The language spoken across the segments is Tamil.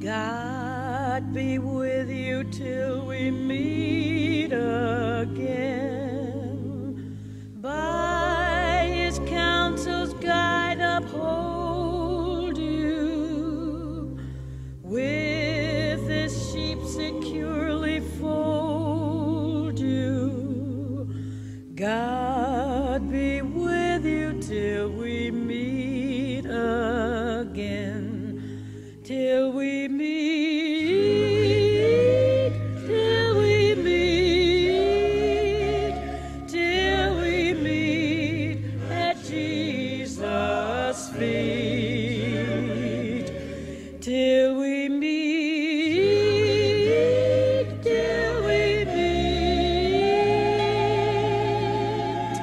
God be with you till we meet again. By his counsel's guide uphold you. With his sheep securely fold you. God be with you till we meet again. Till we meet, till we meet, till we meet at Jesus' feet. Till we meet, till we meet.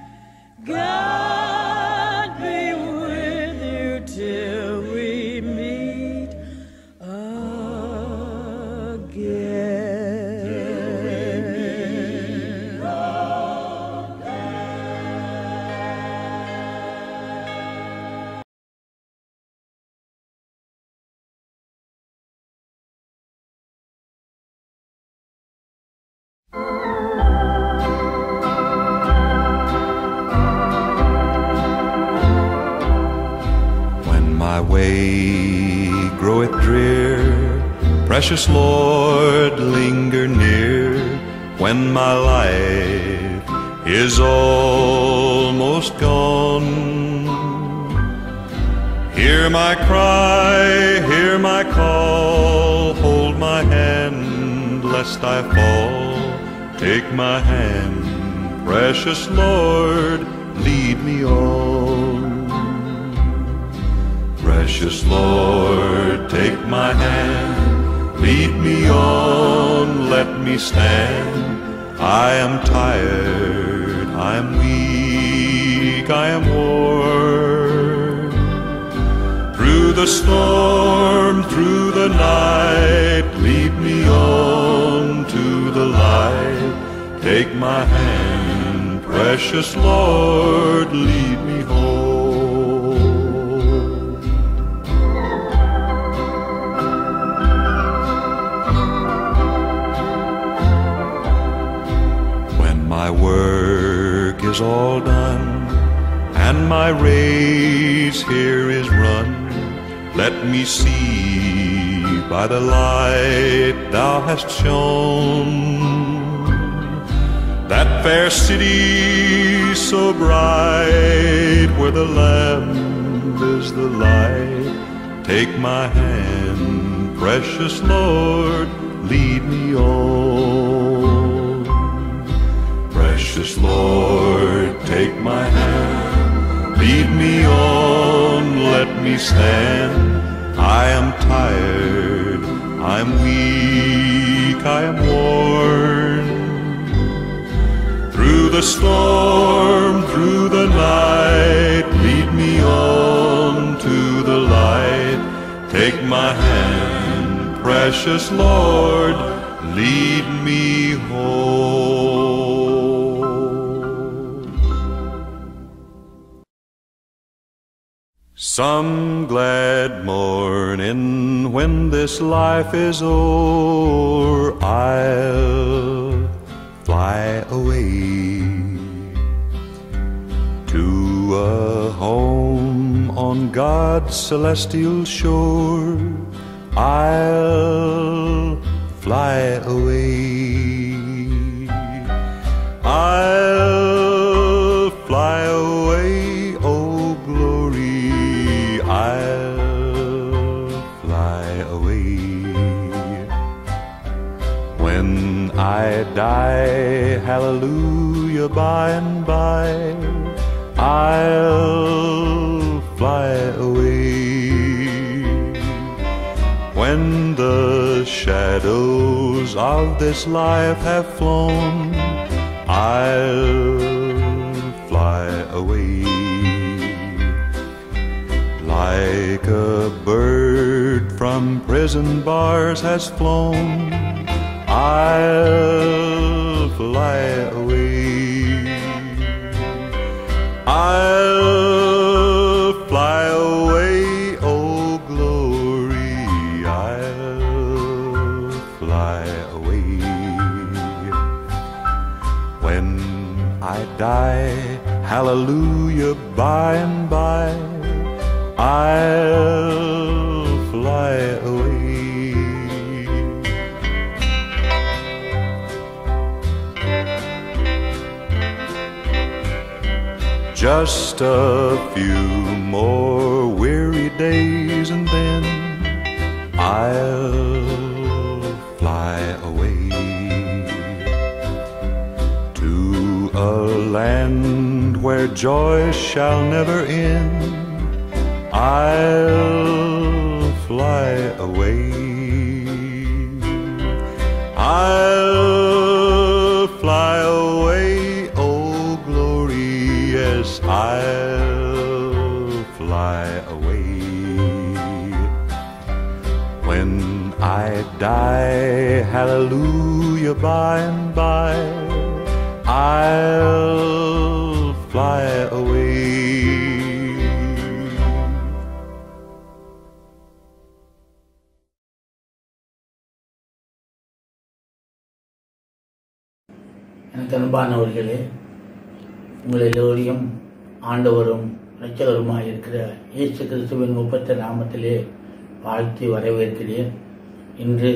God be with you till we meet again. When my way groweth drear, precious Lord, linger near. When my life is almost gone, hear my cry, hear my call, hold my hand lest I fall. Take my hand, precious Lord, lead me on. Precious Lord, take my hand, lead me on, let me stand. I am tired, I am weak, I am worn. Through the storm, through the night, lead me on to the light. Take my hand, precious Lord, lead me home. When my work is all done and my race here is run, let me see by the light thou hast shone that fair city so bright where the Lamb is the light. Take my hand, precious Lord, lead me on. Precious Lord, take my hand, lead me on, let me stand. I am tired, I'm weak, I am worn. Through the storm, through the night, lead me on to the light. Take my hand, precious Lord, lead me home. Some glad morning when this life is o'er, I'll fly away to a home on God's celestial shore. I'll fly away. I'll fly away, oh glory. I'll fly away. When I die, hallelujah, by and by, I'll fly away. When the shadows of this life have flown, I'll fly away. Like a bird from prison bars has flown, I'll fly away. I'll fly away, oh glory, I'll hallelujah, by and by I'll fly away. Just a few more weary days and then I'll fly away to a land where joy shall never end. I'll fly away. I'll fly away, oh glory, yes, I'll fly away. When I die, hallelujah, by and by, I'll fly away. எனக்கு அன்பானவர்களே உங்கள் எல்லோரையும் ஆண்டவரும் இரட்சகருமாய் இருக்கிற இயேசு கிறிஸ்துவின் முப்பத்த நாமத்திலே வாழ்த்தி வரவேற்கிறேன் இன்று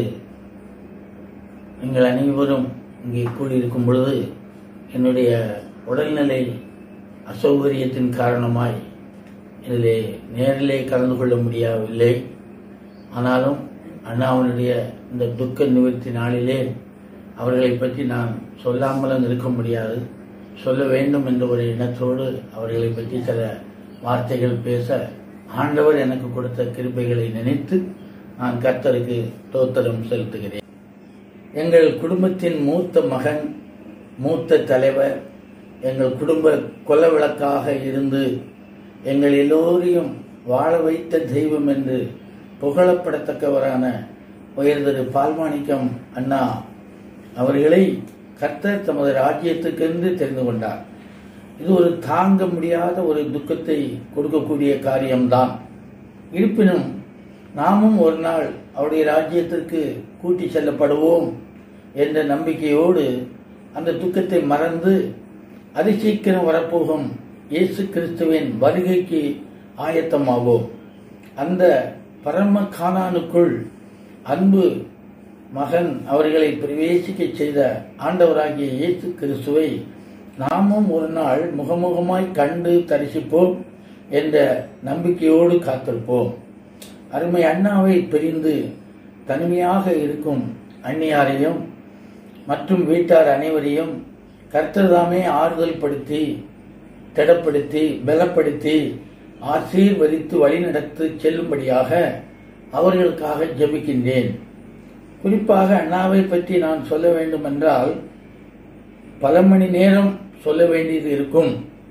நீங்கள் அனைவரும் இங்கே கூடியிருக்கும் பொழுது என்னுடைய உடல்நிலை அசௌகரியத்தின் காரணமாய் இதிலே நேரிலே கலந்து கொள்ள முடியவில்லை ஆனாலும் அண்ணாவனுடைய இந்த துக்க நிவர்த்தி நாளிலே அவர்களை பற்றி நான் சொல்லாமலும் இருக்க முடியாது சொல்ல வேண்டும் என்ற ஒரு எண்ணத்தோடு அவர்களை பற்றி சில வார்த்தைகள் பேச ஆண்டவர் எனக்கு கொடுத்த கிருபைகளை நினைத்து நான் கர்த்தருக்கு தோத்திரம் செலுத்துகிறேன் எங்கள் குடும்பத்தின் மூத்த மகன் மூத்த தலைவர் எங்கள் குடும்ப கொலவிளக்காக இருந்து எங்கள் எல்லோரையும் வாழ வைத்த தெய்வம் என்று புகழப்படத்தக்கவரான உயர்திரு பால்மாணிக்கம் அண்ணா அவர்களை கர்த்தர் தமது ராஜ்யத்துக்கென்று தெரிந்து கொண்டார் இது ஒரு தாங்க முடியாத ஒரு துக்கத்தை கொடுக்கக்கூடிய காரியம்தான் இருப்பினும் நாமும் ஒரு நாள் அவருடைய ராஜ்யத்திற்கு கூட்டி செல்லப்படுவோம் என்ற நம்பிக்கையோடு அந்த துக்கத்தை மறந்து அதிசீக்கிரம் வரப்போகும் இயேசு கிறிஸ்துவின் வருகைக்கு ஆயத்தமாவோம் அந்த பரம கானானுக்குள் அன்பு மகன் அவர்களை பிரவேசிக்க செய்த ஆண்டவராகிய இயேசு கிறிஸ்துவை நாமும் ஒரு நாள் முகமுகமாய் கண்டு தரிசிப்போம் என்ற நம்பிக்கையோடு காத்திருப்போம் அருமை அண்ணாவை பிரிந்து தனிமையாக இருக்கும் அந்நியாரையும் மற்றும் வீட்டார் அனைவரையும் கர்த்தர்தாமே ஆறுதல் படுத்தி திடப்படுத்தி பலப்படுத்தி ஆசீர்வதித்து வழிநடத்து செல்லும்படியாக அவர்களுக்காக ஜெபிக்கின்றேன் குறிப்பாக அண்ணாவை பற்றி நான் சொல்ல வேண்டும் என்றால் பல மணி நேரம் சொல்ல வேண்டியது இருக்கும்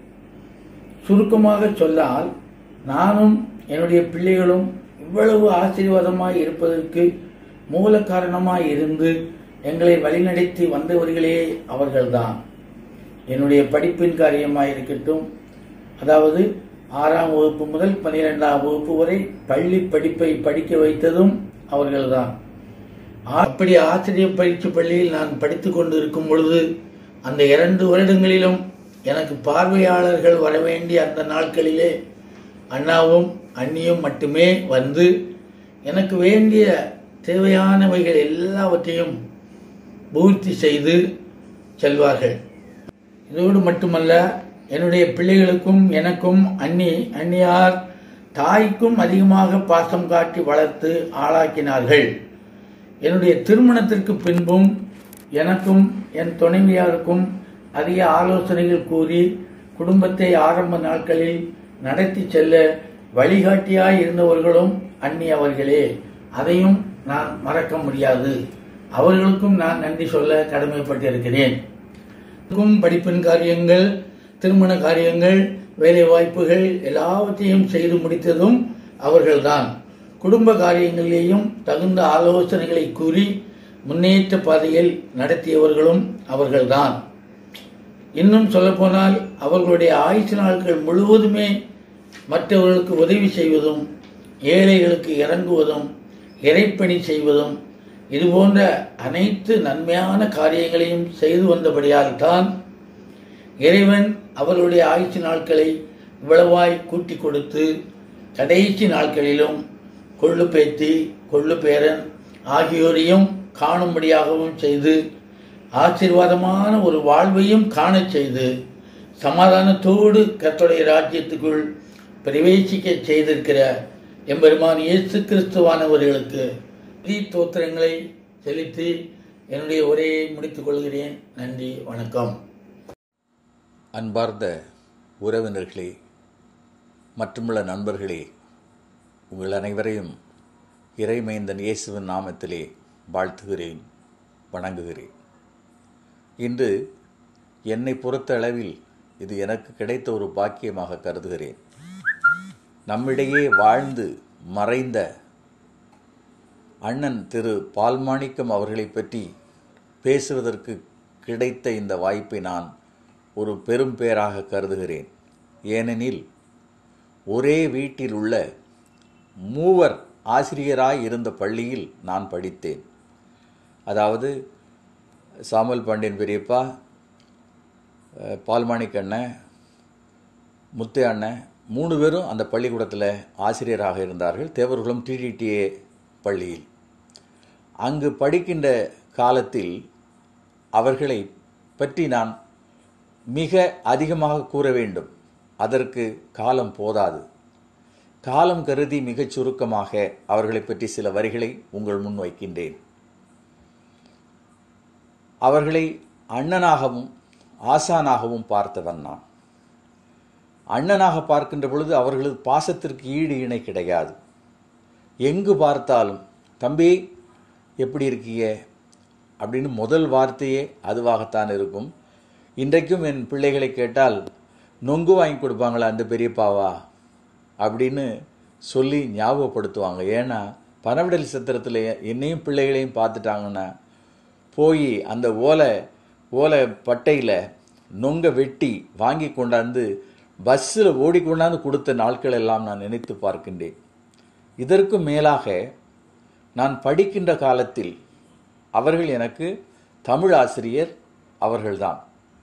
சுருக்கமாக சொல்லால் நானும் என்னுடைய பிள்ளைகளும் இவ்வளவு ஆசீர்வாதமாய் இருப்பதற்கு மூல காரணமாய் இருந்து எங்களை வழிநடத்தி வந்தவர்களே அவர்கள்தான் என்னுடைய படிப்பின் காரியமாக இருக்கட்டும் அதாவது ஆறாம் வகுப்பு முதல் பனிரெண்டாம் வகுப்பு வரை பள்ளி படிப்பை படிக்க வைத்ததும் அவர்கள்தான் அப்படி ஆசிரியர் பயிற்சி பள்ளியில் நான் படித்துக் கொண்டு இருக்கும் பொழுது அந்த இரண்டு வருடங்களிலும் எனக்கு பார்வையாளர்கள் வர வேண்டிய அந்த நாட்களிலே அண்ணாவும் அண்ணியும் மட்டுமே வந்து எனக்கு வேண்டிய தேவையானவைகள் எல்லாவற்றையும் பூர்த்தி செய்து செல்வார்கள் இதோடு மட்டுமல்ல என்னுடைய பிள்ளைகளுக்கும் எனக்கும் அண்ணி அந்நியார் தாய்க்கும் அதிகமாக பாசம் காட்டி வளர்த்து ஆளாக்கினார்கள் என்னுடைய திருமணத்திற்கு பின்பும் எனக்கும் என் துணைவியாருக்கும் அதிக ஆலோசனைகள் கூறி குடும்பத்தை ஆரம்ப நாட்களில் நடத்தி செல்ல வழிகாட்டியாய் இருந்தவர்களும் அன்னி அவர்களே அதையும் நான் மறக்க முடியாது அவர்களுக்கும் நான் நன்றி சொல்ல கடமைப்பட்டிருக்கிறேன் எனக்கும் படிப்பின் காரியங்கள் திருமண காரியங்கள் வேலை வாய்ப்புகள் எல்லாவற்றையும் செய்து முடித்ததும் அவர்கள்தான் குடும்ப காரியங்களிலேயும் தகுந்த ஆலோசனைகளை கூறி முன்னேற்ற பாதையில் நடத்தியவர்களும் அவர்கள்தான் இன்னும் சொல்லப்போனால் அவர்களுடைய ஆயுசு நாட்கள் முழுவதுமே மற்றவர்களுக்கு உதவி செய்வதும் ஏழைகளுக்கு இறங்குவதும் இறைப்பணி செய்வதும் இதுபோன்ற அனைத்து நன்மையான காரியங்களையும் செய்து வந்தபடியால் தான் இறைவன் அவர்களுடைய ஆயுசு நாட்களை இவ்வளவாய் கூட்டி கொடுத்து கடைசி நாட்களிலும் கொள்ளு பேத்தி கொள்ளு பேரன் ஆகியோரையும் காணும்படியாகவும் செய்து ஆசீர்வாதமான ஒரு வாழ்வையும் காணச் செய்து சமாதானத்தோடு கர்த்தருடைய ராஜ்யத்துக்குள் பிரவேசிக்க செய்திருக்கிற எம்பெருமான் இயேசு கிறிஸ்துவானவர்களுக்கு துதி தோத்திரங்களை செலுத்தி என்னுடைய உரையை முடித்துக் கொள்கிறேன் நன்றி வணக்கம் அன்பார்ந்த உறவினர்களே மற்றுமுள்ள நண்பர்களே உங்கள் அனைவரையும் இறைமைந்தன் இயேசுவின் நாமத்திலே வாழ்த்துகிறேன் வணங்குகிறேன் இன்று என்னை பொறுத்த அளவில் இது எனக்கு கிடைத்த ஒரு பாக்கியமாக கருதுகிறேன் நம்மிடையே வாழ்ந்து மறைந்த அண்ணன் திரு பால்மாணிக்கம் அவர்களை பற்றி பேசுவதற்கு கிடைத்த இந்த வாய்ப்பை நான் ஒரு பெரும் பேராக கருதுகிறேன் ஏனெனில் ஒரே வீட்டில் உள்ள மூவர் ஆசிரியராய் இருந்த பள்ளியில் நான் படித்தேன் அதாவது சாமல் பாண்டியன் பெரியப்பா அஹ், பால்மாணிக் அண்ணன் முத்து அண்ணன் மூணு பேரும் அந்த பள்ளிக்கூடத்தில் ஆசிரியராக இருந்தார்கள் தேவர்குளம் டிடிடிஏ பள்ளியில் அங்கு படிக்கின்ற காலத்தில் அவர்களை பற்றி நான் மிக அதிகமாக கூற வேண்டும் அதற்கு காலம் போதாது காலம் கருதி மிகச் சுருக்கமாக அவர்களை பற்றி சில வரிகளை உங்கள் முன் வைக்கின்றேன் அவர்களை அண்ணனாகவும் ஆசானாகவும் பார்த்தவன் நான் அண்ணனாக பார்க்கின்ற பொழுது அவர்களது பாசத்திற்கு ஈடு இணை கிடையாது எங்கு பார்த்தாலும் தம்பி எப்படி இருக்கீங்க அப்படின்னு முதல் வார்த்தையே அதுவாகத்தான் இருக்கும் இன்றைக்கும் என் பிள்ளைகளை கேட்டால் நொங்கு வாங்கி கொடுப்பாங்களா அந்த பெரியப்பாவா அப்படின்னு சொல்லி ஞாபகப்படுத்துவாங்க ஏன்னா பனவிடல் சத்திரத்தில் என்னையும் பிள்ளைகளையும் பார்த்துட்டாங்கன்னா போய் அந்த ஓலை ஓலை பட்டையில் நொங்க வெட்டி வாங்கி கொண்டாந்து பஸ்ஸில் ஓடி கொண்டாந்து கொடுத்த நாட்கள் எல்லாம் நான் நினைத்து பார்க்கின்றேன் இதற்கும் மேலாக நான் படிக்கின்ற காலத்தில் அவர்கள் எனக்கு தமிழ் ஆசிரியர் அவர்கள்தான்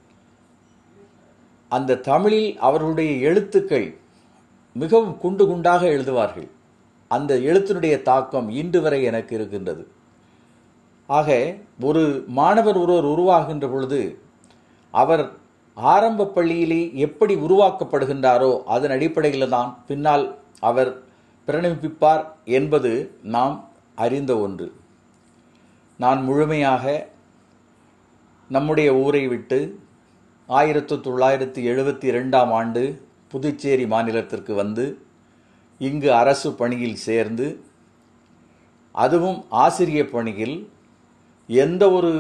அந்த தமிழில் அவர்களுடைய எழுத்துக்கள் மிகவும் குண்டு குண்டாக எழுதுவார்கள் அந்த எழுத்தினுடைய தாக்கம் இன்று வரை எனக்கு இருக்கின்றது ஆக ஒரு மாணவர் ஒருவர் உருவாகின்ற பொழுது அவர் ஆரம்ப பள்ளியிலே எப்படி உருவாக்கப்படுகின்றாரோ அதன் அடிப்படையில் தான் பின்னால் அவர் பிரணிப்பிப்பார் என்பது நாம் அறிந்த ஒன்று நான் முழுமையாக நம்முடைய ஊரை விட்டு ஆயிரத்து தொள்ளாயிரத்தி எழுபத்தி இரண்டாம் ஆண்டு புதுச்சேரி மாநிலத்திற்கு வந்து இங்கு அரசு பணியில் சேர்ந்து அதுவும் ஆசிரிய பணியில் எந்த ஒரு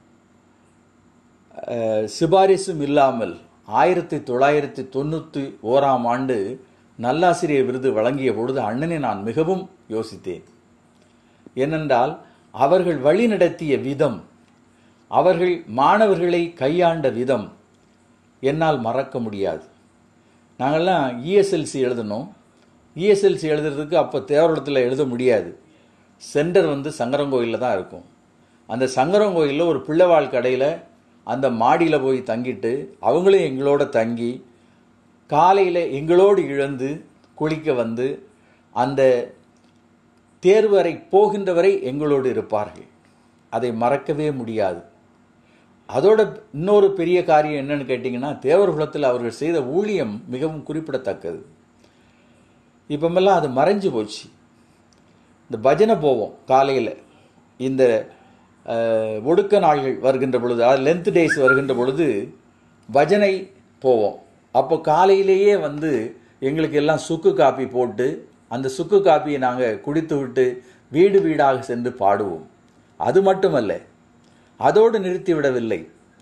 அஹ், சிபாரிசும் இல்லாமல் ஆயிரத்தி தொள்ளாயிரத்தி தொண்ணூற்றி ஓராம் ஆண்டு நல்லாசிரியர் விருது வழங்கிய பொழுது அண்ணனை நான் மிகவும் யோசித்தேன் ஏனென்றால் அவர்கள் வழி நடத்திய விதம் அவர்கள் மாணவர்களை கையாண்ட விதம் என்னால் மறக்க முடியாது நாங்கள்லாம் இஎஸ்எல்சி எழுதணும் இஎஸ்எல்சி எழுதுறதுக்கு அப்போ தேவரத்தில் எழுத முடியாது சென்டர் வந்து சங்கரங்கோயிலில் தான் இருக்கும் அந்த சங்கரங்கோயிலில் ஒரு பிள்ளைவாள் கடையில் அந்த மாடியில் போய் தங்கிட்டு அவங்களும் எங்களோட தங்கி காலையில் எங்களோடு இழந்து குளிக்க வந்து அந்த தேர்வு அறை போகின்ற வரை எங்களோடு இருப்பார்கள் அதை மறக்கவே முடியாது அதோட இன்னொரு பெரிய காரியம் என்னன்னு கேட்டிங்கன்னா தேவர்குலத்தில் அவர்கள் செய்த ஊழியம் மிகவும் குறிப்பிடத்தக்கது இப்பமெல்லாம் அது மறைஞ்சு போச்சு இந்த பஜனை போவோம் காலையில் இந்த அஹ், ஒடுக்க நாள்கள் வருகின்ற பொழுது அதாவது லென்த் டேஸ் வருகின்ற பொழுது பஜனை போவோம் அப்போ காலையிலேயே வந்து எங்களுக்கு எல்லாம் சுக்கு காப்பி போட்டு அந்த சுக்கு காப்பியை நாங்கள் குடித்து விட்டு வீடு வீடாக சென்று பாடுவோம் அது மட்டுமல்ல அதோடு நிறுத்திவிடவில்லை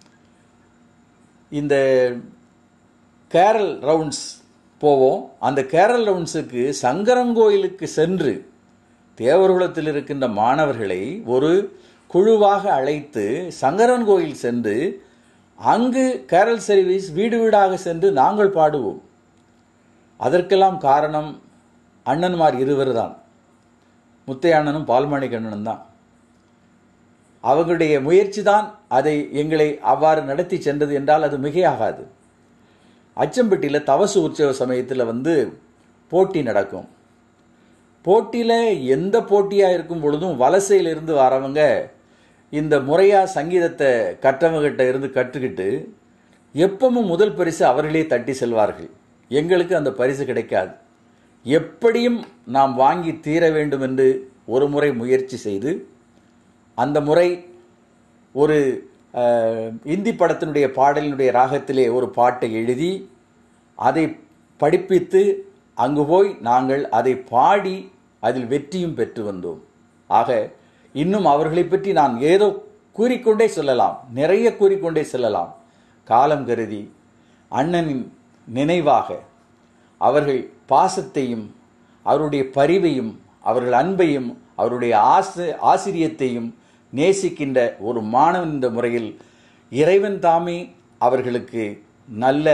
இந்த கேரல் ரவுண்ட்ஸ் போவோம் அந்த கேரல் ரவுண்ட்ஸுக்கு சங்கரங்கோயிலுக்கு சென்று தேவர்குலத்தில் இருக்கின்ற மாணவர்களை ஒரு குழுவாக அழைத்து சங்கரன் கோயில் சென்று அங்கு கேரல் சர்வீஸ் வீடு வீடாக சென்று நாங்கள் பாடுவோம் அதற்கெல்லாம் காரணம் அண்ணன்மார் இருவர் தான் முத்தைய அண்ணனும் பால்மாணிக் அண்ணனும் தான் அவர்களுடைய முயற்சி தான் அதை எங்களை அவ்வாறு நடத்தி சென்றது என்றால் அது மிகையாகாது அச்சம்பட்டியில் தவசு உற்சவ சமயத்தில் வந்து போட்டி நடக்கும் போட்டியில் எந்த போட்டியாக இருக்கும் பொழுதும் வலசையிலிருந்து வரவங்க இந்த முறையாக சங்கீதத்தை கற்றவங்கிட்ட இருந்து கற்றுக்கிட்டு எப்பவும் முதல் பரிசு அவர்களே தட்டி செல்வார்கள் எங்களுக்கு அந்த பரிசு கிடைக்காது எப்படியும் நாம் வாங்கி தீர வேண்டும் என்று ஒரு முறை முயற்சி செய்து அந்த முறை ஒரு அஹ், இந்தி படத்தினுடைய பாடலினுடைய ராகத்திலே ஒரு பாட்டை எழுதி அதை படிப்பித்து அங்கு போய் நாங்கள் அதை பாடி அதில் வெற்றியும் பெற்று வந்தோம் ஆக இன்னும் அவர்களை பற்றி நான் ஏதோ கூறிக்கொண்டே சொல்லலாம் நிறைய கூறிக்கொண்டே செல்லலாம் காலம் கருதி அண்ணனின் நினைவாக அவர்கள் பாசத்தையும் அவருடைய பரிவையும் அவர்கள் அன்பையும் அவருடைய ஆச ஆசிரியத்தையும் நேசிக்கின்ற ஒரு மாணவன் என்ற முறையில் இறைவன் தாமே அவர்களுக்கு நல்ல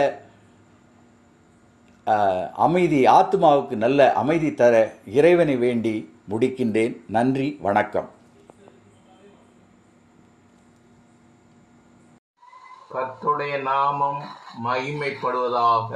அஹ், அமைதி ஆத்மாவுக்கு நல்ல அமைதி தர இறைவனை வேண்டி முடிக்கின்றேன் நன்றி வணக்கம் கர்த்தருடைய நாமம் மகிமைப்படுவதாக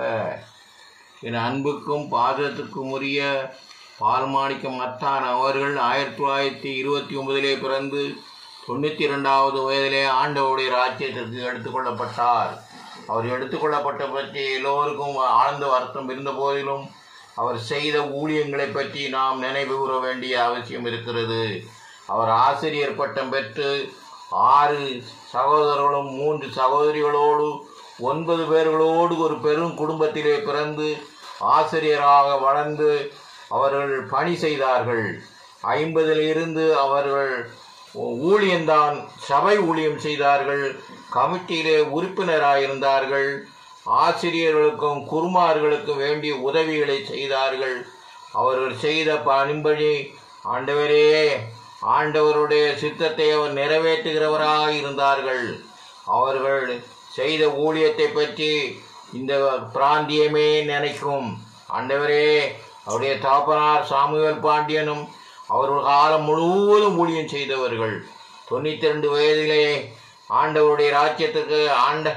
என் அன்புக்கும் பாதத்துக்கும் உரிய பால்மாணிக்கம் அத்தான் அவர்கள் ஆயிரத்தி தொள்ளாயிரத்தி இருபத்தி ஒன்பதிலே பிறந்து தொண்ணூற்றி ரெண்டாவது வயதிலே ஆண்டவருடைய ராஜ்யத்திற்கு எடுத்துக்கொள்ளப்பட்டார் அவர் எடுத்துக்கொள்ளப்பட்ட பற்றி எல்லோருக்கும் ஆழ்ந்த வருத்தம் இருந்த போதிலும் அவர் செய்த ஊழியங்களை பற்றி நாம் நினைவு கூற வேண்டிய அவசியம் இருக்கிறது அவர் ஆசிரியர் பட்டம் பெற்று ஆறு சகோதரர்களும் மூன்று சகோதரிகளோடு ஒன்பது பேர்களோடு ஒரு பெரும் குடும்பத்திலே பிறந்து ஆசிரியராக வளர்ந்து அவர்கள் பணி செய்தார்கள் ஐம்பதில் இருந்து அவர்கள் ஊழியம்தான் சபை ஊழியம் செய்தார்கள் கமிட்டியிலே உறுப்பினராயிருந்தார்கள் ஆசிரியர்களுக்கும் குருமார்களுக்கும் வேண்டிய உதவிகளை செய்தார்கள் அவர்கள் செய்த பணிபடி ஆண்டவரே ஆண்டவருடைய சித்தத்தை அவர் நிறைவேற்றுகிறவராக இருந்தார்கள் அவர்கள் செய்த ஊழியத்தை பற்றி இந்த பிராந்தியமே நினைக்கும் ஆண்டவரே அவருடைய தாப்பனார் சாமுவேல் பாண்டியனும் அவர்கள் காலம் முழுவதும் ஊழியம் செய்தவர்கள் தொண்ணூத்தி ரெண்டு வயதிலே ஆண்டவருடைய ராஜ்யத்துக்கு ஆண்ட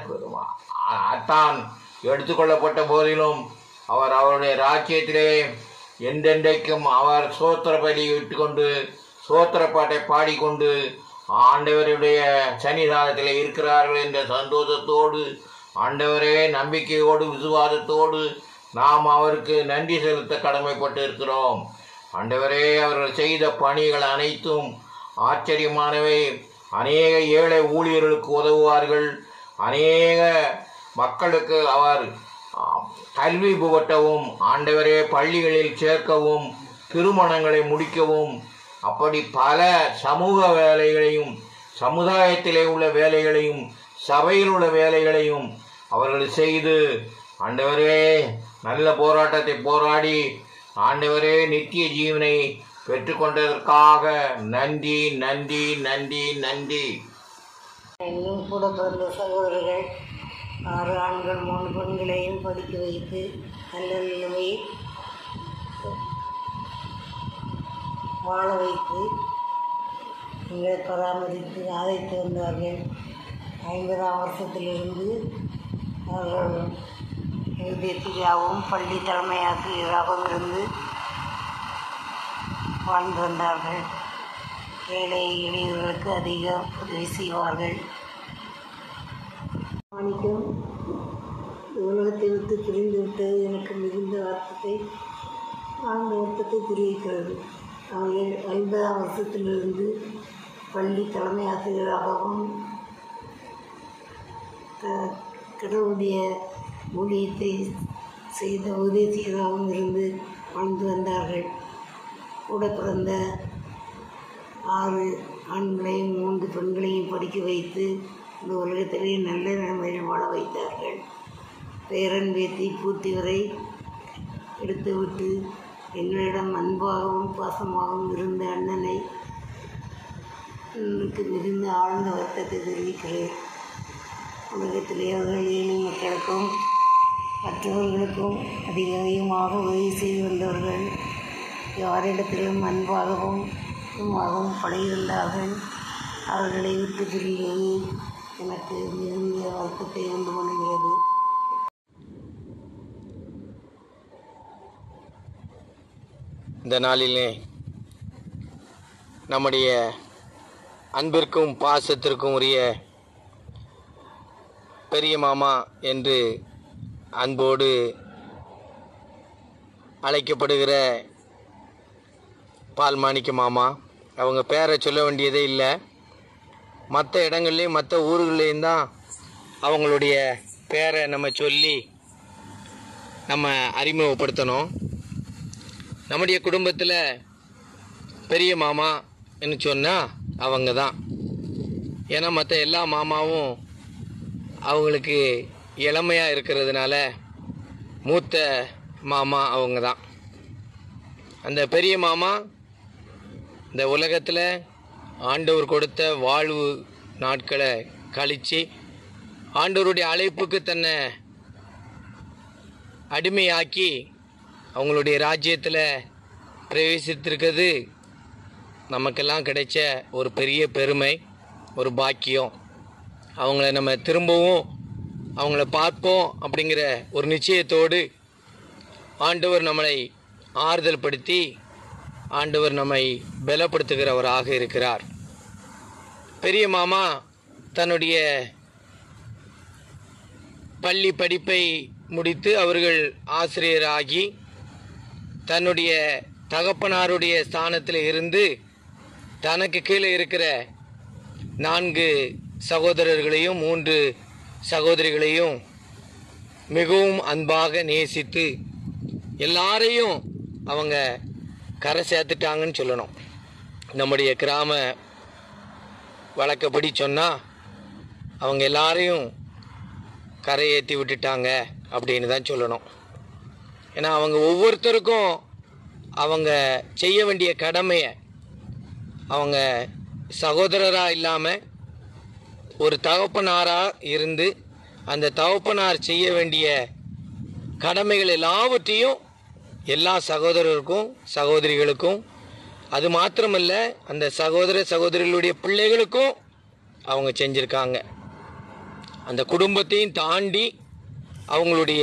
அத்தான் எடுத்துக்கொள்ளப்பட்ட போதிலும் அவர் அவருடைய ராஜ்யத்திலே எந்தெண்டைக்கும் அவர் சோத்திர பலி விட்டுக்கொண்டு சோத்திர பாட்டை பாடிக்கொண்டு ஆண்டவருடைய சன்னிதானத்தில் இருக்கிறார்கள் என்ற சந்தோஷத்தோடு ஆண்டவரே நம்பிக்கையோடு விசுவாசத்தோடு நாம் அவருக்கு நன்றி செலுத்த கடமைப்பட்டு இருக்கிறோம் ஆண்டவரே அவர்கள் செய்த பணிகள் அனைத்தும் ஆச்சரியமானவை அநேக ஏழை ஊழியர்களுக்கு உதவுவார்கள் அநேக மக்களுக்கு அவர் ஆ, கல்வி புகட்டவும் ஆண்டவரே பள்ளிகளில் சேர்க்கவும் திருமணங்களை முடிக்கவும் அப்படி பல சமூக வேலைகளையும் சமுதாயத்திலே உள்ள வேலைகளையும் சபையில் உள்ள வேலைகளையும் அவர்கள் செய்து ஆண்டவரே நல்ல போராட்டத்தை போராடி ஆண்டவரே நித்திய ஜீவனை பெற்றுக்கொண்டதற்காக நன்றி நன்றி நன்றி நன்றி இன்னும் கூட பிறந்த சகோதரர்கள் ஆறு ஆண்கள் மூணு பெண்களையும் படிக்க வைத்து நல்ல நிலைமையில் வாழ வைத்து எங்களை பராமரித்து ஆதைத்து வந்தார்கள் ஐம்பதாம் வருஷத்திலிருந்து அவர்கள் நிதியத்திலாகவும் பள்ளி தலைமை ஆசிரியராகவும் இருந்து வாழ்ந்து வந்தார்கள் ஏழை எளியவர்களுக்கு அதிக உதவி செய்வார்கள் மாணிக்கம் உலகத்தை விட்டு பிரிந்து விட்டது எனக்கு மிகுந்த வருத்தத்தை ஆழ்ந்த வருத்தத்தை தெரிவிக்கிறது அவர்கள் ஐம்பதாம் வருஷத்திலிருந்து பள்ளி தலைமை ஆசிரியராகவும் க- கடவுளுடைய ஊழியத்தை செய்த உதவியாகவும் இருந்து வாழ்ந்து வந்தார்கள் கூட பிறந்த ஆறு ஆண்களையும் மூன்று பெண்களையும் படிக்க வைத்து இந்த உலகத்திலே நல்ல நிலைமையில் வாழ வைத்தார்கள் பேரன் பேத்தி பூத்தி வரை எடுத்துவிட்டு எங்களிடம் அன்பாகவும் பாசமாகவும் இருந்த அண்ணனை எனக்கு மிகுந்த ஆழ்ந்த வருத்தத்தை தெரிவிக்கிறேன் உலகத்திலே அவர்கள் ஏழை மக்களுக்கும் மற்றவர்களுக்கும் அதிக அதிகமாக உதவி செய்து வந்தவர்கள் யாரிடத்திலும் அன்பாகவும் சும்மாகவும் பழகியிருந்தார்கள் அவர்களை விட்டு பிரிவது எனக்கு மிகுந்த வருத்தத்தை உண்டு பண்ணுகிறது இந்த நாளிலே நம்முடைய அன்பிற்கும் பாசத்திற்கும் உரிய பெரிய மாமா என்று அன்போடு அழைக்கப்படுகிற பால்மாணிக்க மாமா அவங்க பேரை சொல்ல வேண்டியதே இல்லை மற்ற இடங்கள்லேயும் மற்ற ஊர்கள்லேயும் தான் அவங்களுடைய பேரை நம்ம சொல்லி நம்ம அறிமுகப்படுத்தணும் நம்முடைய குடும்பத்தில் பெரிய மாமா என்று சொன்னால் அவங்க தான் ஏன்னா மற்ற எல்லா மாமாவும் அவங்களுக்கு இளமையாக இருக்கிறதுனால மூத்த மாமா அவங்க தான் அந்த பெரிய மாமா இந்த உலகத்தில் ஆண்டவர் கொடுத்த வாழ்வு நாட்களை கழித்து ஆண்டவருடைய அழைப்புக்கு தன்னை அடிமையாக்கி அவங்களுடைய ராஜ்யத்தில் பிரவேசித்திருக்கிறது நமக்கெல்லாம் கிடைச்ச ஒரு பெரிய பெருமை ஒரு பாக்கியம் அவங்கள நம்ம திரும்பவும் அவங்கள பார்ப்போம் அப்படிங்கிற ஒரு நிச்சயத்தோடு ஆண்டவர் நம்மளை ஆறுதல் படுத்தி ஆண்டவர் நம்மை பலப்படுத்துகிறவராக இருக்கிறார் பெரிய மாமா தன்னுடைய பள்ளி படிப்பை முடித்து அவர்கள் ஆசிரியராகி தன்னுடைய தகப்பனாருடைய ஸ்தானத்தில் இருந்து தனக்கு கீழே இருக்கிற நான்கு சகோதரர்களையும் மூன்று சகோதரிகளையும் மிகவும் அன்பாக நேசித்து எல்லாரையும் அவங்க கரை சேர்த்துட்டாங்கன்னு சொல்லணும் நம்முடைய கிராம வழக்கப்படி சொன்னால் அவங்க எல்லாரையும் கரையேற்றி விட்டுட்டாங்க அப்படின்னு தான் சொல்லணும் ஏன்னா அவங்க ஒவ்வொருத்தருக்கும் அவங்க செய்ய வேண்டிய கடமையை அவங்க சகோதரராக இல்லாமல் ஒரு தகப்பனாராக இருந்து அந்த தகப்பனார் செய்ய வேண்டிய கடமைகள் எல்லாவற்றையும் எல்லா சகோதரருக்கும் சகோதரிகளுக்கும் அது மாத்திரமல்ல அந்த சகோதர சகோதரிகளுடைய பிள்ளைகளுக்கும் அவங்க செஞ்சுருக்காங்க அந்த குடும்பத்தையும் தாண்டி அவங்களுடைய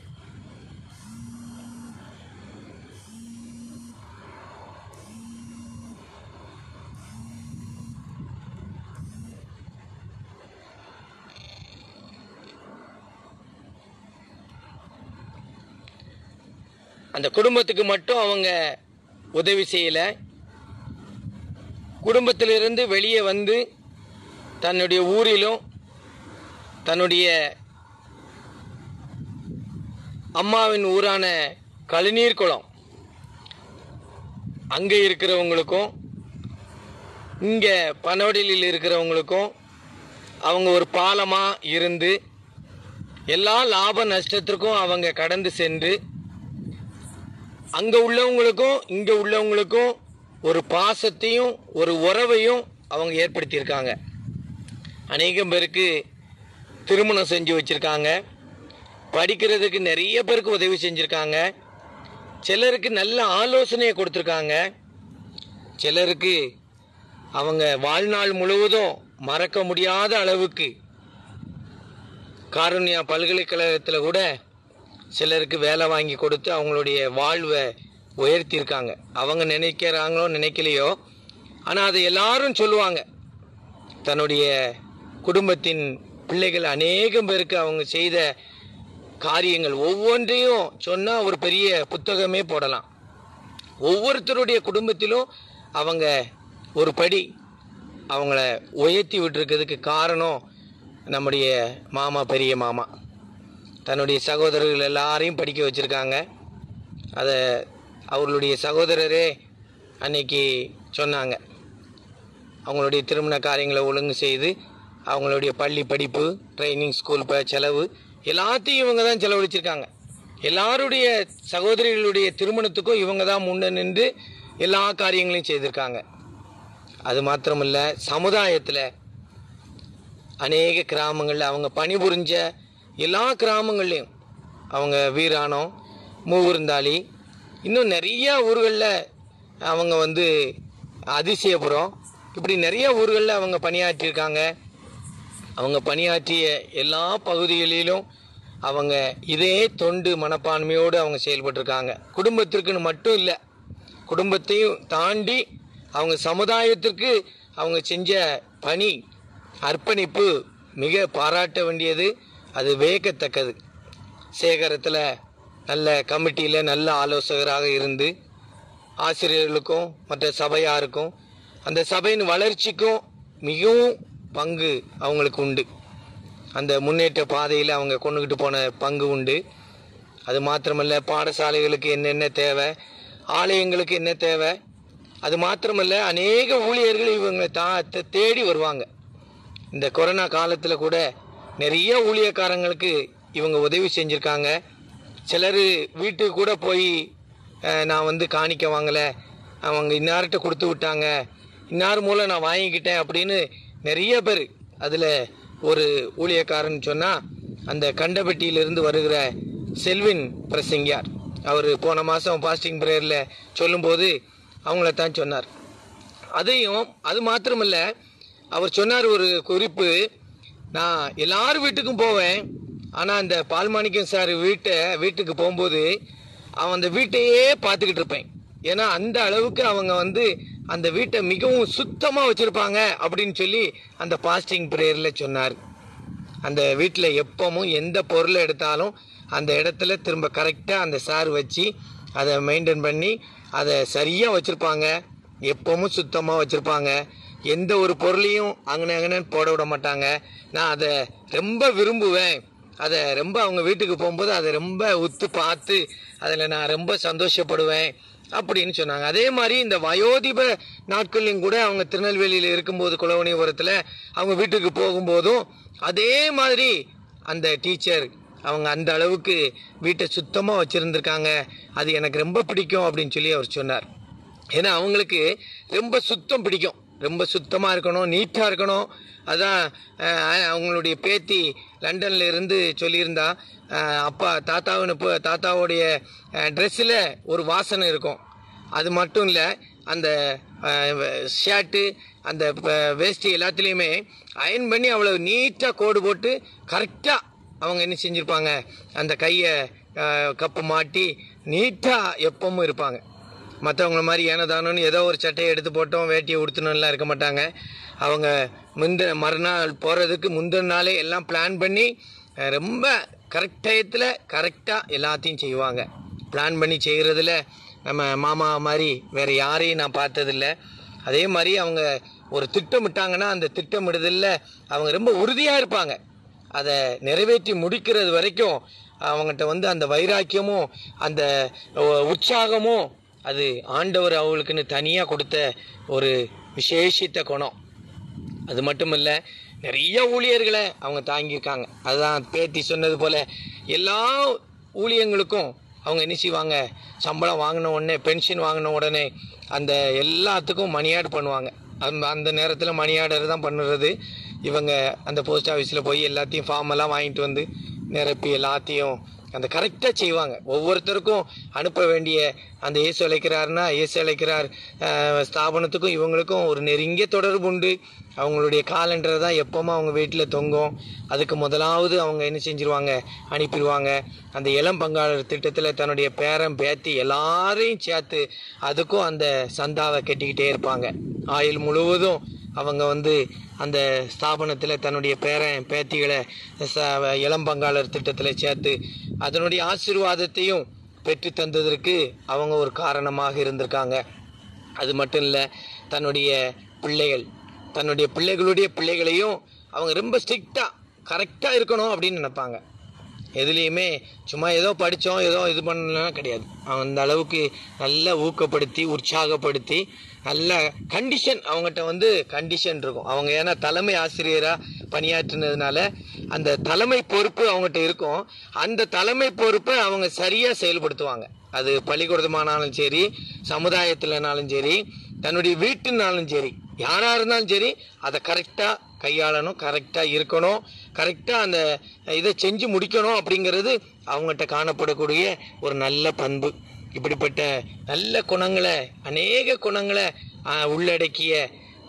அந்த குடும்பத்துக்கு மட்டும் அவங்க உதவி செய்யலை குடும்பத்திலிருந்து வெளியே வந்து தன்னுடைய ஊரிலும் தன்னுடைய அம்மாவின் ஊரான கழுநீர் குளம் அங்கே இருக்கிறவங்களுக்கும் இங்கே பனவடியில் இருக்கிறவங்களுக்கும் அவங்க ஒரு பாலமாக இருந்து எல்லா லாப நஷ்டத்திற்கும் அவங்க கடந்து சென்று அங்கே உள்ளவங்களுக்கும் இங்கே உள்ளவங்களுக்கும் ஒரு பாசத்தையும் ஒரு உறவையும் அவங்க ஏற்படுத்தியிருக்காங்க அநேகம் பேருக்கு திருமணம் செஞ்சு வச்சுருக்காங்க படிக்கிறதுக்கு நிறைய பேருக்கு உதவி செஞ்சுருக்காங்க சிலருக்கு நல்ல ஆலோசனையை கொடுத்துருக்காங்க சிலருக்கு அவங்க வாழ்நாள் முழுவதும் மறக்க முடியாத அளவுக்கு காருண்யா பல்கலைக்கழகத்தில் கூட சிலருக்கு வேலை வாங்கி கொடுத்து அவங்களுடைய வாழ்வை உயர்த்தியிருக்காங்க அவங்க நினைக்கிறாங்களோ நினைக்கலையோ ஆனால் அதை எல்லாரும் சொல்லுவாங்க தன்னுடைய குடும்பத்தின் பிள்ளைகள் அநேகம் பேருக்கு அவங்க செய்த காரியங்கள் ஒவ்வொன்றையும் சொன்னால் ஒரு பெரிய புத்தகமே போடலாம் ஒவ்வொருத்தருடைய குடும்பத்திலும் அவங்க ஒரு படி அவங்கள உயர்த்தி விட்டுருக்கிறதுக்கு காரணம் நம்முடைய மாமா பெரிய மாமா தன்னுடைய சகோதரர்கள் எல்லாரையும் படிக்க வச்சுருக்காங்க அதை அவர்களுடைய சகோதரரே அன்னைக்கு சொன்னாங்க அவங்களுடைய திருமண காரியங்களை ஒழுங்கு செய்து அவங்களுடைய பள்ளி படிப்பு ட்ரைனிங் ஸ்கூல் ப செலவு எல்லாத்தையும் இவங்க தான் செலவழிச்சிருக்காங்க எல்லாருடைய சகோதரிகளுடைய திருமணத்துக்கும் இவங்க தான் முன்ன நின்று எல்லா காரியங்களையும் செய்திருக்காங்க அது மாத்திரமல்ல சமுதாயத்தில் அநேக கிராமங்களில் அவங்க பணிபுரிஞ்ச எல்லா கிராமங்கள்லேயும் அவங்க வீராணம் மூவிருந்தாளி இன்னும் நிறையா ஊர்களில் அவங்க வந்து அதிசயபுரம் இப்படி நிறைய ஊர்களில் அவங்க பணியாற்றியிருக்காங்க அவங்க பணியாற்றிய எல்லா பகுதிகளிலும் அவங்க இதே தொண்டு மனப்பான்மையோடு அவங்க செயல்பட்டிருக்காங்க குடும்பத்திற்குன்னு மட்டும் இல்லை குடும்பத்தையும் தாண்டி அவங்க சமுதாயத்திற்கு அவங்க செஞ்ச பணி அர்ப்பணிப்பு மிக பாராட்ட வேண்டியது அது வியக்கத்தக்கது சேகரத்தில் நல்ல கமிட்டியில் நல்ல ஆலோசகராக இருந்து ஆசிரியர்களுக்கும் மற்ற சபையாருக்கும் அந்த சபையின் வளர்ச்சிக்கும் மிகவும் பங்கு அவங்களுக்கு உண்டு அந்த முன்னேற்ற பாதையில் அவங்க கொண்டுகிட்டு போன பங்கு உண்டு அது மாத்திரமல்ல பாடசாலைகளுக்கு என்னென்ன தேவை ஆலயங்களுக்கு என்ன தேவை அது மாத்திரமல்ல அநேக ஊழியர்கள் இவங்க தா தே- தேடி வருவாங்க இந்த கொரோனா காலத்தில் கூட நிறைய ஊழியக்காரங்களுக்கு இவங்க உதவி செஞ்சுருக்காங்க சிலர் வீட்டுக்கு கூட போய் அஹ், நான் வந்து காணிக்க வாங்கலை அவங்க இன்னார்கிட்ட கொடுத்து விட்டாங்க இன்னார் மூலம் நான் வாங்கிக்கிட்டேன் அப்படின்னு நிறைய பேர் அதில் ஒரு ஊழியக்காரன் சொன்னால் அந்த கண்டபட்டியிலிருந்து வருகிற செல்வின் பிரசிங்கியார் அவர் போன மாதம் பாஸ்டிங் ப்ரேயரில் சொல்லும்போது அவங்கள தான் சொன்னார் அதையும் அது மாத்திரமல்ல அவர் சொன்னார் ஒரு குறிப்பு நான் எல்லார் வீட்டுக்கும் போவேன் ஆனால் அந்த பால்மாணிக்கம் சார் வீட்டை வீட்டுக்கு போகும்போது அவன் அந்த வீட்டையே பார்த்துக்கிட்டு இருப்பேன் ஏன்னா அந்த அளவுக்கு அவங்க வந்து அந்த வீட்டை மிகவும் சுத்தமாக வச்சுருப்பாங்க அப்படின்னு சொல்லி அந்த பாஸ்டிங் ப்ரேயரில் சொன்னார் அந்த வீட்டில் எப்பவும் எந்த பொருளை எடுத்தாலும் அந்த இடத்துல திரும்ப கரெக்டாக அந்த சார் வச்சு அதை மெயின்டைன் பண்ணி அதை சரியாக வச்சுருப்பாங்க எப்பவும் சுத்தமாக வச்சுருப்பாங்க எந்த ஒரு பொருளையும் அங்கன அங்கனன்னு போட விட மாட்டாங்க நான் அதை ரொம்ப விரும்புவேன் அதை ரொம்ப அவங்க வீட்டுக்கு போகும்போது அதை ரொம்ப உத்து பார்த்து அதில் நான் ரொம்ப சந்தோஷப்படுவேன் அப்படின்னு சொன்னாங்க அதே மாதிரி இந்த வயோதிப நாட்கள்லையும் கூட அவங்க திருநெல்வேலியில் இருக்கும்போது குலவணிபுரத்தில் அவங்க வீட்டுக்கு போகும்போதும் அதே மாதிரி அந்த டீச்சர் அவங்க அந்த அளவுக்கு வீட்டை சுத்தமாக வச்சுருந்துருக்காங்க அது எனக்கு ரொம்ப பிடிக்கும் அப்படின்னு சொல்லி அவர் சொன்னார் ஏன்னா அவங்களுக்கு ரொம்ப சுத்தம் பிடிக்கும் ரொம்ப சுத்தமாக இருக்கணும் நீட்டாக இருக்கணும் அதான் அஹ், அவங்களுடைய பேத்தி லண்டன்ல இருந்து சொல்லியிருந்தா அஹ், அப்பா தாத்தாவின் இப்போ தாத்தாவுடைய ட்ரெஸ்ஸில் ஒரு வாசனை இருக்கும் அது மட்டும் இல்லை அந்த ஷர்ட்டு அந்த ப- வேஷ்டி எல்லாத்துலேயுமே அயன் பண்ணி அவ்வளோ நீட்டாக கோடு போட்டு கரெக்டாக அவங்க என்ன செஞ்சுருப்பாங்க அந்த கையை கப்பு மாட்டி நீட்டாக எப்பவும் இருப்பாங்க மற்றவங்கள மாதிரி ஏனதானோன்னு ஏதோ ஒரு சட்டையை எடுத்து போட்டோம் வேட்டியை உடுத்தணும்லாம் இருக்க மாட்டாங்க அவங்க முந்தின மறுநாள் போகிறதுக்கு முந்தின நாளே எல்லாம் பிளான் பண்ணி அஹ், ரொம்ப கரெக்ட் டயத்தில் கரெக்டாக எல்லாத்தையும் செய்வாங்க பிளான் பண்ணி செய்கிறதுல நம்ம மாமா மாதிரி வேறு யாரையும் நான் பார்த்ததில்ல அதே மாதிரி அவங்க ஒரு திட்டமிட்டாங்கன்னா அந்த திட்டமிடுதலில் அவங்க ரொம்ப உறுதியாக இருப்பாங்க அதை நிறைவேற்றி முடிக்கிறது வரைக்கும் அவங்ககிட்ட வந்து அந்த வைராக்கியமும் அந்த அஹ், உற்சாகமும் அது ஆண்டவர் அவங்களுக்குன்னு தனியாக கொடுத்த ஒரு விசேஷித்த குணம் அது மட்டும் இல்லை நிறைய ஊழியர்களை அவங்க தாங்கியிருக்காங்க அதுதான் பேத்தி சொன்னது போல எல்லா ஊழியங்களுக்கும் அவங்க என்ன செய்வாங்க சம்பளம் வாங்கின உடனே பென்ஷன் வாங்கின உடனே அந்த எல்லாத்துக்கும் மணி ஆர்டர் பண்ணுவாங்க அந்த அந்த நேரத்தில் மணி ஆர்டர் தான் பண்ணுறது இவங்க அந்த போஸ்ட் ஆஃபீஸில் போய் எல்லாத்தையும் ஃபார்ம் எல்லாம் வாங்கிட்டு வந்து நிரப்பி எல்லாத்தையும் அந்த கரெக்டாக செய்வாங்க ஒவ்வொருத்தருக்கும் அனுப்ப வேண்டிய அந்த இயேசு அழைக்கிறாருன்னா இயேசு அழைக்கிறார் அஹ், ஸ்தாபனத்துக்கும் இவங்களுக்கும் ஒரு நெருங்கிய தொடர்பு உண்டு அவங்களுடைய காலண்டரை தான் எப்பவும் அவங்க வீட்டில் தொங்கும் அதுக்கு முதலாவது அவங்க என்ன செஞ்சிருவாங்க அனுப்பிடுவாங்க அந்த இளம் பங்காளர் திட்டத்தில் தன்னுடைய பேரன் பேத்தி எல்லாரையும் சேர்த்து அதுக்கும் அந்த சந்தாவை கட்டிக்கிட்டே இருப்பாங்க ஆயுள் முழுவதும் அவங்க வந்து அந்த ஸ்தாபனத்தில் தன்னுடைய பேரன் பேத்திகளை ச இளம் பங்காளர் திட்டத்தில் சேர்த்து அதனுடைய ஆசீர்வாதத்தையும் பெற்று தந்ததற்கு அவங்க ஒரு காரணமாக இருந்திருக்காங்க அது மட்டும் இல்லை தன்னுடைய பிள்ளைகள் தன்னுடைய பிள்ளைகளுடைய பிள்ளைகளையும் அவங்க ரொம்ப ஸ்ட்ரிக்டாக கரெக்டாக இருக்கணும் அப்படின்னு நினைப்பாங்க எதுலேயுமே சும்மா ஏதோ படித்தோம் ஏதோ இது பண்ணலாம் கிடையாது அந்த அளவுக்கு நல்லா ஊக்கப்படுத்தி உற்சாகப்படுத்தி நல்ல கண்டிஷன் அவங்ககிட்ட வந்து கண்டிஷன் இருக்கும் அவங்க ஏன்னா தலைமை ஆசிரியராக பணியாற்றினதுனால அந்த தலைமை பொறுப்பு அவங்ககிட்ட இருக்கும் அந்த தலைமை பொறுப்பை அவங்க சரியாக செயல்படுத்துவாங்க அது பள்ளிக்கூடமானாலும் சரி சமுதாயத்திலனாலும் சரி தன்னுடைய வீட்டுனாலும் சரி யாராக இருந்தாலும் சரி அதை கரெக்டாக கையாளணும் கரெக்டாக இருக்கணும் கரெக்டாக அந்த இதை செஞ்சு முடிக்கணும் அப்படிங்கிறது அவங்ககிட்ட காணப்படக்கூடிய ஒரு நல்ல பண்பு இப்படிப்பட்ட நல்ல குணங்களை அநேக குணங்களை ஆஹ், உள்ளடக்கிய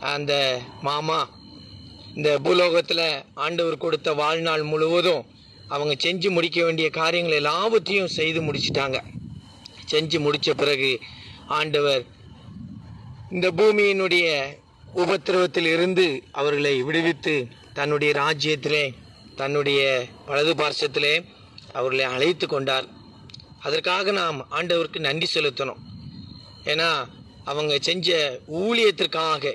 அந்த மாமா இந்த பூலோகத்தில் ஆண்டவர் கொடுத்த வாழ்நாள் முழுவதும் அவங்க செஞ்சு முடிக்க வேண்டிய காரியங்கள் எல்லாவற்றையும் செய்து முடிச்சிட்டாங்க செஞ்சு முடித்த பிறகு ஆண்டவர் இந்த பூமியினுடைய உபத்திரவத்தில் இருந்து அவர்களை விடுவித்து தன்னுடைய ராஜ்யத்திலே தன்னுடைய வலது பார்சத்திலே அவர்களை அழைத்து கொண்டார் அதற்காக நாம் ஆண்டவருக்கு நன்றி செலுத்தணும் ஏன்னா அவங்க செஞ்ச ஊழியத்திற்காக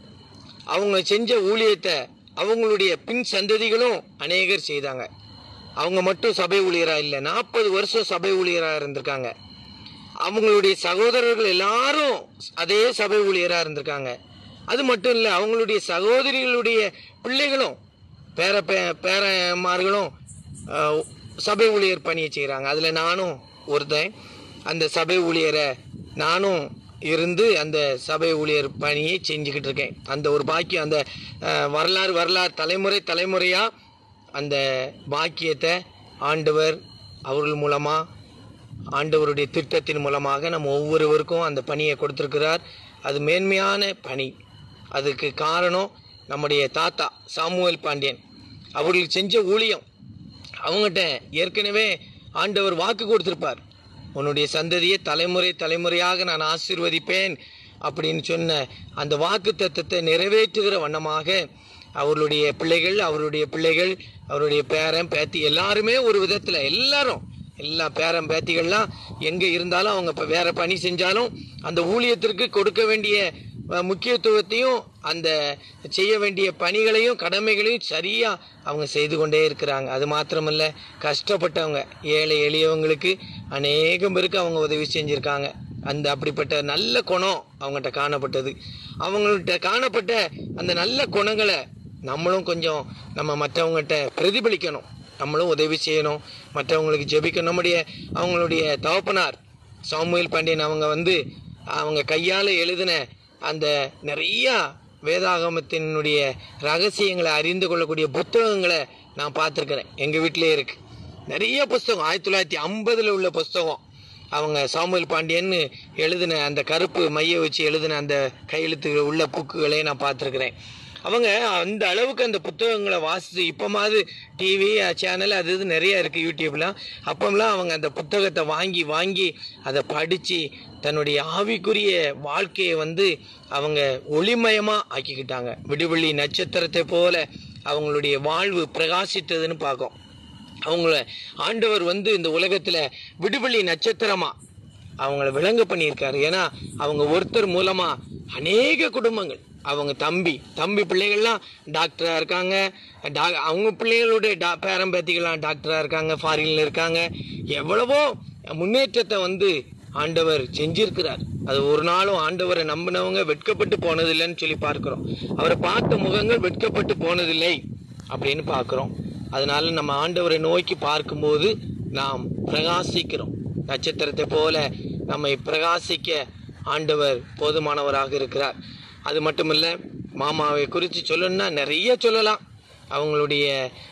அவங்க செஞ்ச ஊழியத்தை அவங்களுடைய பின் சந்ததிகளும் அநேகர் செய்தாங்க அவங்க மட்டும் சபை ஊழியராக இல்லை நாற்பது வருஷம் சபை ஊழியராக இருந்திருக்காங்க அவங்களுடைய சகோதரர்கள் எல்லாரும் அதே சபை ஊழியராக இருந்திருக்காங்க அது மட்டும் இல்லை அவங்களுடைய சகோதரிகளுடைய பிள்ளைகளும் பேர பே பேரன்மார்களும் அஹ், சபை ஊழியர் பணியை செய்கிறாங்க அதில் நானும் ஒருத்தன் அந்த சபை ஊழியரை நானும் இருந்து அந்த சபை ஊழியர் பணியை செஞ்சுக்கிட்டு இருக்கேன் அந்த ஒரு பாக்கியம் அந்த அஹ், வரலாறு வரலாறு தலைமுறை தலைமுறையாக அந்த பாக்கியத்தை ஆண்டவர் அவர்கள் மூலமாக ஆண்டவருடைய திட்டத்தின் மூலமாக நம்ம ஒவ்வொருவருக்கும் அந்த பணியை கொடுத்துருக்கிறார் அது மேன்மையான பணி அதுக்கு காரணம் நம்முடைய தாத்தா சாமுவேல் பாண்டியன் அவர்களுக்கு செஞ்ச ஊழியம் அவங்ககிட்ட ஏற்கனவே ஆண்டவர் வாக்கு கொடுத்திருப்பார் உன்னுடைய சந்ததியை தலைமுறை தலைமுறையாக நான் ஆசீர்வதிப்பேன் அப்படின்னு சொன்ன அந்த வாக்கு தத்துவத்தை நிறைவேற்றுகிற வண்ணமாக அவர்களுடைய பிள்ளைகள் அவருடைய பிள்ளைகள் அவருடைய பேரன் பேத்தி எல்லாருமே ஒரு விதத்தில் எல்லாரும் எல்லா பேரன் பேத்திகள்லாம் எங்கே இருந்தாலும் அவங்க இப்போ வேற பணி செஞ்சாலும் அந்த ஊழியத்திற்கு கொடுக்க வேண்டிய அஹ், முக்கியத்துவத்தையும் அந்த செய்ய வேண்டிய பணிகளையும் கடமைகளையும் சரியாக அவங்க செய்து கொண்டே இருக்கிறாங்க அது மாத்திரமல்ல கஷ்டப்பட்டவங்க ஏழை எளியவங்களுக்கு அநேகம் பேருக்கு அவங்க உதவி செஞ்சுருக்காங்க அந்த அப்படிப்பட்ட நல்ல குணம் அவங்ககிட்ட காணப்பட்டது அவங்கள்ட்ட காணப்பட்ட அந்த நல்ல குணங்களை நம்மளும் கொஞ்சம் நம்ம மற்றவங்ககிட்ட பிரதிபலிக்கணும் நம்மளும் உதவி செய்யணும் மற்றவங்களுக்கு ஜெபிக்கணும் நம்முடைய அவங்களுடைய தகப்பனார் சாமுவேல் பாண்டியன் அவங்க வந்து அவங்க கையால் எழுதின அந்த நிறையா வேதாகமத்தினுடைய ரகசியங்களை அறிந்து கொள்ளக்கூடிய புத்தகங்களை நான் பார்த்துருக்கிறேன் எங்கள் வீட்டிலே இருக்கு நிறைய புஸ்தகம் ஆயிரத்தி தொள்ளாயிரத்தி ஐம்பதில் உள்ள புஸ்தகம் அவங்க சாமுவேல் பாண்டியன்னு எழுதின அந்த கருப்பு மைய வச்சு எழுதின அந்த கையெழுத்துகள் உள்ள புக்குகளை நான் பார்த்துருக்குறேன் அவங்க அந்த அளவுக்கு அந்த புத்தகங்களை வாசித்து இப்போமாவது டிவி சேனல் அது இது நிறைய இருக்குது யூடியூப்லாம் அப்போம்லாம் அவங்க அந்த புத்தகத்தை வாங்கி வாங்கி அதை படித்து தன்னுடைய ஆவிக்குரிய வாழ்க்கையை வந்து அவங்க ஒளிமயமாக ஆக்கிக்கிட்டாங்க விடுவெள்ளி நட்சத்திரத்தை போல அவங்களுடைய வாழ்வு பிரகாசித்ததுன்னு பார்க்கும் அவங்கள ஆண்டவர் வந்து இந்த உலகத்தில் விடுவெள்ளி நட்சத்திரமா அவங்கள விளங்க பண்ணியிருக்காரு ஏன்னா அவங்க ஒருத்தர் மூலமா அநேக குடும்பங்கள் அவங்க தம்பி தம்பி பிள்ளைகள்லாம் டாக்டராக இருக்காங்க டா அவங்க பிள்ளைகளுடைய டா பேரம்பேத்திகள்லாம் டாக்டராக இருக்காங்க ஃபாரின்ல இருக்காங்க எவ்வளவோ முன்னேற்றத்தை வந்து ஆண்டவர் செஞ்சிருக்கிறார் அது ஒரு நாளும் ஆண்டவரை நம்பினவங்க வெட்கப்பட்டு போனதில்லைன்னு சொல்லி பார்க்கிறோம் அவரை பார்த்த முகங்கள் வெட்கப்பட்டு போனதில்லை அப்படின்னு பார்க்குறோம் அதனால நம்ம ஆண்டவரை நோக்கி பார்க்கும்போது நாம் பிரகாசிக்கிறோம் நட்சத்திரத்தை போல நம்மை பிரகாசிக்க ஆண்டவர் போதுமானவராக இருக்கிறார் அது மட்டுமல்ல மாமாவை குறித்து சொல்லணும்னா நிறைய சொல்லலாம் அவங்களுடைய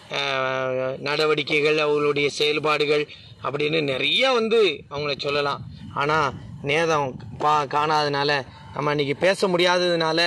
அஹ், நடவடிக்கைகள் அவங்களுடைய செயல்பாடுகள் அப்படின்னு நிறைய வந்து அவங்கள சொல்லலாம் ஆனால் நேதம் பா காணாதனால நம்ம இன்னைக்கு பேச முடியாததுனால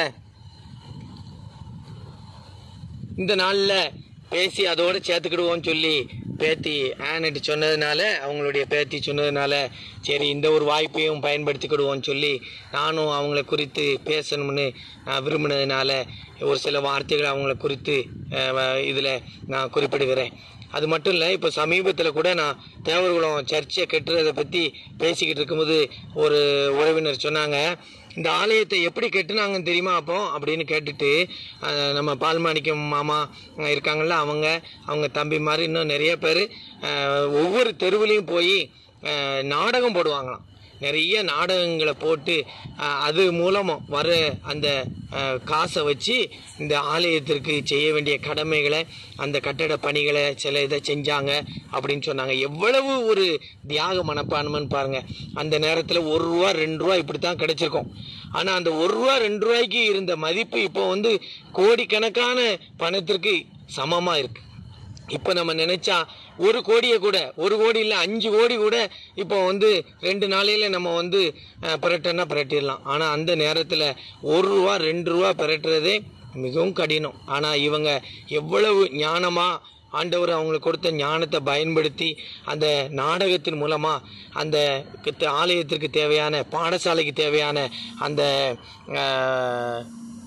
இந்த நாளில் பேசி அதோட சேர்த்துக்கிடுவோம்னு சொல்லி பேத்தி ஆனட்டு சொன்னதுனால அவங்களுடைய பேத்தி சொன்னதுனால சரி இந்த ஒரு வாய்ப்பையும் பயன்படுத்திக்கிடுவோம்னு சொல்லி நானும் அவங்கள குறித்து பேசணும்னு நான் விரும்பினதுனால ஒரு சில வார்த்தைகள் அவங்கள குறித்து இதில் நான் குறிப்பிடுகிறேன் அது மட்டும் இல்லை இப்போ சமீபத்தில் கூட நான் தேவர்குளம் சர்ச்சை கட்டுறதை பற்றி பேசிக்கிட்டு இருக்கும்போது ஒரு உறவினர் சொன்னாங்க இந்த ஆலயத்தை எப்படி கட்டுனாங்கன்னு தெரியுமா அப்போ அப்படின்னு கேட்டுட்டு அஹ், நம்ம பால்மாணிக்கம் மாமா அஹ், இருக்காங்கல்ல அவங்க அவங்க தம்பி மாதிரி இன்னும் நிறைய பேர் ஒவ்வொரு தெருவுலையும் போய் அஹ், நாடகம் போடுவாங்களாம் நிறைய நாடகங்களை போட்டு அஹ், அது மூலமாக வர அந்த அஹ், காசை வச்சு இந்த ஆலயத்திற்கு செய்ய வேண்டிய கடமைகளை அந்த கட்டட பணிகளை சில இதை செஞ்சாங்க அப்படின்னு சொன்னாங்க எவ்வளவு ஒரு தியாக மனப்பான்மைன்னு பாருங்க அந்த நேரத்தில் ஒரு ரூபா ரெண்டு ரூபா இப்படி தான் கிடைச்சிருக்கும் ஆனால் அந்த ஒரு ரூபா ரெண்டு ரூபாய்க்கு இருந்த மதிப்பு இப்போ வந்து கோடிக்கணக்கான பணத்திற்கு சமமாக இருக்கு இப்போ நம்ம நினைச்சா ஒரு கோடியை கூட ஒரு கோடி இல்லை அஞ்சு கோடி கூட இப்போ வந்து ரெண்டு நாளையில நம்ம வந்து அஹ், பிரட்டன்னா பிரட்டிடலாம் ஆனால் அந்த நேரத்தில் ஒரு ரூபா ரெண்டு ரூபா பிரட்டுறதே மிகவும் கடினம் ஆனால் இவங்க எவ்வளவு ஞானமாக ஆண்டவர் அவங்களுக்கு கொடுத்த ஞானத்தை பயன்படுத்தி அந்த நாடகத்தின் மூலமாக அந்த கித்த- ஆலயத்திற்கு தேவையான பாடசாலைக்கு தேவையான அந்த அஹ்,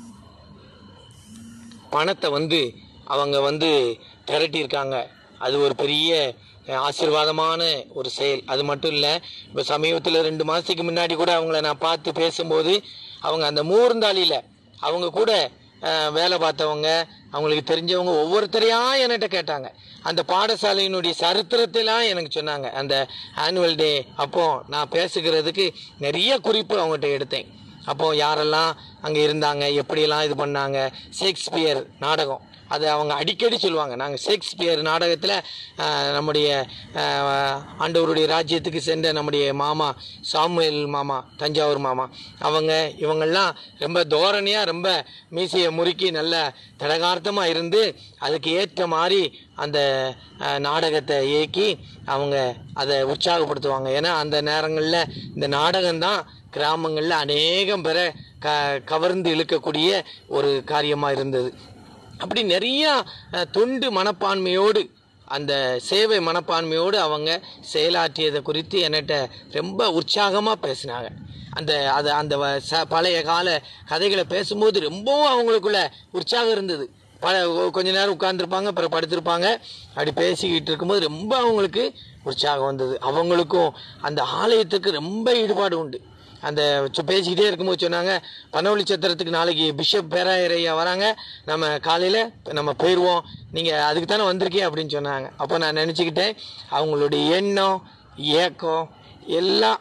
பணத்தை வந்து அவங்க வந்து திரட்டியிருக்காங்க அது ஒரு பெரிய அஹ், ஆசீர்வாதமான ஒரு செயல் அது மட்டும் இல்லை இப்போ சமீபத்தில் ரெண்டு மாதத்துக்கு முன்னாடி கூட அவங்கள நான் பார்த்து பேசும்போது அவங்க அந்த மூர்ந்தாளியில் அவங்க கூட அஹ், வேலை பார்த்தவங்க அவங்களுக்கு தெரிஞ்சவங்க ஒவ்வொருத்தரையா என்கிட்ட கேட்டாங்க அந்த பாடசாலையினுடைய சரித்திரத்தெல்லாம் எனக்கு சொன்னாங்க அந்த ஆனுவல் டே அப்போ நான் பேசுகிறதுக்கு நிறைய குறிப்பு அவங்ககிட்ட எடுத்தேன் அப்போ யாரெல்லாம் அங்கே இருந்தாங்க எப்படியெல்லாம் இது பண்ணாங்க ஷேக்ஸ்பியர் நாடகம் அது அவங்க அடிக்கடி சொல்லுவாங்க நாங்கள் ஷேக்ஸ்பியர் நாடகத்தில் நம்முடைய ஆஹ், ஆண்டவருடைய ராஜ்யத்துக்கு சென்ற நம்முடைய மாமா சாமுவேல் மாமா தஞ்சாவூர் மாமா அவங்க இவங்கெல்லாம் ரொம்ப தோரணையாக ரொம்ப மீசையை முறுக்கி நல்ல தடகார்த்தமாக இருந்து அதுக்கு ஏற்ற மாதிரி அந்த ஆஹ், நாடகத்தை இயக்கி அவங்க அதை உற்சாகப்படுத்துவாங்க ஏன்னா அந்த நேரங்களில் இந்த நாடகம்தான் கிராமங்களில் அநேகம் பேரை க கவர்ந்து இழுக்கக்கூடிய ஒரு காரியமாக இருந்தது அப்படி நிறைய அஹ், தொண்டு மனப்பான்மையோடு அந்த சேவை மனப்பான்மையோடு அவங்க செயலாற்றியதை குறித்து என்கிட்ட ரொம்ப உற்சாகமாக பேசினாங்க அந்த அது அந்த வ- ச- பழைய கால கதைகளை பேசும்போது ரொம்பவும் அவங்களுக்குள்ள உற்சாகம் இருந்தது பல கொஞ்ச நேரம் உட்கார்ந்துருப்பாங்க அப்புறம் படுத்திருப்பாங்க அப்படி பேசிக்கிட்டு இருக்கும்போது ரொம்ப அவங்களுக்கு உற்சாகம் வந்தது அவங்களுக்கும் அந்த ஆலயத்துக்கு ரொம்ப ஈடுபாடு உண்டு அந்த சு- பேசிக்கிட்டே இருக்கும்போது சொன்னாங்க பனவழி சத்திரத்துக்கு நாளைக்கு பிஷப் பேராயரையா வராங்க நம்ம காலையில் நம்ம போயிடுவோம் நீங்கள் அதுக்கு தானே வந்திருக்கீங்க அப்படின்னு சொன்னாங்க அப்போ நான் நினச்சிக்கிட்டேன் அவங்களுடைய எண்ணம் ஏக்கம் எல்லாம்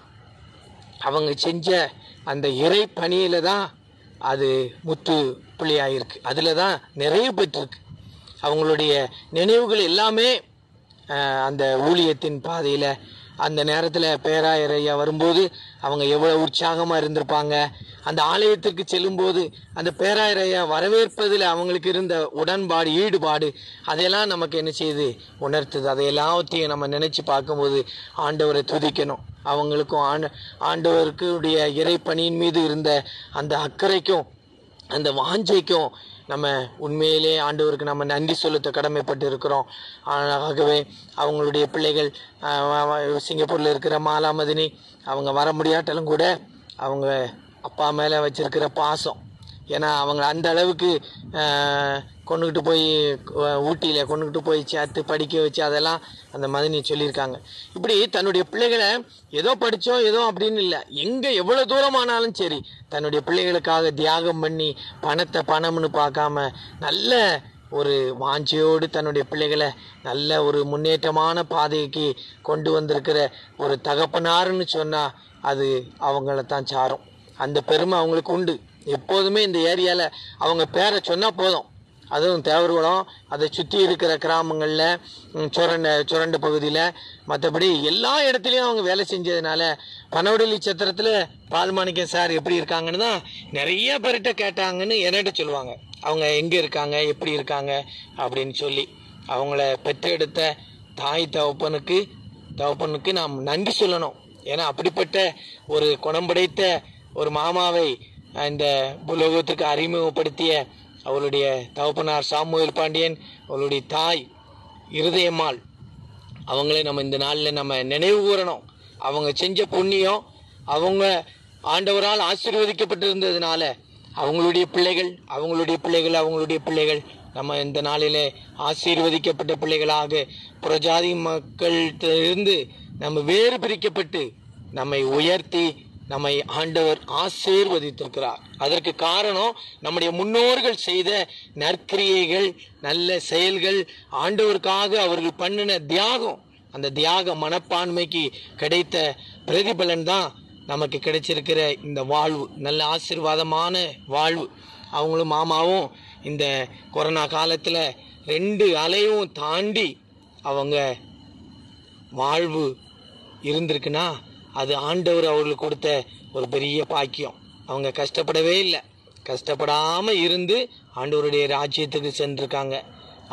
அவங்க செஞ்ச அந்த இறை பணியில தான் அது முத்து புள்ளியாயிருக்கு அதில் தான் நிறைவு பெற்றிருக்கு அவங்களுடைய நினைவுகள் எல்லாமே அஹ், அந்த ஊழியத்தின் பாதையில் அந்த நேரத்தில் பேராயர் ஐயா வரும்போது அவங்க எவ்வளோ உற்சாகமாக இருந்திருப்பாங்க அந்த ஆலயத்திற்கு செல்லும்போது அந்த பேராயர் ஐயா வரவேற்பதில் அவங்களுக்கு இருந்த உடன்பாடு ஈடுபாடு அதையெல்லாம் நமக்கு என்ன செய்யுது உணர்த்துது அதை எல்லாத்தையும் நம்ம நினைச்சு பார்க்கும்போது ஆண்டவரை துதிக்கணும் அவங்களுக்கும் ஆண்ட ஆண்டவருக்கு உடைய இறைப்பணியின் மீது இருந்த அந்த அக்கறைக்கும் அந்த வாஞ்சைக்கும் நம்ம உண்மையிலே ஆண்டவருக்கு நம்ம நன்றி செலுத்த கடமைப்பட்டு இருக்கிறோம் ஆகவே அவங்களுடைய பிள்ளைகள் ஆஹ், சிங்கப்பூரில் இருக்கிற மாலாமதினி அவங்க வர முடியாட்டாலும் கூட அவங்க அப்பா மேலே வச்சிருக்கிற பாசம் ஏன்னா அவங்க அந்த அளவுக்கு ஆஹ், கொண்டுகிட்டு போய் ஊட்டியில் கொண்டுகிட்டு போய் சேர்த்து படிக்க வச்சு அதெல்லாம் அந்த மதினி சொல்லியிருக்காங்க இப்படி தன்னுடைய பிள்ளைகளை ஏதோ படித்தோம் ஏதோ அப்படின்னு இல்லை எங்கே எவ்வளோ தூரமானாலும் சரி தன்னுடைய பிள்ளைகளுக்காக தியாகம் பண்ணி பணத்தை பணம்னு பார்க்காம நல்ல ஒரு வாஞ்சையோடு தன்னுடைய பிள்ளைகளை நல்ல ஒரு முன்னேற்றமான பாதைக்கு கொண்டு வந்திருக்கிற ஒரு தகப்பனாருன்னு சொன்னால் அது அவங்கள தான் சாரும் அந்த பெருமை அவங்களுக்கு உண்டு எப்போதுமே இந்த ஏரியாவில் அவங்க பேரை சொன்னால் போதும் அதுவும் தேவர்குளம் அதை சுற்றி இருக்கிற கிராமங்களில் ம், சுரண்ட சுரண்ட பகுதியில் மற்றபடி எல்லா இடத்துலையும் அவங்க வேலை செஞ்சதுனால பனவடலி சத்திரத்தில் பால்மாணிக்கம் சார் எப்படி இருக்காங்கன்னு தான் நிறைய பேர்கிட்ட கேட்டாங்கன்னு என்கிட்ட சொல்லுவாங்க அவங்க எங்கே இருக்காங்க எப்படி இருக்காங்க அப்படின்னு சொல்லி அவங்கள பெற்றெடுத்த தாய் தகப்பனுக்கு தகப்பனுக்கு நாம் நன்றி சொல்லணும் ஏன்னா அப்படிப்பட்ட ஒரு குணம் படைத்த ஒரு மாமாவை இந்த புலோகத்திற்கு அறிமுகப்படுத்திய அவளுடைய தகப்பனார் சாமுவேல் பாண்டியன் அவளுடைய தாய் இருதயம்மாள் அவங்களே நம்ம இந்த நாளில் நம்ம நினைவு கூறணும் அவங்க செஞ்ச புண்ணியம் அவங்க ஆண்டவரால் ஆசீர்வதிக்கப்பட்டிருந்ததுனால அவங்களுடைய பிள்ளைகள் அவங்களுடைய பிள்ளைகள் அவங்களுடைய பிள்ளைகள் நம்ம இந்த நாளிலே ஆசீர்வதிக்கப்பட்ட பிள்ளைகளாக புறஜாதி மக்களிலிருந்து நம்ம வேறு பிரிக்கப்பட்டு நம்மை உயர்த்தி நம்மை ஆண்டவர் ஆசீர்வதித்திருக்கிறார் அதற்கு காரணம் நம்முடைய முன்னோர்கள் செய்த நற்கிரியைகள் நல்ல செயல்கள் ஆண்டவருக்காக அவர்கள் பண்ணின தியாகம் அந்த தியாக மனப்பான்மைக்கு கிடைத்த பிரதிபலன் தான் நமக்கு கிடைச்சிருக்கிற இந்த வாழ்வு நல்ல ஆசீர்வாதமான வாழ்வு அவங்களும் மாமாவும் இந்த கொரோனா காலத்தில் ரெண்டு அலையும் தாண்டி அவங்க வாழ்வு இருந்திருக்குன்னா அது ஆண்டவர் அவர்களுக்கு கொடுத்த ஒரு பெரிய பாக்கியம் அவங்க கஷ்டப்படவே இல்லை கஷ்டப்படாமல் இருந்து ஆண்டவருடைய ராஜ்யத்துக்கு சென்றிருக்காங்க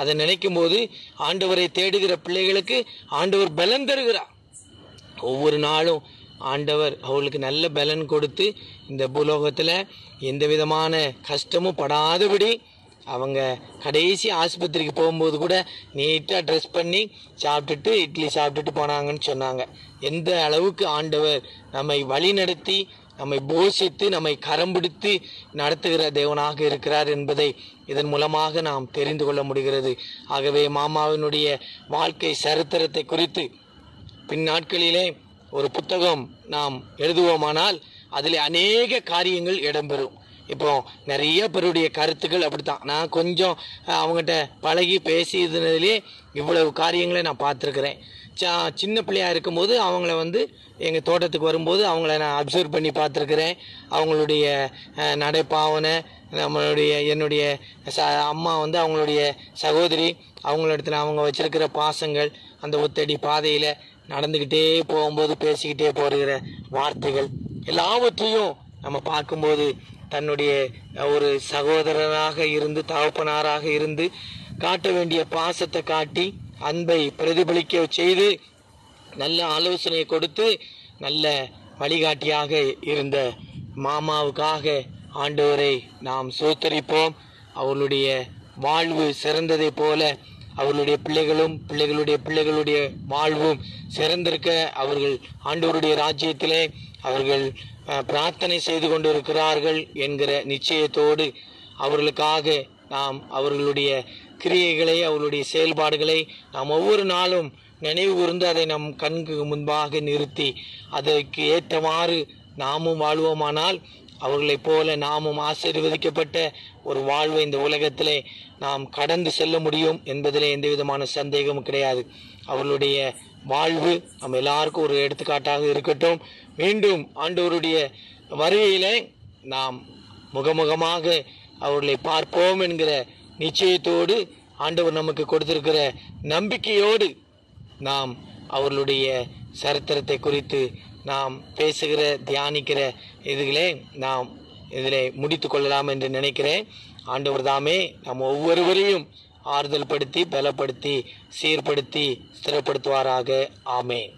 அதை நினைக்கும் போது ஆண்டவரை தேடுகிற பிள்ளைகளுக்கு ஆண்டவர் பலன் தருகிறார் ஒவ்வொரு நாளும் ஆண்டவர் அவர்களுக்கு நல்ல பலன் கொடுத்து இந்த பூலோகத்தில் எந்த விதமான கஷ்டமும் படாதபடி அவங்க கடைசி ஆஸ்பத்திரிக்கு போகும்போது கூட நீட்டாக ட்ரெஸ் பண்ணி சாப்பிட்டுட்டு இட்லி சாப்பிட்டுட்டு போனாங்கன்னு சொன்னாங்க எந்த அளவுக்கு ஆண்டவர் நம்மை வழி நடத்தி நம்மை போஷித்து நம்மை கரம் பிடித்து நடத்துகிற தேவனாக இருக்கிறார் என்பதை இதன் மூலமாக நாம் தெரிந்து கொள்ள முடிகிறது ஆகவே மாமாவினுடைய வாழ்க்கை சரித்திரத்தை குறித்து பின் நாட்களிலே ஒரு புத்தகம் நாம் எழுதுவோமானால் அதில் அநேக காரியங்கள் இடம்பெறும் இப்போ நிறைய பேருடைய கருத்துக்கள் அப்படித்தான் நான் கொஞ்சம் அஹ், அவங்ககிட்ட பழகி பேசியதுனதுலேயே இவ்வளவு காரியங்களை நான் பார்த்துருக்குறேன் சா சின்ன பிள்ளையா இருக்கும்போது அவங்கள வந்து எங்கள் தோட்டத்துக்கு வரும்போது அவங்கள நான் அப்சர்வ் பண்ணி பார்த்துருக்குறேன் அவங்களுடைய அஹ், நடைப்பாவனை நம்மளுடைய என்னுடைய ச அம்மா வந்து அவங்களுடைய சகோதரி அவங்களிடத்துல அவங்க வச்சிருக்கிற பாசங்கள் அந்த ஒத்தடி பாதையில் நடந்துக்கிட்டே போகும்போது பேசிக்கிட்டே போகிற வார்த்தைகள் எல்லாவற்றையும் நம்ம பார்க்கும்போது தன்னுடைய ஒரு சகோதரராக இருந்து தகப்பனாராக இருந்து காட்ட வேண்டிய பாசத்தை காட்டி அன்பை பிரதிபலிக்க செய்து நல்ல ஆலோசனை கொடுத்து நல்ல வழிகாட்டியாக இருந்த மாமாவுக்காக ஆண்டவரை நாம் சோத்தரிப்போம் அவர்களுடைய வாழ்வு சிறந்ததைப் போல அவர்களுடைய பிள்ளைகளும் பிள்ளைகளுடைய பிள்ளைகளுடைய வாழ்வும் சிறந்திருக்க அவர்கள் ஆண்டவருடைய ராஜ்யத்திலே அவர்கள் அஹ், பிரார்த்தனை செய்து கொண்டிருக்கிறார்கள் என்கிற நிச்சயத்தோடு அவர்களுக்காக நாம் அவர்களுடைய கிரியைகளை அவர்களுடைய செயல்பாடுகளை நாம் ஒவ்வொரு நாளும் நினைவு கூர்ந்து அதை நம் கண்கு முன்பாக நிறுத்தி அதற்கு ஏற்றவாறு நாமும் வாழ்வோமானால் அவர்களைப் போல நாமும் ஆசீர்வதிக்கப்பட்ட ஒரு வாழ்வை இந்த உலகத்திலே நாம் கடந்து செல்ல முடியும் என்பதிலே எந்த விதமான சந்தேகமும் கிடையாது அவர்களுடைய வாழ்வு நம்ம எல்லாருக்கும் ஒரு எடுத்துக்காட்டாக இருக்கட்டும் மீண்டும் ஆண்டவருடைய வருகையிலே நாம் முகமுகமாக அவர்களை பார்ப்போம் என்கிற நிச்சயத்தோடு ஆண்டவர் நமக்கு கொடுத்திருக்கிற நம்பிக்கையோடு நாம் அவர்களுடைய சரித்திரத்தை குறித்து நாம் பேசுகிற தியானிக்கிற இதுகளே நாம் இதில் முடித்து கொள்ளலாம் என்று நினைக்கிறேன் ஆண்டவர் தாமே நம் ஒவ்வொருவரையும் ஆறுதல் படுத்தி பலப்படுத்தி சீர்படுத்தி ஸ்திரப்படுத்துவாராக ஆமென்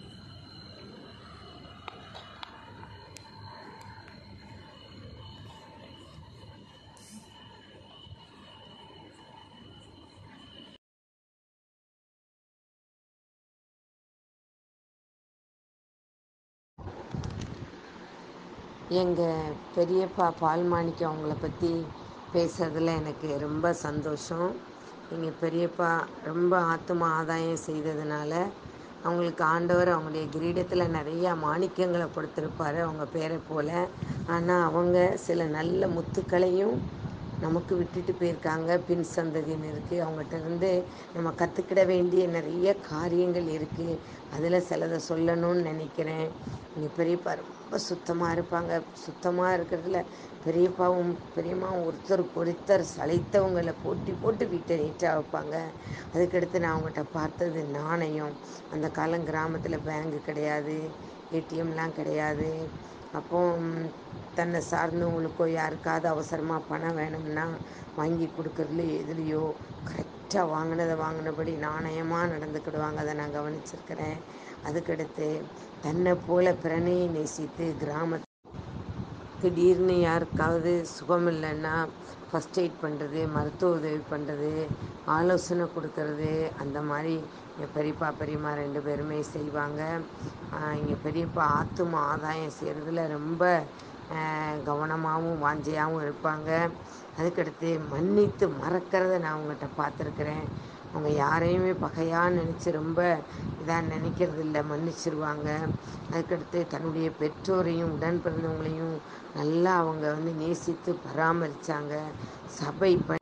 எங்கள் பெரியப்பா பால்மாணிக்கம் அவங்கள பற்றி பேசுறதுல எனக்கு ரொம்ப சந்தோஷம் எங்கள் பெரியப்பா ரொம்ப ஆத்தும ஆதாயம் செய்ததுனால அவங்களுக்கு ஆண்டவர் அவங்களுடைய கிரீடத்தில் நிறையா மாணிக்கங்களை கொடுத்துருப்பாரு அவங்க பேரை போல் ஆனால் அவங்க சில நல்ல முத்துக்களையும் நமக்கு விட்டுட்டு போயிருக்காங்க பின் சந்ததியினருக்கு அவங்ககிட்ட இருந்து நம்ம கற்றுக்கிட வேண்டிய நிறைய காரியங்கள் இருக்குது அதில் சிலதை சொல்லணும்னு நினைக்கிறேன் எங்கள் பெரியப்பா ரொம்ப சுத்தமாக இருப்பாங்க சுத்தமாக இருக்கிறதுல பெரியப்பாவும் பெரியம்மாவும் ஒருத்தருக்கு ஒருத்தர் சளைத்தவங்களை போட்டி போட்டு வீட்டை நீட்டாக வைப்பாங்க அதுக்கடுத்து நான் அவங்ககிட்ட பார்த்தது நாணயம் அந்த காலம் கிராமத்தில் பேங்கு கிடையாது ஏடிஎம்லாம் கிடையாது அப்போ ம், தன்னை சார்ந்தவங்களுக்கோ யாருக்காவது அவசரமாக பணம் வேணும்னா வாங்கி கொடுக்கறதுல எதுலேயோ கரெக்டாக வாங்கினதை வாங்கினபடி நாணயமாக நடந்துக்கிடுவாங்க அதை நான் கவனிச்சிருக்கிறேன் அதுக்கடுத்து தன்னை போல பிறனையை நேசித்து கிராம திடீர்னு யாருக்காவது சுகம் இல்லைன்னா ஃபஸ்ட் எய்ட் பண்ணுறது மருத்துவ உதவி பண்ணுறது ஆலோசனை கொடுக்கறது அந்த மாதிரி எங்கள் பெரியப்பா பெரியம்மா ரெண்டு பேருமே செய்வாங்க இங்கே பெரியப்பா ஆத்தும ஆதாயம் செய்கிறதுல ரொம்ப கவனமாகவும் வாஞ்சையாகவும் இருப்பாங்க அதுக்கடுத்து மன்னித்து மறக்கிறத நான் அவங்ககிட்ட பார்த்துருக்குறேன் அவங்க யாரையுமே பகையாக நினச்சி ரொம்ப இதாக நினைக்கிறது இல்லை மன்னிச்சிருவாங்க அதுக்கடுத்து தன்னுடைய பெற்றோரையும் உடன் பிறந்தவங்களையும் நல்லா அவங்க வந்து நேசித்து பராமரித்தாங்க சபை ப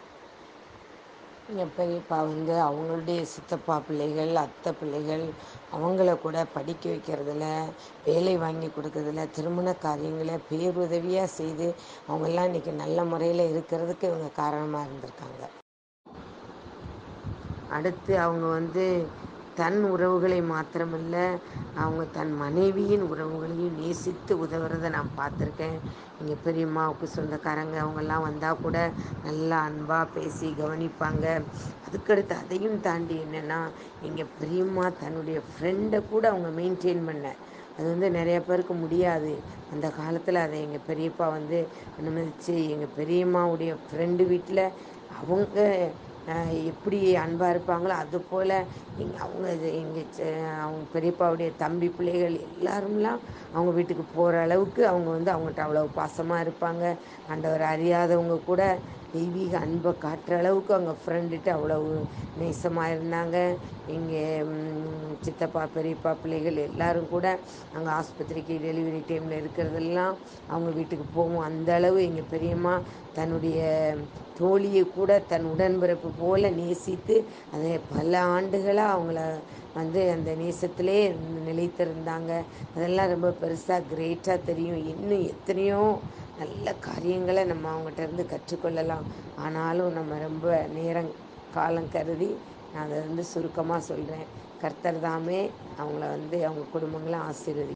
எங்கள் பெரியப்பா வந்து அவங்களுடைய சித்தப்பா பிள்ளைகள் அத்தை பிள்ளைகள் அவங்கள கூட படிக்க வைக்கிறதுல வேலை வாங்கி கொடுக்கறதுல திருமண காரியங்களை பேருதவியாக செய்து அவங்கெல்லாம் இன்றைக்கி நல்ல முறையில் இருக்கிறதுக்கு இவங்க காரணமாக இருந்திருக்காங்க அடுத்து அவங்க வந்து தன் உறவுகளை மாத்திரமல்ல அவங்க தன் மனைவியின் உறவுகளையும் நேசித்து உதவுறதை நான் பார்த்துருக்கேன் எங்கள் பெரியம்மாவுக்கு சொந்தக்காரங்க அவங்கெல்லாம் வந்தால் கூட நல்லா அன்பாக பேசி கவனிப்பாங்க அதுக்கடுத்து அதையும் தாண்டி என்னென்னா எங்கள் பெரியம்மா தன்னுடைய ஃப்ரெண்டை கூட அவங்க மெயின்டைன் பண்ண அது வந்து நிறைய பேருக்கு முடியாது அந்த காலத்தில் அதை எங்கள் பெரியப்பா வந்து அனுமதிச்சு எங்கள் பெரியம்மாவுடைய ஃப்ரெண்டு வீட்டில் அவங்க அஹ், எப்படி அன்பாக இருப்பாங்களோ அது போல் எங்கள் அவங்க இது எங்கள் அவங்க பெரியப்பாவுடைய தம்பி பிள்ளைகள் எல்லாரும்லாம் அவங்க வீட்டுக்கு போகிற அளவுக்கு அவங்க வந்து அவங்கள்ட்ட அவ்வளோ பாசமாக இருப்பாங்க ஆண்டவர் அறியாதவங்க கூட தெய்வீக அன்பை காட்டுற அளவுக்கு அவங்க ஃப்ரெண்டுகிட்ட அவ்வளவு நேசமாக இருந்தாங்க எங்கள் சித்தப்பா பெரியப்பா பிள்ளைகள் எல்லாரும் கூட அங்கே ஆஸ்பத்திரிக்கு டெலிவரி டைமில் இருக்கிறதெல்லாம் அவங்க வீட்டுக்கு போவோம் அந்த அளவு எங்கள் பெரியம்மா தன்னுடைய தோழியை கூட தன் உடன்பிறப்பு போல நேசித்து அதை பல ஆண்டுகளாக அவங்கள வந்து அந்த நேசத்திலே நிலைத்திருந்தாங்க அதெல்லாம் ரொம்ப பெருசாக கிரேட்டாக தெரியும் இன்னும் எத்தனையோ நல்ல காரியங்களை நம்ம அவங்ககிட்ட இருந்து கற்றுக்கொள்ளலாம் ஆனாலும் நம்ம ரொம்ப நேரம் காலம் கருதி நான் அதை வந்து சுருக்கமாக சொல்கிறேன் கர்த்தர் தாமே அவங்கள வந்து அவங்க குடும்பங்களை ஆசீர்வதி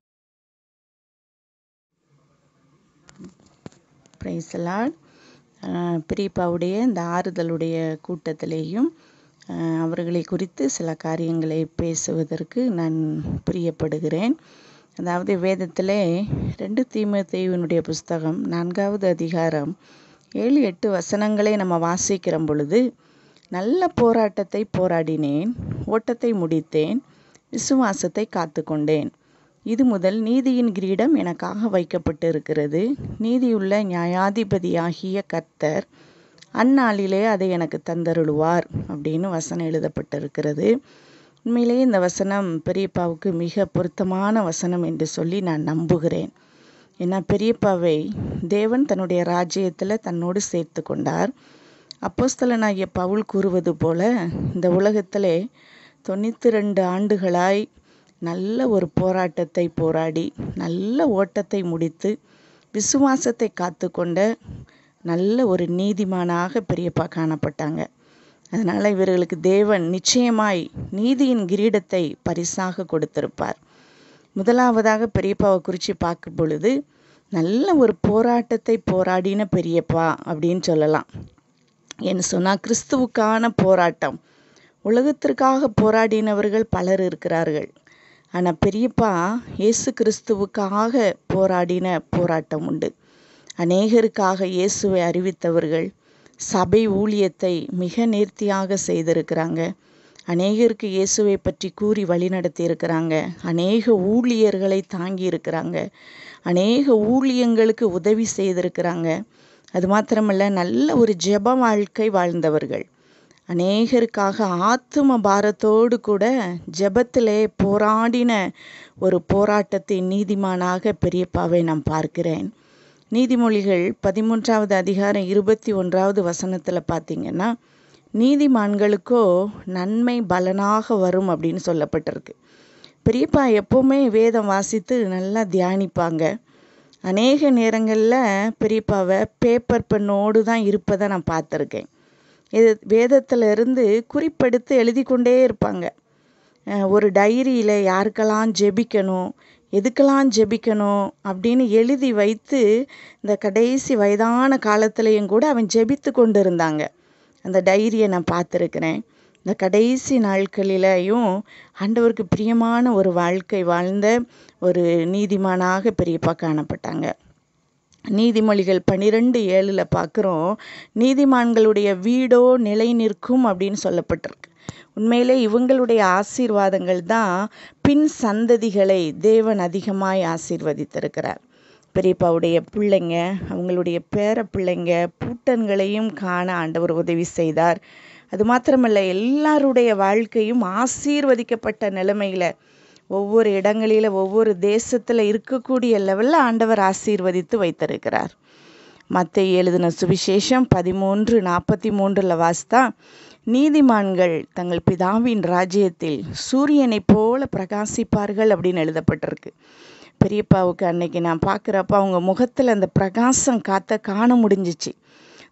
பிரைசலாட் பிரியப்பாவுடைய இந்த ஆறுதலுடைய கூட்டத்திலேயும் அஹ், அவர்களை குறித்து சில காரியங்களை பேசுவதற்கு நான் பிரியப்படுகிறேன் அதாவது வேதத்திலே ரெண்டு தீமத்தேவனுடைய புஸ்தகம் நான்காவது அதிகாரம் ஏழு எட்டு வசனங்களை நம்ம வாசிக்கிற பொழுது நல்ல போராட்டத்தை போராடினேன் ஓட்டத்தை முடித்தேன் விசுவாசத்தை காத்துக்கொண்டேன் இது முதல் நீதியின் கிரீடம் எனக்காக வைக்கப்பட்டிருக்கிறது நீதியுள்ள நியாயாதிபதியாகிய கர்த்தர் அந்நாளிலே அதை எனக்கு தந்தருளுவார் அப்படின்னு வசனம் எழுதப்பட்டிருக்கிறது உண்மையிலேயே இந்த வசனம் பெரியப்பாவுக்கு மிக பொருத்தமான வசனம் என்று சொல்லி நான் நம்புகிறேன் ஏன்னா பெரியப்பாவை தேவன் தன்னுடைய ராஜ்யத்தில் தன்னோடு சேர்த்து கொண்டார் அப்போஸ்தலனாகிய பவுல் கூறுவது போல இந்த உலகத்திலே தொண்ணூற்றி ரெண்டு ஆண்டுகளாய் நல்ல ஒரு போராட்டத்தை போராடி நல்ல ஓட்டத்தை முடித்து விசுவாசத்தை காத்துக்கொண்ட நல்ல ஒரு நீதிமானாக பெரியப்பா காணப்பட்டாங்க அதனால் இவர்களுக்கு தேவன் நிச்சயமாய் நீதியின் கிரீடத்தை பரிசாக கொடுத்திருப்பார் முதலாவதாக பெரியப்பாவை குறித்து பார்க்கும் பொழுது நல்ல ஒரு போராட்டத்தை போராடின பெரியப்பா அப்படின்னு சொல்லலாம் என்ன சொன்னால் கிறிஸ்துவுக்கான போராட்டம் உலகத்திற்காக போராடினவர்கள் பலர் இருக்கிறார்கள் ஆனால் பெரியப்பா இயேசு கிறிஸ்துவுக்காக போராடின போராட்டம் உண்டு அநேகருக்காக இயேசுவை அறிவித்தவர்கள் சபை ஊழியத்தை மிக நேர்த்தியாக செய்திருக்கிறாங்க அநேகருக்கு இயேசுவை பற்றி கூறி வழிநடத்தி இருக்கிறாங்க அநேக ஊழியர்களை தாங்கி இருக்கிறாங்க அநேக ஊழியங்களுக்கு உதவி செய்திருக்கிறாங்க அது மாத்திரமல்ல நல்ல ஒரு ஜெப வாழ்க்கை வாழ்ந்தவர்கள் அநேகருக்காக ஆத்தும பாரத்தோடு கூட ஜெபத்திலே போராடின ஒரு போராட்டத்தின் நீதிமானாக பெரியப்பாவை நான் பார்க்கிறேன் நீதிமொழிகள் பதிமூன்றாவது அதிகாரம் இருபத்தி ஒன்றாவது வசனத்தில் பார்த்தீங்கன்னா நீதிமான்களுக்கோ நன்மை பலனாக வரும் அப்படின்னு சொல்லப்பட்டிருக்கு பெரியப்பா எப்போவுமே வேதம் வாசித்து நல்லா தியானிப்பாங்க அநேக நேரங்களில் பெரியப்பாவை பேப்பர் பெண்ணோடு தான் இருப்பதை நான் பார்த்துருக்கேன் இது வேதத்துல இருந்து குறிப்பெடுத்து எழுதி கொண்டே இருப்பாங்க அஹ் ஒரு டைரியில் யாருக்கெல்லாம் ஜெபிக்கணும் எதுக்கெல்லாம் ஜெபிக்கணும் அப்படின்னு எழுதி வைத்து இந்த கடைசி வயதான காலத்துலேயும் கூட அவன் ஜெபித்து கொண்டு இருந்தாங்க அந்த டைரியை நான் பார்த்துருக்கிறேன் இந்த கடைசி நாட்களிலையும் ஆண்டவருக்கு பிரியமான ஒரு வாழ்க்கை வாழ்ந்த ஒரு நீதிமானாக பெரியப்பா காணப்பட்டாங்க நீதிமொழிகள் பன்னிரெண்டு ஏழில் பார்க்குறோம் நீதிமான்களுடைய வீடோ நிலை நிற்கும் அப்படின்னு சொல்லப்பட்டிருக்கு உண்மையிலே இவங்களுடைய ஆசீர்வாதங்கள் தான் பின் சந்ததிகளை தேவன் அதிகமாய் ஆசீர்வதித்திருக்கிறார் பெரியப்பாவுடைய பிள்ளைங்க அவங்களுடைய பேர பிள்ளைங்க பூட்டன்களையும் காண ஆண்டவர் உதவி செய்தார் அது மாத்திரமல்ல எல்லாருடைய வாழ்க்கையும் ஆசீர்வதிக்கப்பட்ட நிலைமையில ஒவ்வொரு இடங்களில ஒவ்வொரு தேசத்துல இருக்கக்கூடிய லெவல்ல ஆண்டவர் ஆசீர்வதித்து வைத்திருக்கிறார் மத்தேயு எழுதின சுவிசேஷம் பதிமூன்று நாற்பத்தி மூன்றுல வாசித்தா நீதிமான்கள் தங்கள் பிதாவின் ராஜ்யத்தில் சூரியனைப் போல பிரகாசிப்பார்கள் அப்படின்னு எழுதப்பட்டிருக்கு பெரியப்பாவுக்கு அன்னைக்கு நான் பார்க்குறப்ப அவங்க முகத்தில் அந்த பிரகாசம் காத்த காண முடிஞ்சிச்சு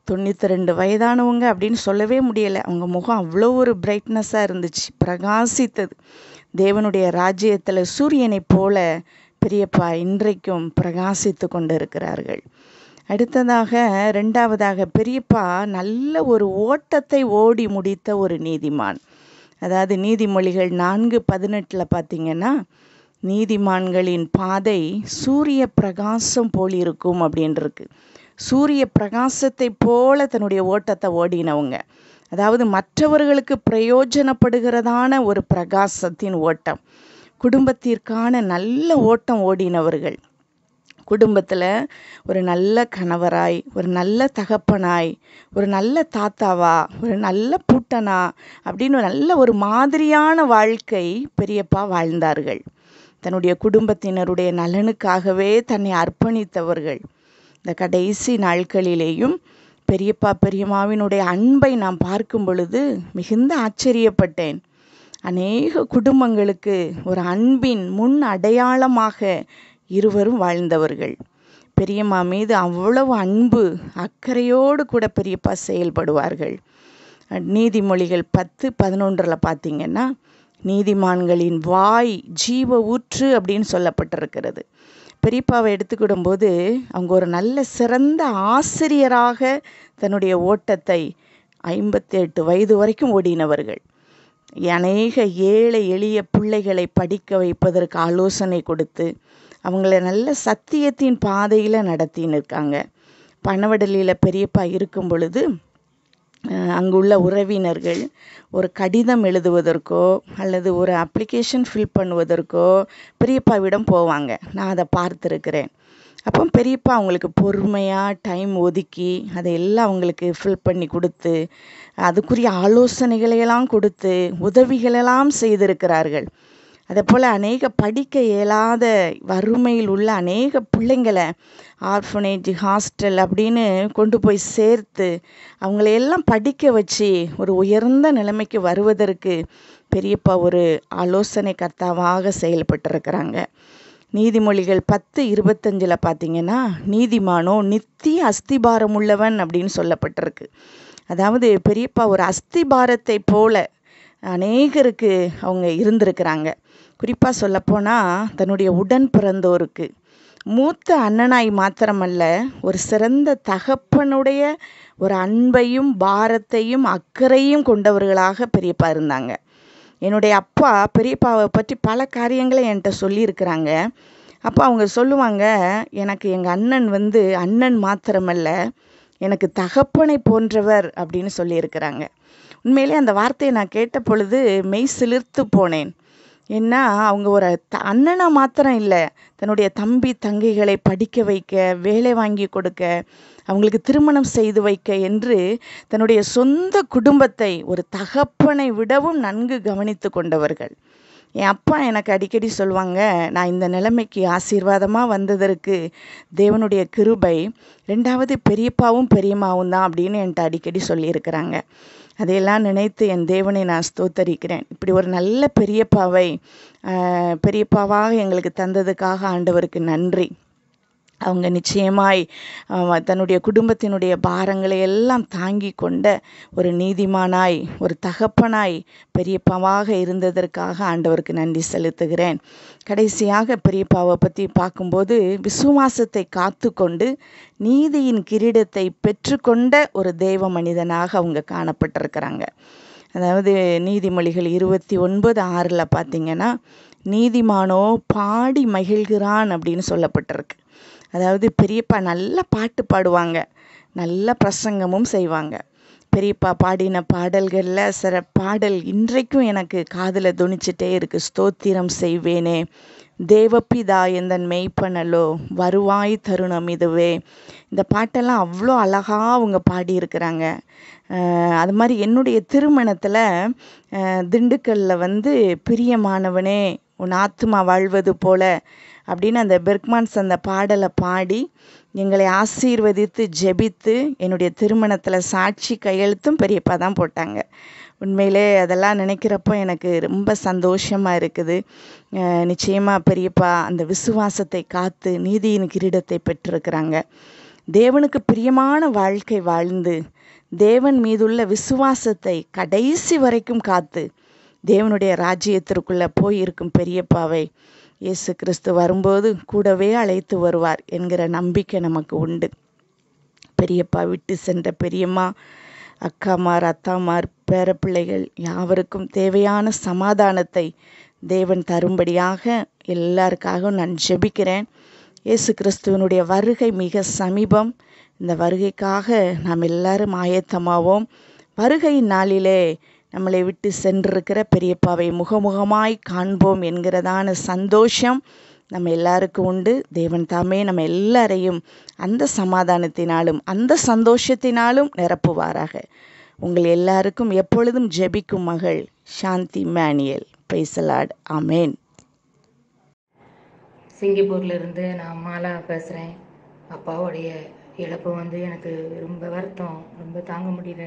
தொண்ணூற்றி ரெண்டு வயதானவங்க அப்படின்னு சொல்லவே முடியலை அவங்க முகம் அவ்வளோ ஒரு பிரைட்னஸாக இருந்துச்சு பிரகாசித்தது தேவனுடைய ராஜ்யத்தில் சூரியனைப் போல பெரியப்பா இன்றைக்கும் பிரகாசித்து கொண்டு இருக்கிறார்கள் அடுத்ததாக ரெண்டாவதாக பெரியப்பா நல்ல ஒரு ஓட்டத்தை ஓடி முடித்த ஒரு நீதிமான் அதாவது நீதிமொழிகள் நான்கு பதினெட்டில் பார்த்தீங்கன்னா நீதிமான்களின் பாதை சூரிய பிரகாசம் போல் இருக்கும் அப்படின்ருக்கு சூரிய பிரகாசத்தை போல தன்னுடைய ஓட்டத்தை ஓடினவங்க அதாவது மற்றவர்களுக்கு பிரயோஜனப்படுகிறதான ஒரு பிரகாசத்தின் ஓட்டம் குடும்பத்திற்கான நல்ல ஓட்டம் ஓடினவர்கள் குடும்பத்தில் ஒரு நல்ல கணவராய் ஒரு நல்ல தகப்பனாய் ஒரு நல்ல தாத்தாவா ஒரு நல்ல பூட்டனா அப்படின்னு நல்ல ஒரு மாதிரியான வாழ்க்கை பெரியப்பா வாழ்ந்தார்கள் தன்னுடைய குடும்பத்தினருடைய நலனுக்காகவே தன்னை அர்ப்பணித்தவர்கள் இந்த கடைசி நாட்களிலேயும் பெரியப்பா பெரியம்மாவினுடைய அன்பை நான் பார்க்கும் பொழுது மிகுந்த ஆச்சரியப்பட்டேன் அநேக குடும்பங்களுக்கு ஒரு அன்பின் முன் அடையாளமாக இருவரும் வாழ்ந்தவர்கள் பெரியம்மா மீது அவ்வளவு அன்பு அக்கறையோடு கூட பெரியப்பா செயல்படுவார்கள் நீதிமொழிகள் பத்து பதினொன்றில் பார்த்தீங்கன்னா நீதிமான்களின் வாய் ஜீவ ஊற்று அப்படின்னு சொல்லப்பட்டிருக்கிறது பெரியப்பாவை எடுத்துக்கிடும்போது அவங்க ஒரு நல்ல சிறந்த ஆசிரியராக தன்னுடைய ஓட்டத்தை ஐம்பத்தி எட்டு வயது வரைக்கும் ஓடினவர்கள் அநேக ஏழை எளிய பிள்ளைகளை படிக்க வைப்பதற்கு ஆலோசனை கொடுத்து அவங்கள நல்ல சத்தியத்தின் பாதையில் நடத்தின்னு இருக்காங்க பணவடலியில் பெரியப்பா இருக்கும் பொழுது அங்குள்ள உறவினர்கள் ஒரு கடிதம் எழுதுவதற்கோ அல்லது ஒரு அப்ளிகேஷன் ஃபில் பண்ணுவதற்கோ பெரியப்பாவிடம் போவாங்க நான் அதை பார்த்துருக்கிறேன் அப்போ பெரியப்பா அவங்களுக்கு பொறுமையாக டைம் ஒதுக்கி அதையெல்லாம் அவங்களுக்கு ஃபில் பண்ணி கொடுத்து அதுக்குரிய ஆலோசனைகளையெல்லாம் கொடுத்து உதவிகளெல்லாம் செய்திருக்கிறார்கள் அதே போல் அநேக படிக்க இயலாத வறுமையில் உள்ள அநேக பிள்ளைங்களை ஆர்ஃபனேஜ் ஹாஸ்டல் அப்படின்னு கொண்டு போய் சேர்த்து அவங்களையெல்லாம் படிக்க வச்சு ஒரு உயர்ந்த நிலைமைக்கு வருவதற்கு பெரியப்பா ஒரு ஆலோசனை கர்த்தாவாக செயல்பட்டிருக்கிறாங்க நீதிமொழிகள் பத்து இருபத்தஞ்சில் பார்த்தீங்கன்னா நீதிமானோ நித்திய அஸ்திபாரம் உள்ளவன் அப்படின்னு சொல்லப்பட்டிருக்கு அதாவது பெரியப்பா ஒரு அஸ்திபாரத்தை போல அநேகருக்கு அவங்க இருந்திருக்கிறாங்க குறிப்பாக சொல்லப்போனால் தன்னுடைய உடன் பிறந்தோருக்கு மூத்த அண்ணனாய் மாத்திரமல்ல ஒரு சிறந்த தகப்பனுடைய ஒரு அன்பையும் பாரத்தையும் அக்கறையும் கொண்டவர்களாக பெரியப்பா இருந்தாங்க என்னுடைய அப்பா பெரியப்பாவை பற்றி பல காரியங்களை என்கிட்ட சொல்லியிருக்கிறாங்க அப்போ அவங்க சொல்லுவாங்க எனக்கு எங்கள் அண்ணன் வந்து அண்ணன் மாத்திரமல்ல எனக்கு தகப்பனை போன்றவர் அப்படின்னு சொல்லியிருக்கிறாங்க உண்மையிலே அந்த வார்த்தையை நான் கேட்ட பொழுது மெய் சிலிர்த்து போனேன் ஏன்னா அவங்க ஒரு த அண்ணனாக மாத்திரம் இல்லை தன்னுடைய தம்பி தங்கைகளை படிக்க வைக்க வேலை வாங்கி கொடுக்க அவங்களுக்கு திருமணம் செய்து வைக்க என்று தன்னுடைய சொந்த குடும்பத்தை ஒரு தகப்பனை விடவும் நன்கு கவனித்து கொண்டவர்கள் என் அப்பா எனக்கு அடிக்கடி சொல்லுவாங்க நான் இந்த நிலைமைக்கு ஆசீர்வாதமாக வந்ததற்கு தேவனுடைய கிருபை ரெண்டாவது பெரியப்பாவும் பெரியம்மாவும் தான் அப்படின்னு என்கிட்ட அடிக்கடி சொல்லியிருக்கிறாங்க அதையெல்லாம் நினைத்து என் தேவனை நான் ஸ்தோத்தரிக்கிறேன் இப்படி ஒரு நல்ல பெரியப்பாவை பெரியப்பாவாக எங்களுக்கு தந்ததுக்காக ஆண்டவருக்கு நன்றி அவங்க நிச்சயமாய் தன்னுடைய குடும்பத்தினுடைய பாரங்களை எல்லாம் தாங்கி கொண்ட ஒரு நீதிமானாய் ஒரு தகப்பனாய் பெரியப்பாவாக இருந்ததற்காக ஆண்டவருக்கு நன்றி செலுத்துகிறேன் கடைசியாக பெரியப்பாவை பற்றி பார்க்கும்போது விசுவாசத்தை காத்து கொண்டு நீதியின் கிரீடத்தை பெற்றுக்கொண்ட ஒரு தெய்வ மனிதனாக அவங்க காணப்பட்டிருக்கிறாங்க அதாவது நீதிமொழிகள் இருபத்தி ஒன்பது ஆறில் பார்த்தீங்கன்னா நீதிமானோ பாடி மகிழ்கிறான் அப்படின்னு சொல்லப்பட்டிருக்கு அதாவது பெரியப்பா நல்ல பாட்டு பாடுவாங்க நல்ல பிரசங்கமும் செய்வாங்க பெரியப்பா பாடின பாடல்களில் சில பாடல் இன்றைக்கும் எனக்கு காதில் துணிச்சிட்டே இருக்கு ஸ்தோத்திரம் செய்வேனே தேவப்பிதா எந்தன் மெய்ப்பனலோ வருவாய் தருணம் இதுவே இந்த பாட்டெல்லாம் அவ்வளோ அழகாக அவங்க பாடியிருக்கிறாங்க அது மாதிரி என்னுடைய திருமணத்தில் திண்டுக்கல்லில் வந்து பிரியமானவனே உன் ஆத்மா வாழ்வது போல அப்படின்னு அந்த பெர்க்மான்ஸ் அந்த பாடலை பாடி எங்களை ஆசீர்வதித்து ஜெபித்து என்னுடைய திருமணத்தில் சாட்சி கையெழுத்தும் பெரியப்பா தான் போட்டாங்க உண்மையிலே அதெல்லாம் நினைக்கிறப்போ எனக்கு ரொம்ப சந்தோஷமாக இருக்குது நிச்சயமாக பெரியப்பா அந்த விசுவாசத்தை காத்து நீதியின் கிரீடத்தை பெற்றிருக்கிறாங்க தேவனுக்கு பிரியமான வாழ்க்கை வாழ்ந்து தேவன் மீதுள்ள விசுவாசத்தை கடைசி வரைக்கும் காத்து தேவனுடைய ராஜ்யத்திற்குள்ள போயிருக்கும் பெரியப்பாவை இயேசு கிறிஸ்து வரும்போது கூடவே அழைத்து வருவார் என்கிற நம்பிக்கை நமக்கு உண்டு பெரியப்பா விட்டு சென்ற பெரியம்மா அக்காமார் அத்தாமார் பேரப்பிள்ளைகள் யாவருக்கும் தேவையான சமாதானத்தை தேவன் தரும்படியாக எல்லாருக்காகவும் நான் ஜெபிக்கிறேன் இயேசு கிறிஸ்துவனுடைய வருகை மிக சமீபம் இந்த வருகைக்காக நாம் எல்லாரும் ஆயத்தமாவோம் வருகையின் நாளிலே நம்மளை விட்டு சென்றிருக்கிற பெரியப்பாவை முகமுகமாய் காண்போம் என்கிறதான சந்தோஷம் நம்ம எல்லாருக்கும் உண்டு தேவன் தாமே நம்ம எல்லாரையும் அந்த சமாதானத்தினாலும் அந்த சந்தோஷத்தினாலும் நிரப்புவாராக உங்கள் எல்லாருக்கும் எப்பொழுதும் ஜெபிக்கும் மகள் சாந்தி மேனியல் பைசலாட் அமேன் சிங்கப்பூர்ல இருந்து நான் மாலா பேசுகிறேன் அப்பாவுடைய இழப்பு வந்து எனக்கு ரொம்ப வருத்தம் ரொம்ப தாங்க முடியல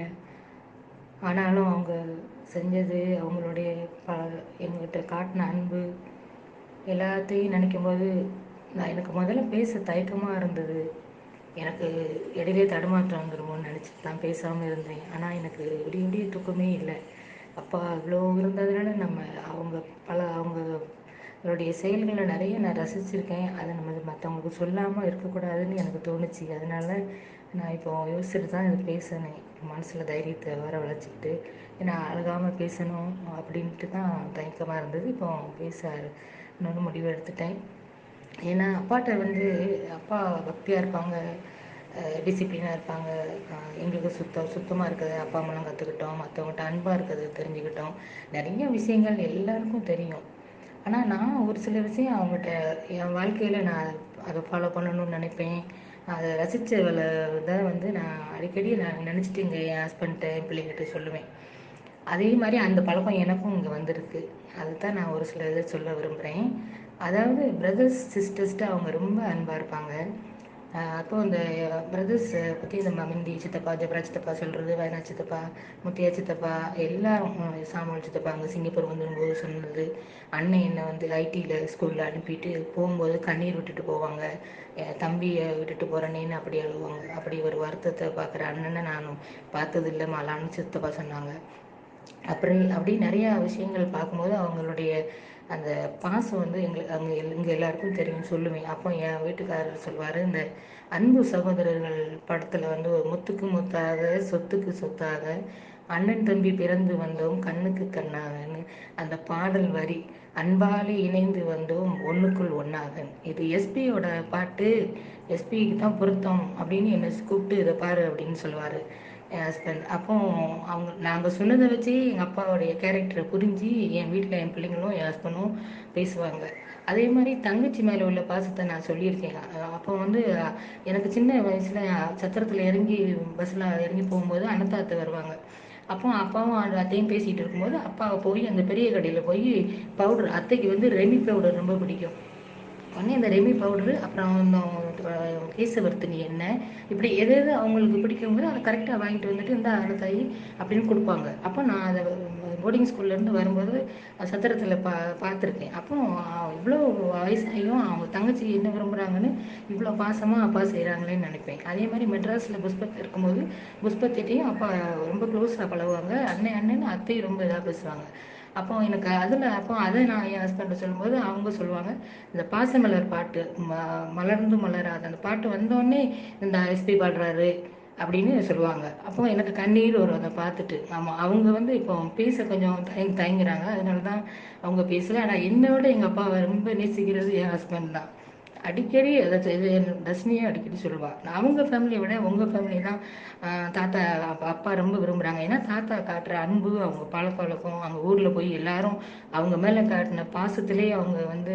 ஆனாலும் அவங்க செஞ்சது அவங்களுடைய ப எங்ககிட்ட காட்டின அன்பு எல்லாத்தையும் நினைக்கும்போது நான் எனக்கு முதல்ல பேச தயக்கமாக இருந்தது எனக்கு இடையிலே தடுமாற்றம் வந்துடுமோன்னு நினச்சிட்டு தான் பேசாமல் இருந்தேன் ஆனால் எனக்கு விடிய விடிய தூக்கமே இல்லை அப்பா இவ்வளோ இருந்ததுனால நம்ம அவங்க பல அவங்க அவருடைய செயல்களை நிறைய நான் ரசிச்சிருக்கேன் அதை நம்ம மற்றவங்களுக்கு சொல்லாமல் இருக்கக்கூடாதுன்னு எனக்கு தோணுச்சு அதனால நான் இப்போ யோசிச்சுட்டு தான் இது பேசினேன் மனசில் தைரியத்தை வர வளைச்சிக்கிட்டு ஏன்னா அழுகாமல் பேசணும் அப்படின்ட்டு தான் தயக்கமாக இருந்தது இப்போ பேச இன்னொன்று முடிவு எடுத்துட்டேன் ஏன்னா அப்பாட்ட வந்து அப்பா பக்தியாக இருப்பாங்க டிசிப்ளினாக இருப்பாங்க அஹ் எங்களுக்கு சுத்தம் சுத்தமாக இருக்கிறது அப்பா அம்மாலாம் கற்றுக்கிட்டோம் மற்றவங்கள்ட்ட அன்பாக இருக்கிறது தெரிஞ்சுக்கிட்டோம் நிறைய விஷயங்கள் எல்லாருக்கும் தெரியும் ஆனால் நான் ஒரு சில விஷயம் அவங்ககிட்ட என் வாழ்க்கையில் நான் அதை ஃபாலோ பண்ணணும்னு நினைப்பேன் அதை ரசித்த இதை வந்து நான் அடிக்கடி நான் நினச்சிட்டு இங்கே என் ஹஸ்பண்ட்ட என் பிள்ளைங்கிட்ட சொல்லுவேன் அதே மாதிரி அந்த பழக்கம் எனக்கும் இங்கே வந்திருக்கு அதுதான் நான் ஒரு சில இதை சொல்ல விரும்புகிறேன் அதாவது பிரதர்ஸ் சிஸ்டர்ஸ்ட்டு அவங்க ரொம்ப அன்பாக இருப்பாங்க ஆஹ் அப்போ இந்த பிரதர்ஸ் பற்றி இந்த மமிந்தி சித்தப்பா ஜெபரா சித்தப்பா சொல்கிறது வயனா சித்தப்பா முத்தியா சித்தப்பா எல்லாரும் உம், சாமுவல் சித்தப்பா அங்கே சிங்கப்பூர் வந்துடும்போது சொன்னது அண்ணன் என்னை வந்து ஐடியில் ஸ்கூலில் அனுப்பிட்டு போகும்போது கண்ணீர் விட்டுட்டு போவாங்க என் தம்பியை விட்டுட்டு போகிறேனேன்னு அப்படி அழுவாங்க அப்படி ஒரு வருத்தத்தை பார்க்குற அண்ணனை நானும் பார்த்தது இல்லை மாலான்னு சித்தப்பா சொன்னாங்க அப்புறம் அப்படி நிறையா விஷயங்கள் பார்க்கும்போது அவங்களுடைய அந்த பாசம் வந்து எங்களுக்கு அங்கே இங்கே எல்லாருக்கும் தெரியும் சொல்லுவேன் அப்போ என் வீட்டுக்காரர் சொல்வார் இந்த அன்பு சகோதரர்கள் படத்தில் வந்து ஒரு முத்துக்கு முத்தாக சொத்துக்கு சொத்தாக அண்ணன் தம்பி பிறந்து வந்தோம் கண்ணுக்கு கண்ணாகன்னு அந்த பாடல் வரி அன்பாலே இணைந்து வந்தோம் ஒண்ணுக்குள் ஒன்னாக இது எஸ்பியோட பாட்டு எஸ்பிக்கு தான் பொருத்தம் அப்படின்னு என்னை கூப்பிட்டு இதை பாரு அப்படின்னு சொல்லுவார் என் ஹஸ்பண்ட் அப்போ அவங்க நாங்கள் சொன்னதை வச்சு எங்கள் அப்பாவுடைய கேரக்டரை புரிஞ்சு என் வீட்டில் என் பிள்ளைங்களும் என் ஹஸ்பண்டும் பேசுவாங்க அதே மாதிரி தங்கச்சி மேலே உள்ள பாசத்தை நான் சொல்லியிருக்கேன் அஹ் அப்போ வந்து அஹ், எனக்கு சின்ன வயசில் சத்திரத்தில் இறங்கி பஸ்ஸில் இறங்கி போகும்போது அன்னத்தாத்தை வருவாங்க அப்போ அப்பாவும் அந்த அத்தையும் பேசிகிட்டு இருக்கும்போது அப்பாவை போய் அந்த பெரிய கடையில் போய் பவுடர் அத்தைக்கு வந்து ரெமி பவுடர் ரொம்ப பிடிக்கும் உடனே இந்த ரெமி பவுடரு அப்புறம் இந்த அஹ், கேசவர்த்தினி எண்ணெய் இப்படி எது எது அவங்களுக்கு பிடிக்கும்போது அதை கரெக்டாக வாங்கிட்டு வந்துட்டு இந்த அழுத்தாயி அப்படின்னு கொடுப்பாங்க அப்போ நான் அதை போர்டிங் ஸ்கூல்லேருந்து வரும்போது சத்திரத்தில் பா பார்த்துருக்கேன் அப்போ அஹ், இவ்வளோ வயசாகியும் அவங்க தங்கச்சி என்ன விரும்புகிறாங்கன்னு இவ்வளோ பாசமாக அப்பா செய்கிறாங்களேன்னு நினைப்பேன் அதே மாதிரி மெட்ராஸில் புஷ்பத் இருக்கும்போது புஷ்பத்திட்டையும் அப்பா ரொம்ப க்ளோஸாக பழகுவாங்க அண்ணன் அண்ணன் அத்தையும் ரொம்ப இதாக பேசுவாங்க அப்போ எனக்கு அதில் அப்போ அதை நான் என் ஹஸ்பண்ட் சொல்லும்போது அவங்க சொல்லுவாங்க இந்த பாசமலர் பாட்டு ம மலர்ந்து மலராது அந்த பாட்டு வந்தோடனே இந்த எஸ்பி பாடுறாரு அப்படின்னு சொல்லுவாங்க அப்போ எனக்கு கண்ணீர் வரும் அதை பார்த்துட்டு ஆமாம் அவங்க வந்து இப்போ பேச கொஞ்சம் தயங்க தயங்குறாங்க அதனால தான் அவங்க பேசல ஆனால் என்னோட எங்கள் அப்பாவை ரொம்ப நேசிக்கிறது என் ஹஸ்பண்ட் தான் அடிக்கடி அதை இது தர்ஷினியும் அடிக்கடி சொல்லுவாள் அவங்க ஃபேமிலியை விட உங்கள் ஃபேமிலி தான் ஆஹ், தாத்தா அப்பா அப்பா ரொம்ப விரும்புகிறாங்க ஏன்னா தாத்தா காட்டுற அன்பு அவங்க பழக்க வழக்கம் அவங்க ஊரில் போய் எல்லாரும் அவங்க மேலே காட்டின பாசத்திலே அவங்க வந்து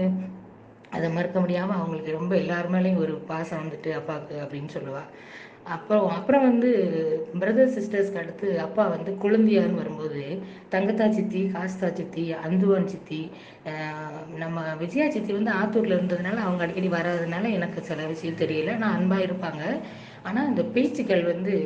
அதை மறக்க முடியாமல் அவங்களுக்கு ரொம்ப எல்லார் மேலேயும் ஒரு பாசம் வந்துட்டு அப்பாவுக்கு அப்படின்னு சொல்லுவாள் அப்புறம் அப்புறம் வந்து பிரதர் சிஸ்டர்ஸ்க்கு அடுத்து அப்பா வந்து குழந்தையான்னு வரும்போது தங்கத்தா சித்தி காஸ்தா சித்தி அந்துவான் சித்தி ஆஹ் நம்ம விஜயா சித்தி வந்து ஆத்தூர்ல இருந்ததுனால அவங்க அடிக்கடி வராததுனால எனக்கு சில விஷயம் தெரியல நான் அன்பா இருப்பாங்க ஆனா இந்த பேச்சுக்கள் வந்து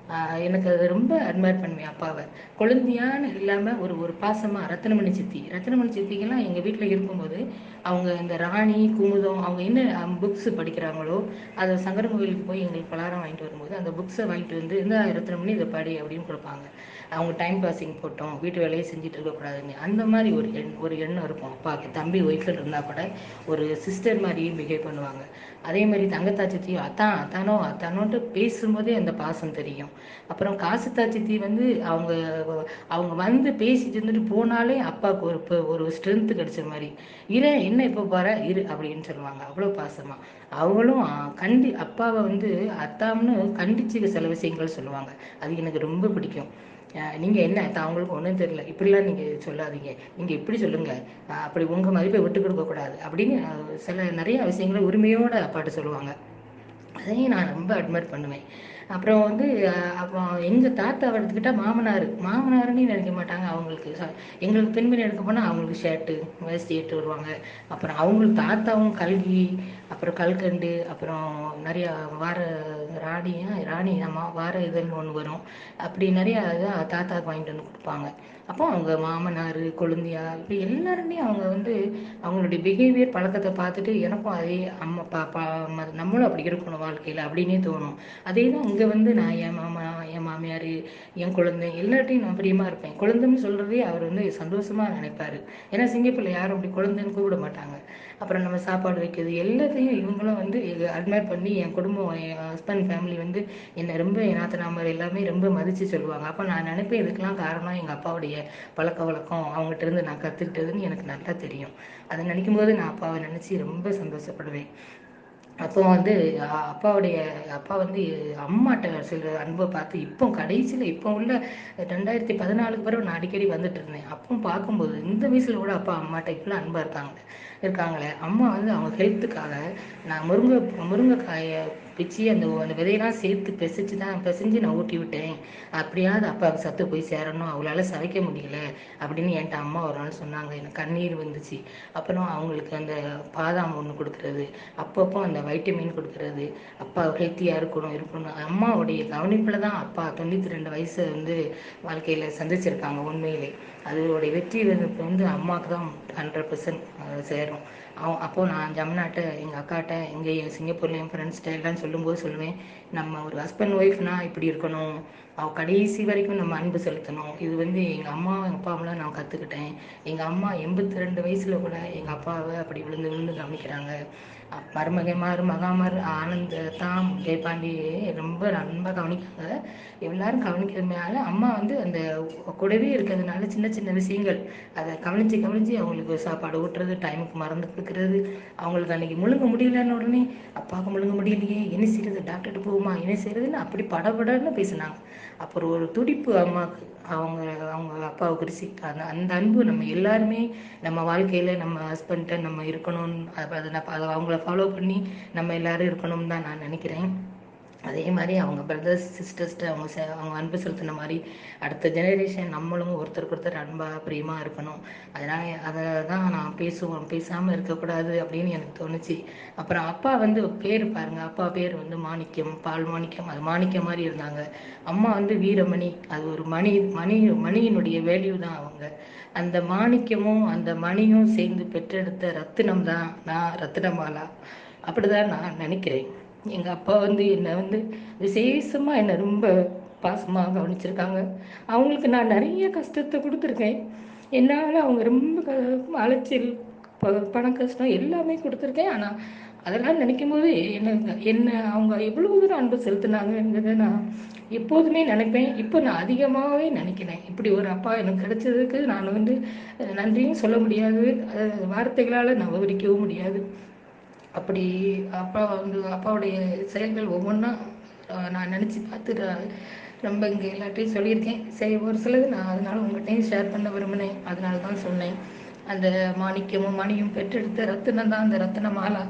ஆஹ் எனக்கு அது ரொம்ப அட்மையர் பண்ணுவேன் அப்பாவை குழந்தையான இல்லாமல் ஒரு ஒரு பாசமாக ரத்னமணி சித்தி ரத்னமணி சித்திக்கெல்லாம் எங்கள் வீட்டில் இருக்கும்போது அவங்க இந்த ராணி குமுதம் அவங்க என்ன புக்ஸ் படிக்கிறாங்களோ அதை சங்கரன் கோவிலுக்கு போய் எங்களுக்கு பலகாரம் வாங்கிட்டு வரும்போது அந்த புக்ஸை வாங்கிட்டு வந்து இந்த ரத்னமணி இதை படி அப்படின்னு கொடுப்பாங்க அவங்க டைம் பாசிங் போட்டோம் வீட்டு வேலையை செஞ்சுட்டு இருக்கக்கூடாதுன்னு அந்த மாதிரி ஒரு எண் ஒரு எண்ணம் இருக்கும் அப்பாவுக்கு தம்பி ஒய்ஃபில் இருந்தால் கூட ஒரு சிஸ்டர் மாதிரியே பிஹேவ் பண்ணுவாங்க அதே மாதிரி தங்கத்தாச்சித்தையும் அத்தான் அத்தானோ அத்தானோன்ட்டு பேசும்போதே அந்த பாசம் தெரியும் அப்புறம் காசு தாச்சித்தி வந்து அவங்க அவங்க வந்து பேசிட்டு இருந்துட்டு போனாலே அப்பாவுக்கு ஒரு இப்போ ஒரு ஸ்ட்ரென்த் கிடைச்ச மாதிரி இரு என்ன இப்போ பாரு இரு அப்படின்னு சொல்லுவாங்க அவ்வளோ பாசமா அவங்களும் ஆ, கண்டி அப்பாவை வந்து அத்தாம்னு கண்டிச்சு சில விஷயங்கள் சொல்லுவாங்க அது எனக்கு ரொம்ப பிடிக்கும் அஹ் நீங்க என்ன அத்தா, அவங்களுக்கு ஒன்றும் தெரியல இப்படிலாம் நீங்க சொல்லாதீங்க நீங்க இப்படி சொல்லுங்க அஹ் அப்படி உங்க மதிப்பை விட்டு கொடுக்க கூடாது அப்படின்னு அஹ், சில நிறைய விஷயங்களை உரிமையோட அப்பாட்ட சொல்லுவாங்க அதையும் நான் ரொம்ப அட்மையர் பண்ணுவேன் அப்புறம் வந்து அஹ், அப்போ எங்கள் தாத்தாவை எடுத்துக்கிட்டா மாமனார் மாமனாருன்னு நினைக்க மாட்டாங்க அவங்களுக்கு ச- எங்களுக்கு பெண்மணி எடுக்க போனால் அவங்களுக்கு ஷர்ட்டு வேஸ்டி எடுத்து வருவாங்க அப்புறம் அவங்களுக்கு தாத்தாவும் கல்கி அப்புறம் கல்கண்டு அப்புறம் நிறைய வார ராணியா ராணி ஆமா வார இதழ்னு ஒன்று வரும் அப்படி நிறைய இதை தாத்தாவுக்கு வாங்கிட்டு வந்து கொடுப்பாங்க அப்போ அவங்க மாமனார் கொழுந்தியா இப்படி எல்லாருமே அவங்க வந்து அவங்களுடைய பிஹேவியர் பழக்கத்தை பார்த்துட்டு எனக்கும் அதே அம்மா பா பா ம- நம்மளும் அப்படி இருக்கணும் வாழ்க்கையில் அப்படின்னே தோணும் அதே தான் இங்கே வந்து நான் என் மாமா என் மாமியார் என் குழந்தை எல்லார்ட்டையும் நான் பிரியமா இருப்பேன் குழந்தைன்னு சொல்கிறதே அவர் வந்து சந்தோஷமாக நினைப்பாரு ஏன்னா சிங்கப்பூரில் யாரும் அப்படி குழந்தைன்னு கூப்பிட மாட்டாங்க அப்புறம் நம்ம சாப்பாடு வைக்கிறது எல்லாத்தையும் இவங்களும் வந்து அட்மையர் பண்ணி என் குடும்பம் என் ஹஸ்பண்ட் ஃபேமிலி வந்து என்னை ரொம்ப என் நாத்தனாமர் எல்லாமே ரொம்ப மதித்து சொல்லுவாங்க அப்போ நான் நினைப்பேன் இதுக்கெல்லாம் காரணம் எங்கள் அப்பாவுடைய பழக்க வழக்கம் அவங்ககிட்ட இருந்து நான் கற்றுக்கிட்டதுன்னு எனக்கு நல்லா தெரியும் அதை நினைக்கும் போது நான் அப்பாவை நினச்சி ரொம்ப சந்தோஷப்படுவேன் அப்போ வந்து அ- அப்பாவுடைய அப்பா வந்து அம்மாட்ட சில அன்பை பார்த்து இப்போ கடைசியில் இப்போ உள்ள ரெண்டாயிரத்தி பதினாலுக்கு பிறகு நான் அடிக்கடி வந்துட்டு இருந்தேன் அப்போ பார்க்கும்போது இந்த வயசுல கூட அப்பா அம்மாட்ட இவ்வளோ அன்பாக இருக்காங்க இருக்காங்களே அம்மா வந்து அவங்க ஹெல்த்துக்காக நான் முருங்கை முருங்கைக்காயை பிச்சு அந்த அந்த விதையெல்லாம் சேர்த்து பிசைச்சு தான் பிசைஞ்சு நான் ஊட்டி விட்டேன் அப்படியாவது அப்பாவுக்கு சத்து போய் சேரணும் அவளால சமைக்க முடியல அப்படின்னு என்கிட்ட அம்மா ஒரு நாள் சொன்னாங்க எனக்கு கண்ணீர் வந்துச்சு அப்புறம் அவங்களுக்கு அந்த பாதாம் ஒன்று கொடுக்கறது அப்பப்போ அந்த வைட்டமின் கொடுக்கறது அப்பா ஹெல்த்தியாக இருக்கணும் இருக்கணும் அம்மாவுடைய கவனிப்பில் தான் அப்பா தொண்ணூற்றி ரெண்டு வயசு வந்து வாழ்க்கையில் சந்திச்சிருக்காங்க உண்மையிலே அதோடைய வெற்றி வந்து இப்ப வந்து அம்மாவுக்கு தான் ஹண்ட்ரட் பர்சன்ட் சேரும் அவன் அப்போ நான் ஜமுனாட்ட எங்கள் அக்காட்ட இங்கே சிங்கப்பூர்ல என் ஃப்ரெண்ட்ஸ்கிட்ட எல்லாம் சொல்லும்போது சொல்லுவேன் நம்ம ஒரு ஹஸ்பண்ட் ஒய்ஃப்னா இப்படி இருக்கணும் அவ கடைசி வரைக்கும் நம்ம அன்பு செலுத்தணும் இது வந்து எங்கள் அம்மா எங்கள் அப்பாவெல்லாம் நான் கற்றுக்கிட்டேன் எங்கள் அம்மா எண்பத்தி ரெண்டு வயசில் கூட எங்கள் அப்பாவை அப்படி விழுந்து விழுந்து கவனிக்கிறாங்க அப்~ மருமகைமார் மகாமார் ஆனந்த் தாம் ஜெயபாண்டி ரொம்ப ரொம்ப கவனிக்காங்க எல்லாரும் கவனிக்கிறதுனால அம்மா வந்து அந்த கூடவே இருக்கிறதுனால சின்ன சின்ன விஷயங்கள் அதை கவனிச்சு கவனிச்சு அவங்களுக்கு சாப்பாடு ஊட்டுறது டைமுக்கு மருந்து கொடுக்கறது அவங்களுக்கு அன்னைக்கு முழுங்க முடியலன்னு உடனே அப்பாவுக்கு முழுங்க முடியலையே என்ன செய்யறது டாக்டர்கிட்ட போகுமா என்ன செய்யறதுன்னு அப்படி படபடன்னு பேசினாங்க அப்புறம் ஒரு துடிப்பு அம்மாவுக்கு அவங்க அவங்க அப்பாவை குறிச்சு அந்த அந்த அன்பு நம்ம எல்லாருமே நம்ம வாழ்க்கையில நம்ம ஹஸ்பண்ட்டை நம்ம இருக்கணும்னு அது அதை நான் அதை அவங்கள ஃபாலோ பண்ணி நம்ம எல்லாரும் இருக்கணும்னு தான் நான் நினைக்கிறேன் அதே மாதிரி அவங்க பிரதர்ஸ் சிஸ்டர்ஸ்ட்டு அவங்க செ- அவங்க அன்பு செலுத்தின மாதிரி அடுத்த ஜெனரேஷன் நம்மளும் ஒருத்தருக்கு ஒருத்தர் அன்பாக பிரியமாக இருக்கணும் அதனால் அதை தான் நான் பேசுவோம் பேசாமல் இருக்கக்கூடாது அப்படின்னு எனக்கு தோணுச்சு அப்புறம் அப்பா வந்து பேர் பாருங்க அப்பா பேர் வந்து மாணிக்கம் பால் மாணிக்கம் அது மாணிக்கம் மாதிரி இருந்தாங்க அம்மா வந்து வீரமணி அது ஒரு மணி மணி மணியினுடைய வேல்யூ தான் அவங்க அந்த மாணிக்கமும் அந்த மணியும் சேர்ந்து பெற்றெடுத்த ரத்தினம் தான் நான் ரத்தினமாலா அப்படிதான் நான் நினைக்கிறேன் எங்கள் அப்பா வந்து என்னை வந்து விசேஷமாக என்னை ரொம்ப பாசமாக கவனிச்சிருக்காங்க அவங்களுக்கு நான் நிறைய கஷ்டத்தை கொடுத்துருக்கேன் என்னால் அவங்க ரொம்ப க- அலைச்சல் ப- பண கஷ்டம் எல்லாமே கொடுத்துருக்கேன் ஆனால் அதெல்லாம் நினைக்கும் போது என்ன என்ன அவங்க எவ்வளோ தூரம் அன்பு செலுத்துனாங்கங்கிறத நான் எப்போதுமே நினைப்பேன் இப்போ நான் அதிகமாகவே நினைக்கிறேன் இப்படி ஒரு அப்பா எனக்கு கிடைச்சதுக்கு நான் வந்து அஹ், நன்றியும் சொல்ல முடியாது அஹ், வார்த்தைகளால் நான் விவரிக்கவும் முடியாது அப்படி அப்பா வந்து அப்பாவுடைய செயல்கள் ஒவ்வொன்றா நான் நினச்சி பார்த்து ர- ரொம்ப இங்கே எல்லார்ட்டையும் சொல்லியிருக்கேன் சரி ஒரு சிலது நான் அதனால உங்கள்கிட்டையும் ஷேர் பண்ண விரும்பினேன் அதனால தான் சொன்னேன் அந்த மாணிக்கமும் மணியும் பெற்றெடுத்த ரத்தினம் தான் அந்த ரத்தின மாலா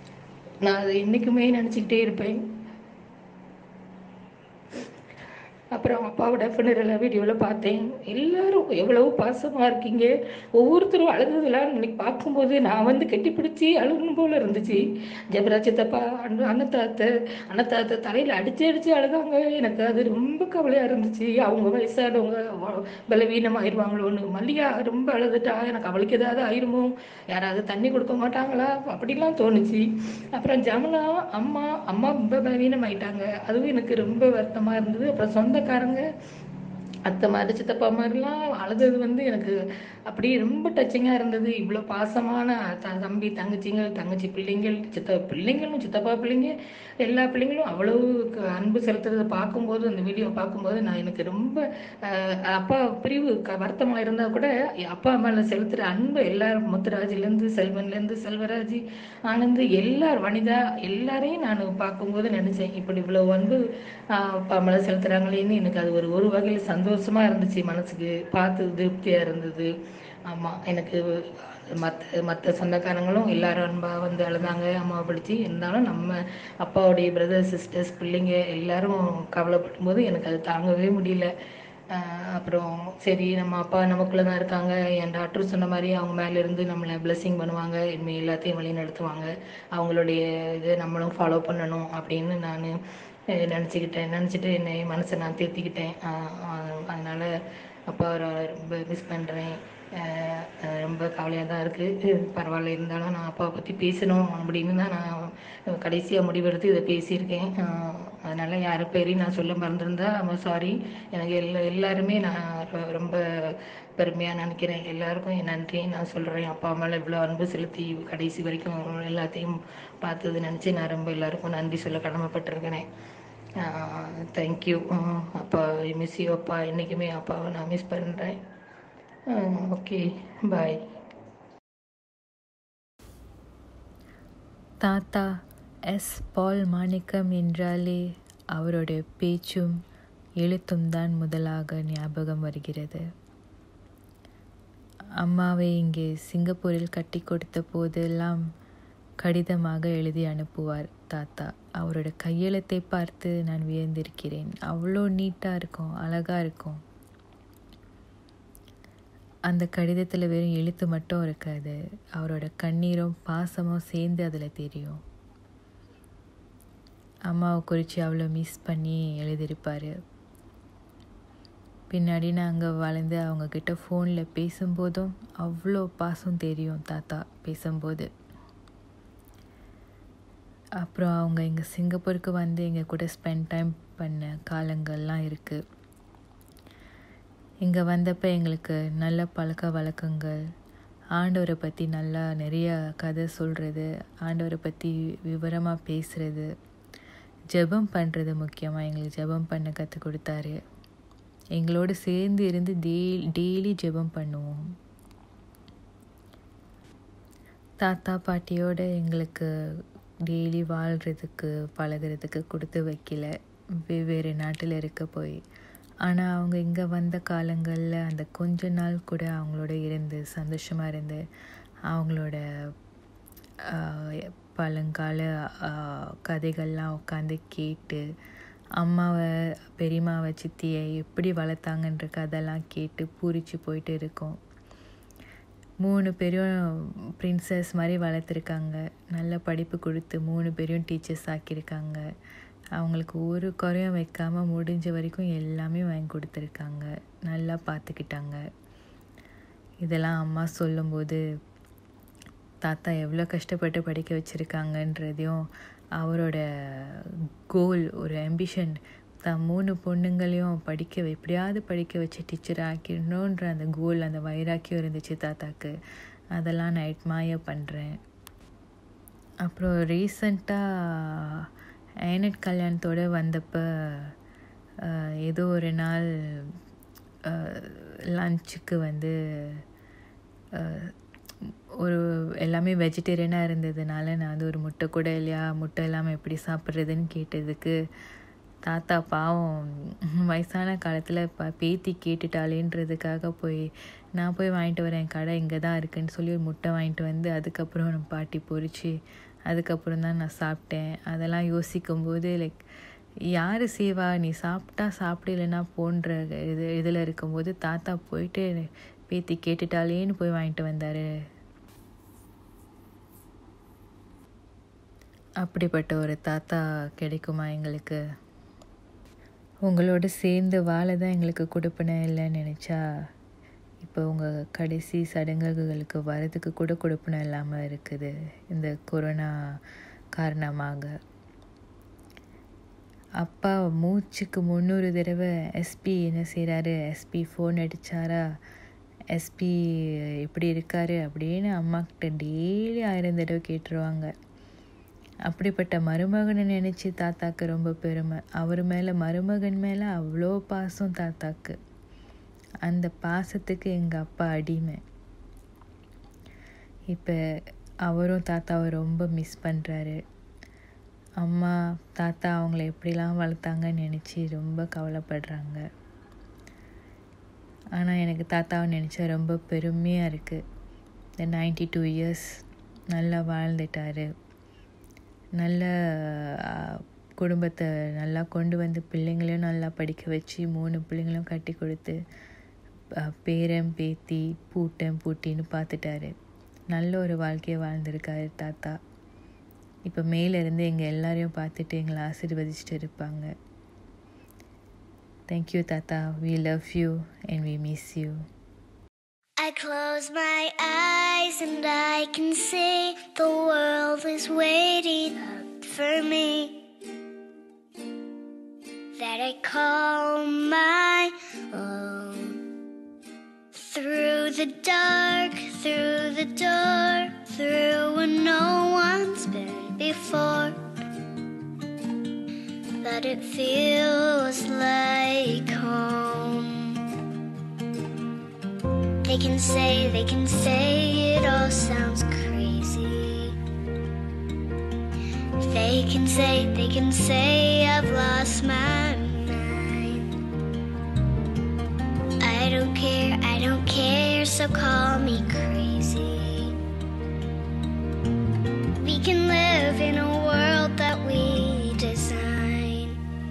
நான் அதை இன்னைக்குமே நினச்சிக்கிட்டே இருப்பேன் அப்புறம் அப்பாவோட funeral வீடியோவில் பார்த்தேன் எல்லாரும் எவ்வளவு பாசமாக இருக்கீங்க ஒவ்வொருத்தரும் அழுகுதெல்லாம் இன்னைக்கு பார்க்கும்போது நான் வந்து கெட்டிப்பிடிச்சி அழுகணும் போல இருந்துச்சு ஜெபராஜ் சித்தப்பா அண்ண அன்னத்தாத்த அன்னத்தாத்த தலையில் அடிச்சு அடிச்சு அழுதாங்க எனக்கு அது ரொம்ப கவலையாக இருந்துச்சு அவங்க வயசானவங்க வ- பலவீனமாயிருவாங்களோன்னு மல்லிகா ரொம்ப அழுதுட்டா எனக்கு அவளுக்கு ஏதாவது ஆயிருமோ யாராவது தண்ணி கொடுக்க மாட்டாங்களா அப்படிலாம் தோணுச்சு அப்புறம் ஜமுனா அம்மா அம்மா ரொம்ப பலவீனமாயிட்டாங்க அதுவும் எனக்கு ரொம்ப வருத்தமாக இருந்தது அப்புறம் சொந்தக்காரங்க அத்தை மாதிரி சித்தப்பா மாதிரிலாம் அழுதது வந்து எனக்கு அப்படியே ரொம்ப டச்சிங்காக இருந்தது இவ்வளோ பாசமான த தம்பி தங்கச்சிங்க தங்கச்சி பிள்ளைங்கள் சித்த பிள்ளைங்களும் சித்தப்பா பிள்ளைங்க எல்லா பிள்ளைங்களும் அவ்வளவு க- அன்பு செலுத்துறதை பார்க்கும்போது அந்த வீடியோ பார்க்கும்போது நான் எனக்கு ரொம்ப அஹ், அப்பா பிரிவு க வருத்தமாக இருந்தால் கூட அப்பா மேலே செலுத்துகிற அன்பு எல்லாரும் முத்துராஜிலேருந்து செல்வன்லேருந்து செல்வராஜ் ஆனந்த் எல்லார் வனிதா எல்லாரையும் நான் பார்க்கும்போது நினச்சேன் இப்படி இவ்வளோ அன்பு ஆஹ், அப்பா மேலே செலுத்துகிறாங்களேன்னு எனக்கு அது ஒரு ஒரு வகையில் சந்தோஷமாக இருந்துச்சு மனசுக்கு பார்த்து திருப்தியாக இருந்தது ஆமாம் எனக்கு மற்ற மற்ற சொந்தக்காரங்களும் எல்லாரும் அன்பாக வந்து அழுதாங்க அம்மாவை பிடிச்சி இருந்தாலும் நம்ம அப்பாவுடைய பிரதர் சிஸ்டர்ஸ் பிள்ளைங்க எல்லாரும் கவலைப்படும் போது எனக்கு அது தாங்கவே முடியல ஆஹ் அப்புறம் சரி நம்ம அப்பா நமக்குள்ள தான் இருக்காங்க என் டாக்டர் சொன்ன மாதிரி அவங்க மேல இருந்து நம்மளை blessing பண்ணுவாங்க இனிமேல் எல்லாத்தையும் வழி நடத்துவாங்க அவங்களுடைய இதை நம்மளும் ஃபாலோ பண்ணணும் அப்படின்னு நான் நினச்சிக்கிட்டேன் நினச்சிட்டு என்னை மனசை நான் தேர்த்திக்கிட்டேன் ஆஹ் ஆஹ் அதனால அப்பா ரொம்ப மிஸ் பண்ணுறேன் ரொம்ப கவலையாக தான் இருக்குது பரவாயில்ல இருந்தாலும் நான் அப்பாவை பற்றி பேசணும் அப்படின்னு தான் நான் கடைசியாக முடிவெடுத்து இதை பேசியிருக்கேன் ஆஹ் அதனால யார் பேரையும் நான் சொல்ல மறந்துருந்தா சாரி எனக்கு எல்லா எல்லாருமே நான் ரொ- ரொம்ப பெருமையாக நினைக்கிறேன் எல்லாருக்கும் என் நன்றியை நான் சொல்கிறேன் அப்பா மேலே இவ்வளோ அன்பு செலுத்தி கடைசி வரைக்கும் எல்லாத்தையும் பார்த்தது நினச்சி நான் ரொம்ப எல்லாருக்கும் நன்றி சொல்ல கடமைப்பட்டிருக்கிறேன் தேங்க்யூ அப்பா மிஸ் யூ அப்பா என்றைக்குமே அப்பாவை நான் மிஸ் பண்ணுறேன் ஓகே பாய் தாத்தா எஸ் பால் மாணிக்கம் என்றாலே அவருடைய பேச்சும் எழுத்தும் தான் முதலாக ஞாபகம் வருகிறது அம்மாவை இங்கே சிங்கப்பூரில் கட்டி கொடுத்த போதெல்லாம் கடிதமாக எழுதி அனுப்புவார் தாத்தா அவரோட கையெழுத்தை பார்த்து நான் வியந்திருக்கிறேன் அவ்வளோ நீட்டாக இருக்கும் அழகாக இருக்கும் அந்த கடிதத்தில் வெறும் எழுத்து மட்டும் இருக்காது அவரோட கண்ணீரும் பாசமும் சேர்ந்து அதில் தெரியும் அம்மாவை குறித்து அவ்வளோ மிஸ் பண்ணி எழுதியிருப்பார் பின்னாடி நாங்கள் வளர்ந்து அவங்கக்கிட்ட ஃபோனில் பேசும்போதும் அவ்வளோ பாசம் தெரியும் தாத்தா பேசும்போது அப்புறம் அவங்க இங்கே சிங்கப்பூருக்கு வந்து எங்கள் கூட ஸ்பெண்ட் டைம் பண்ண காலங்கள்லாம் இருக்குது இங்கே வந்தப்போ எங்களுக்கு நல்ல பழக்க வழக்கங்கள் ஆண்டவரை பற்றி நல்லா நிறைய கதை சொல்கிறது ஆண்டவரை பற்றி விவரமாக பேசுகிறது ஜெபம் பண்ணுறது முக்கியமாக எங்களுக்கு ஜெபம் பண்ண கற்றுக் கொடுத்தாரு எங்களோடு சேர்ந்து இருந்து டே டெய்லி ஜெபம் பண்ணுவோம் தாத்தா பாட்டியோட எங்களுக்கு டெய்லி வாழ்கிறதுக்கு பழகுறதுக்கு கொடுத்து வைக்கல வெவ்வேறு நாட்டில் இருக்க போய் ஆனால் அவங்க இங்கே வந்த காலங்களில் அந்த கொஞ்ச நாள் கூட அவங்களோட இருந்து சந்தோஷமாக இருந்து அவங்களோட ஆஹ், பழங்கால ஆஹ், கதைகள்லாம் உட்காந்து கேட்டு அம்மாவை பெரியம்மாவை சித்தியை எப்படி வளர்த்தாங்கன்ற கதைலாம் கேட்டு பூரிச்சு போயிட்டு இருக்கோம் மூணு பேரும் பிரின்சஸ் மாதிரி வளர்த்துருக்காங்க நல்ல படிப்பு கொடுத்து மூணு பேரையும் டீச்சர்ஸ் ஆக்கியிருக்காங்க அவங்களுக்கு ஒரு குறையும் வைக்காமல் முடிஞ்ச வரைக்கும் எல்லாமே வாங்கி கொடுத்துருக்காங்க நல்லா பார்த்துக்கிட்டாங்க இதெல்லாம் அம்மா சொல்லும்போது தாத்தா எவ்வளோ கஷ்டப்பட்டு படிக்க வச்சுருக்காங்கன்றதையும் அவரோட கோல் ஒரு ஆம்பிஷன் தான் மூணு பொண்ணுங்களையும் படிக்க எப்படியாவது படிக்க வச்சு டீச்சர் ஆக்கிடணுன்ற அந்த கோல் அந்த வைராக்கியம் இருந்துச்சு தாத்தாக்கு அதெல்லாம் நான் அட்மாயர் பண்ணுறேன் அப்புறம் ரீசண்டாக ஐனட் கல்யாணத்தோடு வந்தப்போ ஆஹ், ஏதோ ஒரு நாள் லஞ்சுக்கு வந்து ஆஹ், ஒரு எல்லாமே வெஜிடேரியனாக இருந்ததுனால நான் வந்து ஒரு முட்டை கூட இல்லையா முட்டை இல்லாமல் எப்படி சாப்பிட்றதுன்னு கேட்டதுக்கு தாத்தா பாவம் வயசான காலத்தில் ப பேத்தி கேட்டுட்டாளேன்றதுக்காக போய் நான் போய் வாங்கிட்டு வரேன் கடை இங்கே தான் இருக்குன்னு சொல்லி ஒரு முட்டை வாங்கிட்டு வந்து அதுக்கப்புறம் நம்ம பாட்டி பொரிச்சு அதுக்கப்புறம் தான் நான் சாப்பிட்டேன் அதெல்லாம் யோசிக்கும்போது லைக் யார் செய்வா நீ சாப்பிட்டா சாப்பிடு இல்லைன்னா போன்ற இது இதில் இருக்கும்போது தாத்தா போயிட்டு பேத்தி கேட்டுட்டாலேன்னு போய் வாங்கிட்டு வந்தார் அப்படிப்பட்ட ஒரு தாத்தா கிடைக்குமா எங்களுக்கு உங்களோட சேர்ந்து வாழ தான் எங்களுக்கு கொடுப்பன இல்லைன்னு நினச்சா இப்போ உங்கள் கடைசி சடங்குகளுக்கு வரதுக்கு கூட கொடுப்பன இல்லாமல் இருக்குது இந்த கொரோனா காரணமாக அப்பா மூச்சுக்கு முந்நூறு தடவை எஸ்பி என்ன செய்கிறாரு எஸ்பி ஃபோன் அடித்தாரா எஸ்பி எப்படி இருக்காரு அப்படின்னு அம்மாக்கிட்ட டெய்லி ஆயிரம் தடவை கேட்டுருவாங்க அப்படிப்பட்ட மருமகனை நினச்சி தாத்தாக்கு ரொம்ப பெருமை அவர் மேலே மருமகன் மேலே அவ்வளோ பாசம் தாத்தாக்கு அந்த பாசத்துக்கு எங்கள் அப்பா அடிமை இப்போ அவரும் தாத்தாவை ரொம்ப மிஸ் பண்ணுறாரு அம்மா தாத்தா அவங்கள எப்படிலாம் வளர்த்தாங்கன்னு நினச்சி ரொம்ப கவலைப்படுறாங்க ஆனால் எனக்கு தாத்தாவை நினச்சா ரொம்ப பெருமையாக இருக்குது இந்த நைன்டி டூ இயர்ஸ் நல்லா வாழ்ந்துட்டார் நல்ல குடும்பத்தை நல்லா கொண்டு வந்து பிள்ளைங்களையும் நல்லா படிக்க வச்சு மூணு பிள்ளைங்களும் கட்டி கொடுத்து பேரன் பேத்தி பூட்டன் பூட்டின்னு பார்த்துட்டாரு நல்ல ஒரு வாழ்க்கையை வாழ்ந்திருக்காரு தாத்தா இப்போ மேலேருந்து எங்கள் எல்லாரையும் பார்த்துட்டு எங்களை ஆசீர்வதிச்சுட்டு இருப்பாங்க தேங்க்யூ தாத்தா we love you and we miss you I close my eyes and I can see the world is waiting up for me. That I call my own. Through the dark, through the door, through where no one's been before. But it feels like home. They can say, they can say it all sounds crazy. They can say, they can say I've lost my mind. I don't care, I don't care, so call me crazy. We can live in a world that we design.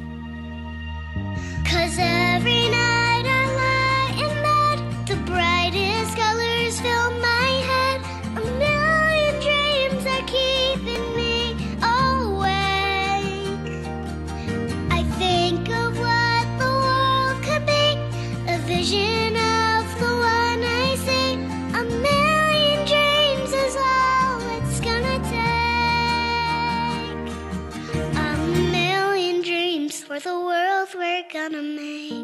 Cause every night I lie in bed, the brightest colors fill my head. A million dreams are keeping me awake. I think of what the world could be, a vision of the one I see. A million dreams is all it's gonna take. A million dreams for the world we're gonna make.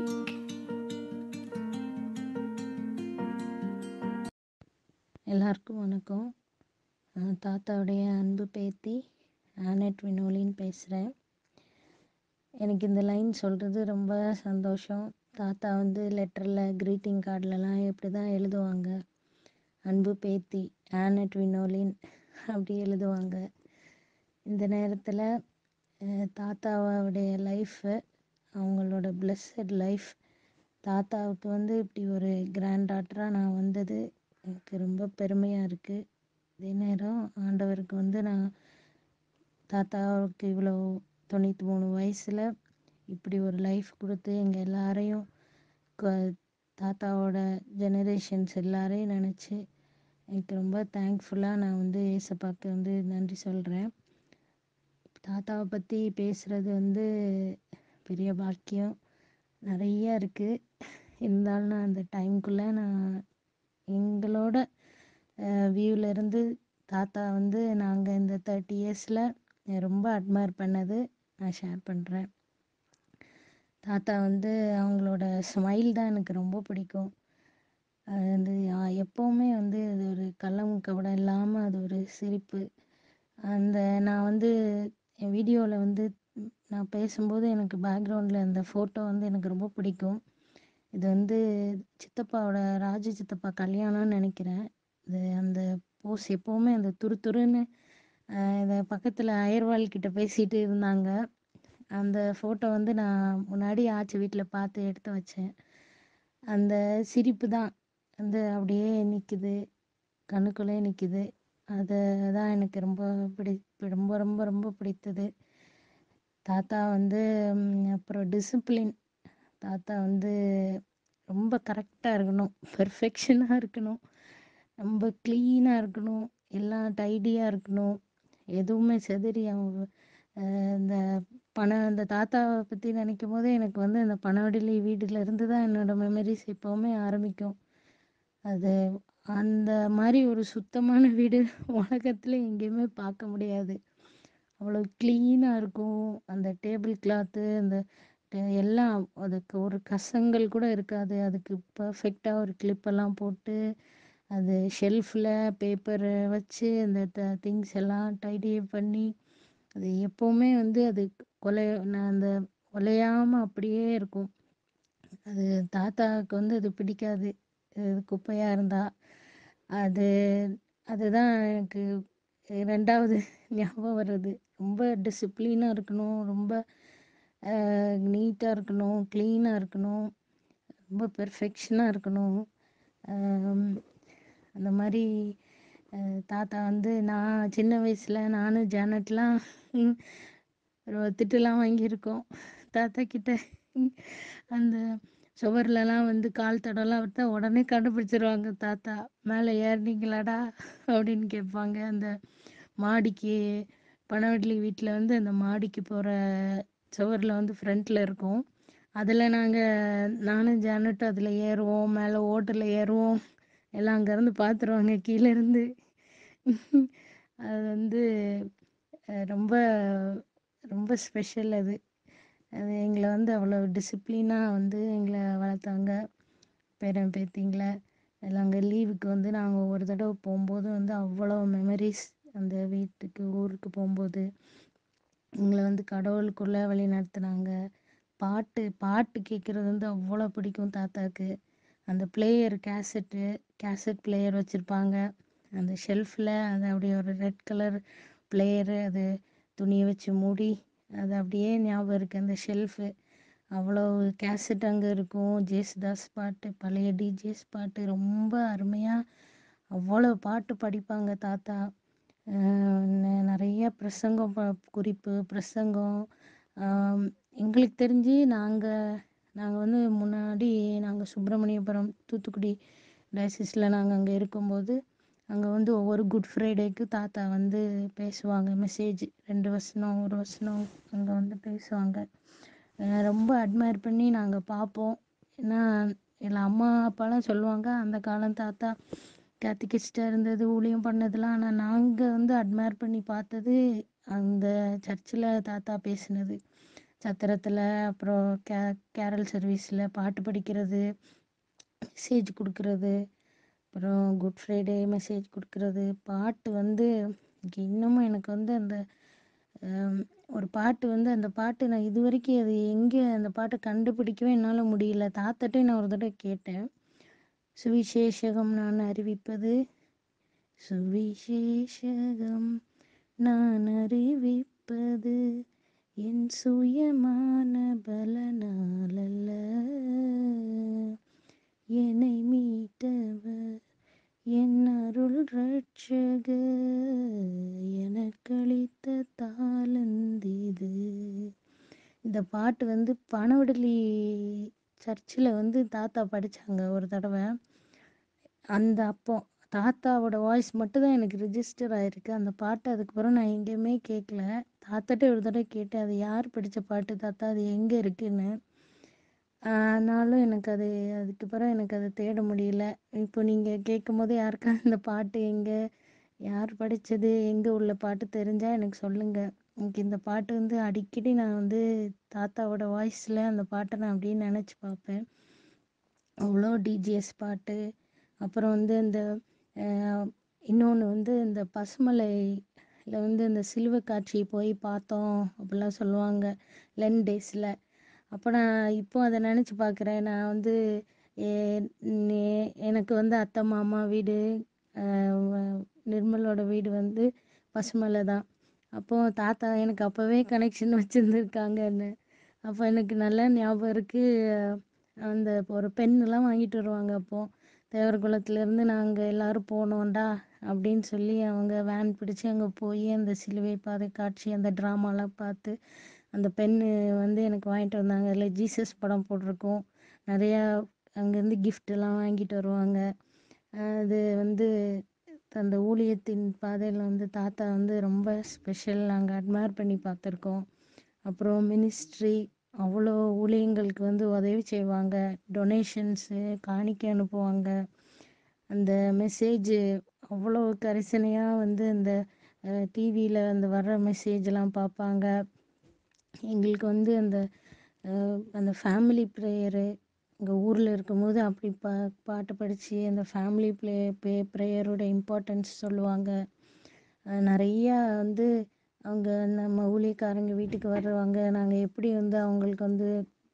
எல்லாருக்கும் வணக்கம் நான் தாத்தாவுடைய அன்பு பேத்தி ஆனட் வினோலின்னு பேசுகிறேன் எனக்கு இந்த லைன் சொல்கிறது ரொம்ப சந்தோஷம் தாத்தா வந்து லெட்டரில் க்ரீட்டிங் கார்டிலலாம் எப்படி தான் எழுதுவாங்க அன்பு பேத்தி ஆனட் வினோலின் அப்படி எழுதுவாங்க இந்த நேரத்தில் அஹ், தாத்தாவுடைய லைஃபு அவங்களோட பிளெஸ்ஸட் லைஃப் தாத்தாவுக்கு வந்து இப்படி ஒரு கிராண்ட் டாட்டராக நான் வந்தது எனக்கு ரொம்ப பெருமையாக இருக்குது அதே நேரம் ஆண்டவருக்கு வந்து நான் தாத்தாவுக்கு இவ்வளோ தொண்ணூற்றி மூணு வயசில் இப்படி ஒரு லைஃப் கொடுத்து எங்கள் எல்லாரையும் க- தாத்தாவோட ஜெனரேஷன்ஸ் எல்லாரையும் நினச்சி எனக்கு ரொம்ப தேங்க்ஃபுல்லாக நான் வந்து ஏசப்பாக்கு வந்து நன்றி சொல்கிறேன் தாத்தாவை பற்றி பேசுகிறது வந்து பெரிய பாக்கியம் நிறைய இருக்குது இருந்தாலும் நான் அந்த டைம்குள்ளே நான் எங்களோட வியூவில் இருந்து தாத்தா வந்து நாங்கள் இந்த தேர்ட்டி இயர்ஸில் ரொம்ப அட்மையர் பண்ணது நான் ஷேர் பண்ணுறேன் தாத்தா வந்து அவங்களோட ஸ்மைல் தான் எனக்கு ரொம்ப பிடிக்கும் அது வந்து யா- எப்போவுமே வந்து அது ஒரு கள்ளம் கபடம் இல்லாமல் அது ஒரு சிரிப்பு அந்த நான் வந்து என் வீடியோவில் வந்து நான் பேசும்போது எனக்கு பேக்ரவுண்டில் அந்த ஃபோட்டோ வந்து எனக்கு ரொம்ப பிடிக்கும் இது வந்து சித்தப்பாவோட ராஜ சித்தப்பா கல்யாணம்னு நினைக்கிறேன் இது அந்த போஸ் எப்போவுமே அந்த துரு துருன்னு ஆஹ் இதை பக்கத்தில் அயர்வாள் கிட்ட பேசிட்டு இருந்தாங்க அந்த ஃபோட்டோ வந்து நான் முன்னாடி ஆச்சி வீட்டில் பார்த்து எடுத்து வச்சேன் அந்த சிரிப்பு தான் வந்து அப்படியே நிற்குது கண்ணுக்குள்ளே நிற்குது அது தான் எனக்கு ரொம்ப பிடி ரொம்ப ரொம்ப ரொம்ப பிடித்தது தாத்தா வந்து ம், அப்புறம் டிசிப்ளின் தாத்தா வந்து ரொம்ப கரெக்டாக இருக்கணும் பெர்ஃபெக்ஷனாக இருக்கணும் ரொம்ப க்ளீனாக இருக்கணும் எல்லாம் டைடியாக இருக்கணும் எதுவுமே செதறி அவங்க அஹ், இந்த பணம் அந்த தாத்தாவை பற்றி நினைக்கும் போதே எனக்கு வந்து அந்த பனவடிலி வீட்டில் இருந்து தான் என்னோட மெமரிஸ் எப்போவுமே ஆரம்பிக்கும் அது அந்த மாதிரி ஒரு சுத்தமான வீடு உலகத்தில் எங்கேயுமே பார்க்க முடியாது அவ்வளோ க்ளீனாக இருக்கும் அந்த டேபிள் கிளாத்து அந்த டே- எல்லாம் அதுக்கு ஒரு கசங்கள் கூட இருக்காது அதுக்கு பர்ஃபெக்டாக ஒரு கிளிப்பெல்லாம் போட்டு அது ஷெல்ஃபில் பேப்பரை வச்சு அந்த திங்ஸ் எல்லாம் டைடி பண்ணி அது எப்போவுமே வந்து அது கொலை நான் அந்த ஒலையாமல் அப்படியே இருக்கும் அது தாத்தாவுக்கு வந்து அது பிடிக்காது அது குப்பையாக இருந்தால் அது அதுதான் எனக்கு ரெண்டாவது ஞாபகம் வர்றது ரொம்ப டிசிப்ளினாக இருக்கணும் ரொம்ப நீட்டாக இருக்கணும் க்ளீனாக இருக்கணும் ரொம்ப பெர்ஃபெக்ஷனாக இருக்கணும் ஆம், அந்த மாதிரி அஹ், தாத்தா வந்து நான் சின்ன வயசில் நானும் ஜானட்லாம் ஒரு திட்டுலாம் வாங்கியிருக்கோம் தாத்தா கிட்ட அந்த சுவர்லலாம் வந்து கால் தடம்லாம் விட்டா உடனே கண்டுபிடிச்சிருவாங்க தாத்தா மேலே ஏறினீங்களாடா அப்படின்னு கேட்பாங்க அந்த மாடிக்கு பனவட்லி வீட்டில் வந்து அந்த மாடிக்கு போகிற சுவரில் வந்து ஃப்ரண்ட்டில் இருக்கும் அதில் நாங்கள் நானும் ஜானட்டும் அதில் ஏறுவோம் மேலே ஓட்டில் ஏறுவோம் எல்லாம் அங்கேருந்து பார்த்துருவாங்க கீழே இருந்து அது வந்து அஹ், ரொம்ப ரொம்ப ஸ்பெஷல் அது அது எங்களை வந்து அவ்வளோ டிசிப்ளினாக வந்து எங்களை வளர்த்தாங்க பேரன் பேத்திங்களை எல்லாம் அங்கே லீவுக்கு வந்து நாங்கள் ஒரு தடவை போகும்போது வந்து அவ்வளோ மெமரிஸ் அந்த வீட்டுக்கு ஊருக்கு போகும்போது எங்களை வந்து கடவுளுக்குள்ளே வழி நடத்துனாங்க பாட்டு பாட்டு கேட்குறது வந்து அவ்வளோ பிடிக்கும் தாத்தாக்கு அந்த பிளேயர் கேசட்டு கேசட் பிளேயர் வச்சுருப்பாங்க அந்த ஷெல்ஃபில் அது அப்படியே ஒரு ரெட் கலர் பிளேயரு அது துணியை வச்சு மூடி அது அப்படியே ஞாபகம் இருக்குது அந்த ஷெல்ஃபு அவ்வளோ கேசட் அங்கே இருக்கும் ஜேசுதாஸ் பாட்டு பழைய டிஜேஸ் பாட்டு ரொம்ப அருமையாக அவ்வளோ பாட்டு படிப்பாங்க தாத்தா அஹ் நெ- நிறைய பிரசங்கம் ப குறிப்பு பிரசங்கம் ஆம், எங்களுக்கு தெரிஞ்சு நாங்கள் நாங்கள் வந்து முன்னாடி நாங்கள் சுப்பிரமணியபுரம் தூத்துக்குடி டயசிஸில் நாங்கள் அங்கே இருக்கும்போது அங்கே வந்து ஒவ்வொரு குட் ஃப்ரைடேக்கு தாத்தா வந்து பேசுவாங்க மெசேஜ் ரெண்டு வசனம் ஒரு வசனம் அங்கே வந்து பேசுவாங்க அஹ் ரொம்ப அட்மையர் பண்ணி நாங்கள் பார்ப்போம் ஏன்னா இல்லை அம்மா அப்பாலாம் சொல்லுவாங்க அந்த காலம் தாத்தா கேத்திகிஸ்டாக இருந்தது ஊழியம் பண்ணதெல்லாம் ஆனால் நாங்கள் வந்து அட்மையர் பண்ணி பார்த்தது அந்த சர்ச்சில் தாத்தா பேசினது சத்திரத்தில் அப்புறம் கே கேரல் சர்வீஸில் பாட்டு படிக்கிறது மெசேஜ் கொடுக்கறது அப்புறம் குட் ஃப்ரைடே மெசேஜ் கொடுக்கறது பாட்டு வந்து எனக்கு இன்னமும் எனக்கு வந்து அந்த ஆம், ஒரு பாட்டு வந்து அந்த பாட்டு நான் இது வரைக்கும் அது எங்கே அந்த பாட்டை கண்டுபிடிக்கவே என்னால் முடியல தாத்தாட்டே நான் ஒரு தடவை கேட்டேன் சுவிசேஷகம் நான் அறிவிப்பது சுவிசேஷகம் நான் அறிவிப்பது என் சுயமான பலனாலல்ல என்னை மீட்டவர் என் அருள் ரட்சக எனக்களித்த தாளந்திது இந்த பாட்டு வந்து பனவடலி சர்ச்சில் வந்து தாத்தா படித்தாங்க ஒரு தடவை அந்த அப்போ தாத்தாவோட வாய்ஸ் மட்டும் தான் எனக்கு ரிஜிஸ்டர் ஆயிருக்கு அந்த பாட்டு அதுக்கப்புறம் நான் எங்கேயுமே கேட்கல தாத்தாட்ட ஒரு தடவை கேட்டேன் அது யார் படித்த பாட்டு தாத்தா அது எங்கே இருக்குன்னு ஆனாலும் எனக்கு அது அதுக்கப்புறம் எனக்கு அதை தேட முடியல இப்போ நீங்கள் கேட்கும் போது யாருக்கா இந்த பாட்டு எங்கே யார் படித்தது எங்கே உள்ள பாட்டு தெரிஞ்சால் எனக்கு சொல்லுங்கள் எனக்கு இந்த பாட்டு வந்து அடிக்கடி நான் வந்து தாத்தாவோட வாய்ஸில் அந்த பாட்டை நான் அப்படியே நினச்சி பார்ப்பேன் அவ்வளோ டிஜிஎஸ் பாட்டு அப்புறம் வந்து இந்த இன்னொன்று வந்து இந்த பசுமலையில் வந்து இந்த சிலுவை காட்சி போய் பார்த்தோம் அப்படிலாம் சொல்லுவாங்க லென் டேஸில் அப்போ நான் இப்போ அதை நினச்சி பார்க்குறேன் நான் வந்து ஏ- நே- எனக்கு வந்து அத்தை மாமா வீடு ஆஹ் வ- நிர்மலோட வீடு வந்து பசுமலை தான் அப்போது தாத்தா எனக்கு அப்போவே கனெக்ஷன் வச்சுருந்துருக்காங்கன்னு அப்போ எனக்கு நல்லா ஞாபகம் இருக்குது அந்த ஒரு பென்னெல்லாம் வாங்கிட்டு வருவாங்க அப்போது தேவரகுளத்துலேருந்து நாங்கள் எல்லோரும் போனோம்டா அப்படின்னு சொல்லி அவங்க வேன் பிடிச்சி அங்கே போய் அந்த சிலுவை பாதை காட்சி அந்த ட்ராமாலாம் பார்த்து அந்த பென்னு வந்து எனக்கு வாங்கிட்டு வந்தாங்க அதில் ஜீசஸ் படம் போட்டிருக்கும் நிறையா அங்கேருந்து gift எல்லாம் வாங்கிட்டு வருவாங்க அது வந்து அந்த ஊழியத்தின் பாதையில் வந்து தாத்தா வந்து ரொம்ப ஸ்பெஷல் நாங்கள் அட்மையர் பண்ணி பார்த்துருக்கோம் அப்புறம் மினிஸ்ட்ரி அவ்வளோ ஊழியங்களுக்கு வந்து உதவி செய்வாங்க டொனேஷன்ஸு காணிக்கை அனுப்புவாங்க அந்த மெசேஜ் அவ்வளோ கரிசனையாக வந்து அந்த டிவியில் அந்த வர்ற மெசேஜ்லாம் பார்ப்பாங்க எங்களுக்கு வந்து அந்த அஹ், அந்த ஃபேமிலி ப்ரேயரு இங்கே ஊரில் இருக்கும்போது அப்படி பா பாட்டு படித்து அந்த ஃபேமிலி ப்ளே ப்ரே ப்ரேயரோட இம்பார்ட்டன்ஸ் சொல்லுவாங்க அஹ், நிறையா வந்து அவங்க நம்ம ஊழியக்காரங்க வீட்டுக்கு வர்றவங்க நாங்கள் எப்படி வந்து அவங்களுக்கு வந்து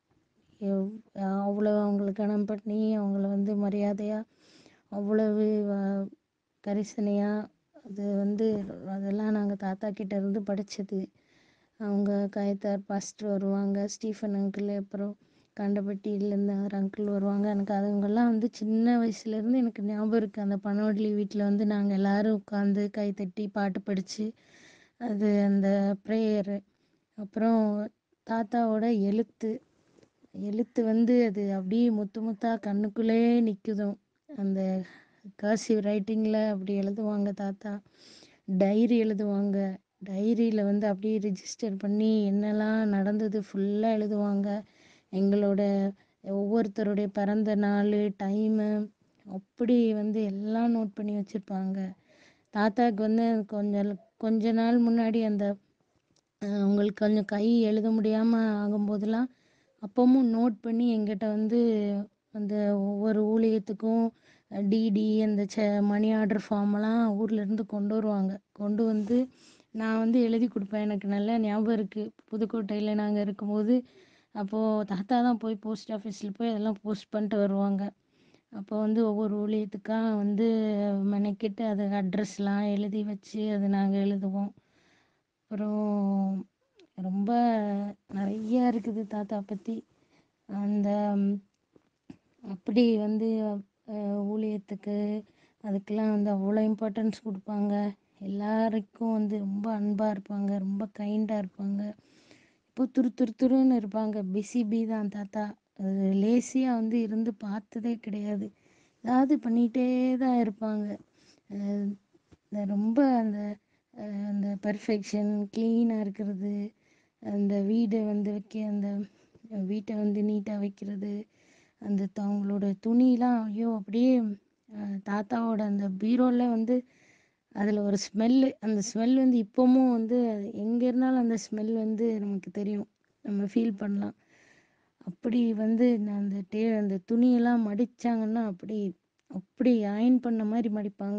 எவ்- அவ்வளோ அவங்களுக்கு கனம் பண்ணி அவங்கள வந்து மரியாதையாக அவ்வளவு வ- கரிசனையாக அது வந்து அதெல்லாம் நாங்கள் தாத்தா கிட்ட இருந்து படித்தது அவங்க கயத்தார் பாஸ்டர் வருவாங்க ஸ்டீஃபன் அங்கிள் அப்புறம் கண்டபட்டியிலேருந்து ஒரு அங்கிள் வருவாங்க எனக்கு அதுங்கெல்லாம் வந்து சின்ன வயசுலேருந்து எனக்கு ஞாபகம் இருக்குது அந்த பனவட்லி வீட்டில் வந்து நாங்கள் எல்லாரும் உட்காந்து கை தட்டி பாட்டு படித்து அது அந்த ப்ரேயரு அப்புறம் தாத்தாவோட எழுத்து எழுத்து வந்து அது அப்படியே முத்து முத்தா கண்ணுக்குள்ளேயே நிற்குதும் அந்த கர்சிவ் ரைட்டிங்கில் அப்படி எழுதுவாங்க தாத்தா டைரி எழுதுவாங்க டைரியில் வந்து அப்படியே ரிஜிஸ்டர் பண்ணி என்னெல்லாம் நடந்தது ஃபுல்லாக எழுதுவாங்க எங்களோட ஒவ்வொருத்தருடைய பிறந்த நாள் டைமு அப்படி வந்து எல்லாம் நோட் பண்ணி வச்சுருப்பாங்க தாத்தாவுக்கு வந்து கொஞ்சம் கொஞ்ச நாள் முன்னாடி அந்த அஹ், அவங்களுக்கு கொஞ்சம் கை எழுத முடியாமல் ஆகும்போதெல்லாம் அப்பவும் நோட் பண்ணி எங்கிட்ட வந்து அந்த ஒவ்வொரு ஊழியத்துக்கும் டிடி அந்த செ மணி ஆர்டர் ஃபார்மெல்லாம் ஊர்லேருந்து கொண்டு வருவாங்க கொண்டு வந்து நான் வந்து எழுதி கொடுப்பேன் எனக்கு நல்லா ஞாபகம் இருக்குது புதுக்கோட்டையில் நாங்கள் இருக்கும்போது அப்போது தாத்தா தான் போய் போஸ்ட் ஆஃபீஸில் போய் அதெல்லாம் போஸ்ட் பண்ணிட்டு வருவாங்க அப்போ வந்து ஒவ்வொரு ஊழியத்துக்காக வந்து மெனக்கிட்டு அது அட்ரஸ்லாம் எழுதி வச்சு அது நாங்கள் எழுதுவோம் அப்புறம் ரொம்ப நிறைய இருக்குது தாத்தா பற்றி அந்த ம், அப்படி வந்து அஹ், ஊழியத்துக்கு அதுக்கெல்லாம் வந்து அவ்வளோ இம்பார்ட்டன்ஸ் கொடுப்பாங்க எல்லாருக்கும் வந்து ரொம்ப அன்பாக இருப்பாங்க ரொம்ப கைண்டாக இருப்பாங்க இப்போ துரு துரு துருன்னு இருப்பாங்க பிஸி பி தான் தாத்தா அது லேசியாக வந்து இருந்து பார்த்ததே கிடையாது ஏதாவது பண்ணிகிட்டே தான் இருப்பாங்க அஹ் இந்த ரொம்ப அந்த அஹ் அந்த பர்ஃபெக்ஷன் க்ளீனாக இருக்கிறது அந்த வீடை வந்து வைக்க அந்த வீட்டை வந்து நீட்டாக வைக்கிறது அந்த த- அவங்களோட துணிலாம் ஐயோ அப்படியே அஹ் தாத்தாவோட அந்த பீரோவில் வந்து அதில் ஒரு ஸ்மெல்லு அந்த ஸ்மெல் வந்து இப்போவும் வந்து எங்கே இருந்தாலும் அந்த ஸ்மெல் வந்து நமக்கு தெரியும் நம்ம ஃபீல் பண்ணலாம் அப்படி வந்து நான் அந்த டே அந்த துணியெல்லாம் மடிச்சாங்கன்னா அப்படி அப்படி அயன் பண்ண மாதிரி மடிப்பாங்க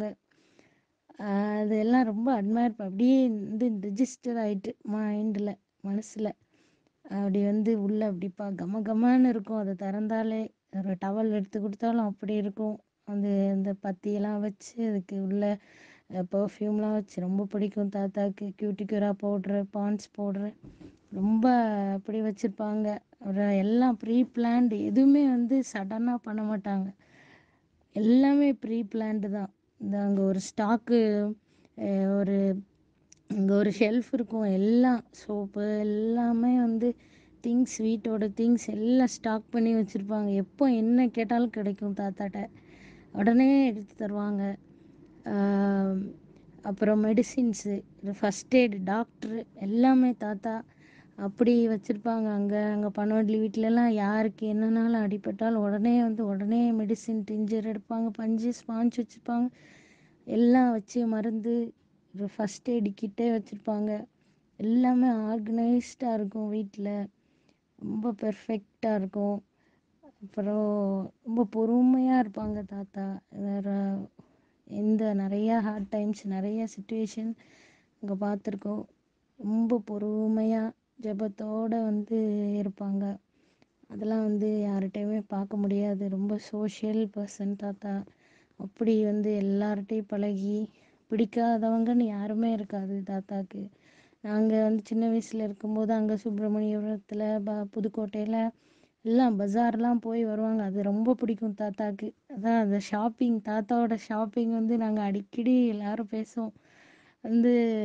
ஆஹ் அதெல்லாம் ரொம்ப அட்மையர் அப்படியே வந்து ரிஜிஸ்டர் ஆயிட்டு மைண்டில் மனசில் அப்படி வந்து உள்ள அப்படி பா கம கமன்னு இருக்கும் அதை திறந்தாலே ஒரு டவல் எடுத்து கொடுத்தாலும் அப்படி இருக்கும் அந்த அந்த பத்தியெல்லாம் வச்சு அதுக்கு உள்ள பர்ஃப்யூம்லாம் வச்சு ரொம்ப பிடிக்கும் தாத்தாக்கு கியூட்டிக்யூரா பவுட்ரு பான்ஸ் பவுட்ரு ரொம்ப அப்படி வச்சுருப்பாங்க ஒரு எல்லாம் ப்ரீ பிளான்டு எதுவுமே வந்து சடனாக பண்ண மாட்டாங்க எல்லாமே ப்ரீ பிளான்டு தான் இந்த அங்கே ஒரு ஸ்டாக்கு ஒரு இங்கே ஒரு ஷெல்ஃப் இருக்கும் எல்லாம் சோப்பு எல்லாமே வந்து திங்ஸ் வீட்டோட திங்ஸ் எல்லாம் ஸ்டாக் பண்ணி வச்சுருப்பாங்க எப்போ என்ன கேட்டாலும் கிடைக்கும் தாத்தாட்ட உடனே எடுத்து தருவாங்க ஆம், அப்புறம் மெடிசின்ஸு ஃபஸ்ட் எய்டு டாக்டரு எல்லாமே தாத்தா அப்படி வச்சுருப்பாங்க அங்கே அங்கே பனவட்லி வீட்டிலலாம் யாருக்கு என்னன்னாலும் அடிபட்டாலும் உடனே வந்து உடனே மெடிசின் டிஞ்சர் எடுப்பாங்க பஞ்சு ஸ்பாஞ்ச் வச்சுருப்பாங்க எல்லாம் வச்சு மருந்து ஒரு ஃபஸ்ட் எய்டு கிட்டே வச்சுருப்பாங்க எல்லாமே ஆர்கனைஸ்டாக இருக்கும் வீட்டில் ரொம்ப பெர்ஃபெக்டாக இருக்கும் அப்புறம் ரொம்ப பொறுமையாக இருப்பாங்க தாத்தா வேறு எந்த நிறையா ஹார்ட் டைம்ஸ் நிறைய சுச்சுவேஷன் அங்கே பார்த்துருக்கோம் ரொம்ப பொறுமையாக ஜெபத்தோடு வந்து இருப்பாங்க அதெல்லாம் வந்து யார்கிட்டையுமே பார்க்க முடியாது ரொம்ப சோஷியல் பர்சன் தாத்தா அப்படி வந்து எல்லார்கிட்டையும் பழகி பிடிக்காதவங்கன்னு யாருமே இருக்காது தாத்தாக்கு நாங்கள் வந்து சின்ன வயசில் இருக்கும்போது அங்கே சுப்பிரமணியபுரத்தில் ப புதுக்கோட்டையில் எல்லாம் பஜார்லாம் போய் வருவாங்க அது ரொம்ப பிடிக்கும் தாத்தாக்கு அதான் அந்த ஷாப்பிங் தாத்தாவோட ஷாப்பிங் வந்து நாங்கள் அடிக்கடி எல்லாரும் பேசுவோம் வந்து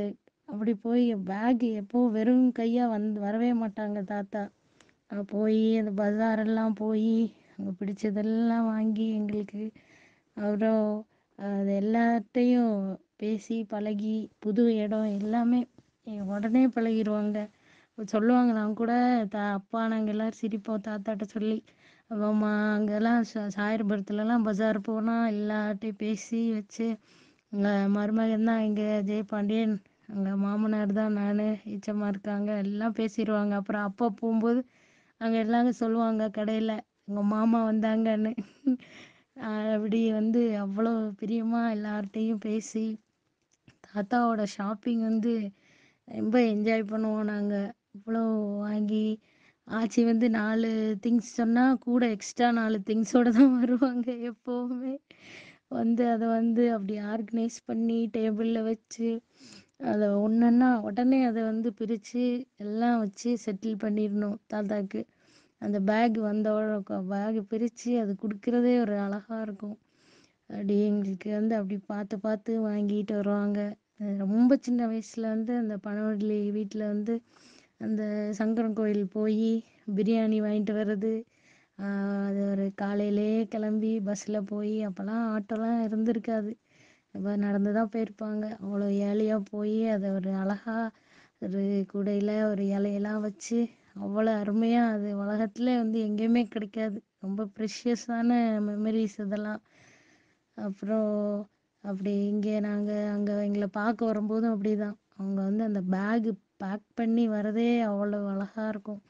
அப்படி போய் பேக் எப்போவும் வெறும் கையாக வந்து வரவே மாட்டாங்க தாத்தா அங்கே போய் அந்த பஜாரெல்லாம் போய் அங்கே பிடிச்சதெல்லாம் வாங்கி எங்களுக்கு அப்புறம் அது எல்லார்ட்டையும் பேசி பழகி புது இடம் எல்லாமே உடனே பழகிடுவாங்க சொல்லுவாங்க நான் கூட தா அப்பா நாங்கள் எல்லோரும் சிரிப்போம் தாத்தாட்ட சொல்லி அம்மா அங்கெல்லாம் ச சாயர்புரத்துலலாம் பஜார் போனால் எல்லார்ட்டையும் பேசி வச்சு அங்கே மருமகன் தான் இங்கே ஜெயபாண்டியன் அங்கே மாமனார் தான் நான் ஈச்சம்மா இருக்காங்க எல்லாம் பேசிடுவாங்க அப்புறம் அப்பா போகும்போது அங்கே எல்லாரும் சொல்லுவாங்க கடையில் உங்கள் மாமா வந்தாங்கன்னு அப்படி வந்து அவ்வளோ பிரியமாக எல்லார்ட்டையும் பேசி தாத்தாவோட ஷாப்பிங் வந்து ரொம்ப என்ஜாய் பண்ணுவோம் நாங்கள் இவ்வளோ வாங்கி ஆச்சி வந்து நாலு திங்ஸ் சொன்னால் கூட எக்ஸ்ட்ரா நாலு திங்ஸோடு தான் வருவாங்க எப்போவுமே வந்து அதை வந்து அப்படி ஆர்கனைஸ் பண்ணி டேபிளில் வச்சு அதை ஒன்றொன்னா உடனே அதை வந்து பிரித்து எல்லாம் வச்சு செட்டில் பண்ணிடணும் தாத்தாக்கு அந்த பேக் வந்த பேக் பிரித்து அது கொடுக்குறதே ஒரு அழகாக இருக்கும் அப்படி எங்களுக்கு வந்து அப்படி பார்த்து பார்த்து வாங்கிட்டு வருவாங்க ரொம்ப சின்ன வயசில் வந்து அந்த பனவள்ளி வீட்டில் வந்து அந்த சங்கரன் கோயில் போய் பிரியாணி வாங்கிட்டு வர்றது அது ஒரு காலையிலே கிளம்பி பஸ்ஸில் போய் அப்போல்லாம் ஆட்டோலாம் இருந்திருக்காது இப்போ நடந்து தான் போயிருப்பாங்க அவ்வளோ ஏழையாக போய் அதை ஒரு அழகாக ஒரு கூடையில் ஒரு இலையெல்லாம் வச்சு அவ்வளோ அருமையாக அது உலகத்துல வந்து எங்கேயுமே கிடைக்காது ரொம்ப ப்ரெஷியஸான மெமரிஸ் இதெல்லாம் அப்புறம் அப்படி இங்கே நாங்கள் அங்கே எங்களை பார்க்க வரும்போதும் அப்படி தான் அவங்க வந்து அந்த பேகு பேக் பண்ணி வரதே அவ்வளோ அழகாக இருக்கும்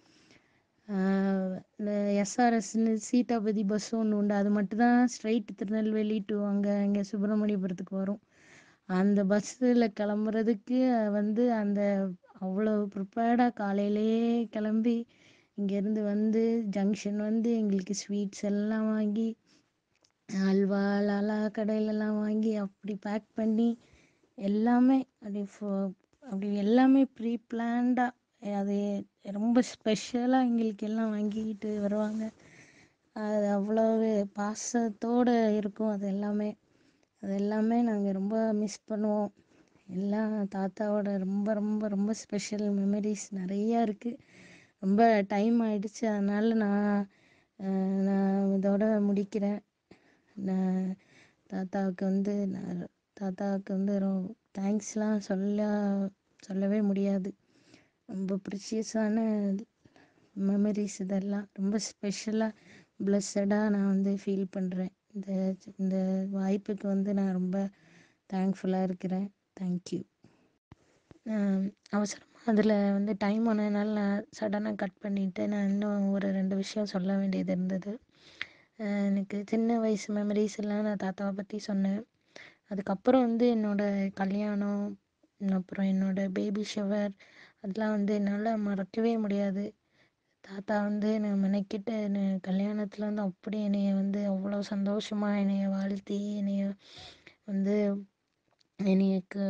இந்த எஸ்ஆர்எஸ்ன்னு சீதாபதி பஸ் ஒன்று உண்டு அது மட்டும்தான் ஸ்ட்ரைட் திருநெல்வேலி டு அங்கே இங்கே சுப்பிரமணியபுரத்துக்கு வரும் அந்த பஸ்ஸில் கிளம்புறதுக்கு வந்து அந்த அவ்வளோ ப்ரிப்பேர்டாக காலையிலேயே கிளம்பி இங்கேருந்து வந்து ஜங்ஷன் வந்து எங்களுக்கு ஸ்வீட்ஸ் எல்லாம் வாங்கி அல்வா லாலா கடையிலலாம் வாங்கி அப்படி பேக் பண்ணி எல்லாமே அப்படி ஃபோ அப்படி எல்லாமே ப்ரீ பிளான்டாக அது ரொம்ப ஸ்பெஷலாக எங்களுக்கு எல்லாம் வாங்கிக்கிட்டு வருவாங்க அது அவ்வளோ பாசத்தோடு இருக்கும் அது எல்லாமே அது எல்லாமே நாங்கள் ரொம்ப மிஸ் பண்ணுவோம் எல்லாம் தாத்தாவோட ரொம்ப ரொம்ப ரொம்ப ஸ்பெஷல் மெமரிஸ் நிறையா இருக்குது ரொம்ப டைம் ஆயிடுச்சு அதனால் நான் நான் இதோட முடிக்கிறேன் நான் தாத்தாவுக்கு வந்து நான் தாத்தாவுக்கு வந்து ரொம்ப தேங்க்ஸ்லாம் சொல்ல சொல்லவே முடியாது ரொம்ப ப்ரிஷியஸான மெமரிஸ் இதெல்லாம் ரொம்ப ஸ்பெஷலாக பிளஸ்ஸடாக நான் வந்து ஃபீல் பண்ணுறேன் இந்த இந்த வாய்ப்புக்கு வந்து நான் ரொம்ப தேங்க்ஃபுல்லாக இருக்கிறேன் தேங்க்யூ அவசரமாக அதில் வந்து டைம் ஆனதுனால நான் சடனாக கட் பண்ணிவிட்டு நான் இன்னும் ஒரு ரெண்டு விஷயம் சொல்ல வேண்டியது இருந்தது எனக்கு சின்ன வயசு மெமரிஸ் எல்லாம் நான் தாத்தாவை பற்றி சொன்னேன் அதுக்கப்புறம் வந்து என்னோடய கல்யாணம் அப்புறம் என்னோடய பேபி ஷவர் அதெல்லாம் வந்து என்னால் மறக்கவே முடியாது தாத்தா வந்து நான் மெனக்கிட்டு என்னை கல்யாணத்தில் வந்து அப்படி என்னைய வந்து அவ்வளோ சந்தோஷமாக என்னைய வாழ்த்தி என்னைய வந்து என்னையக்கு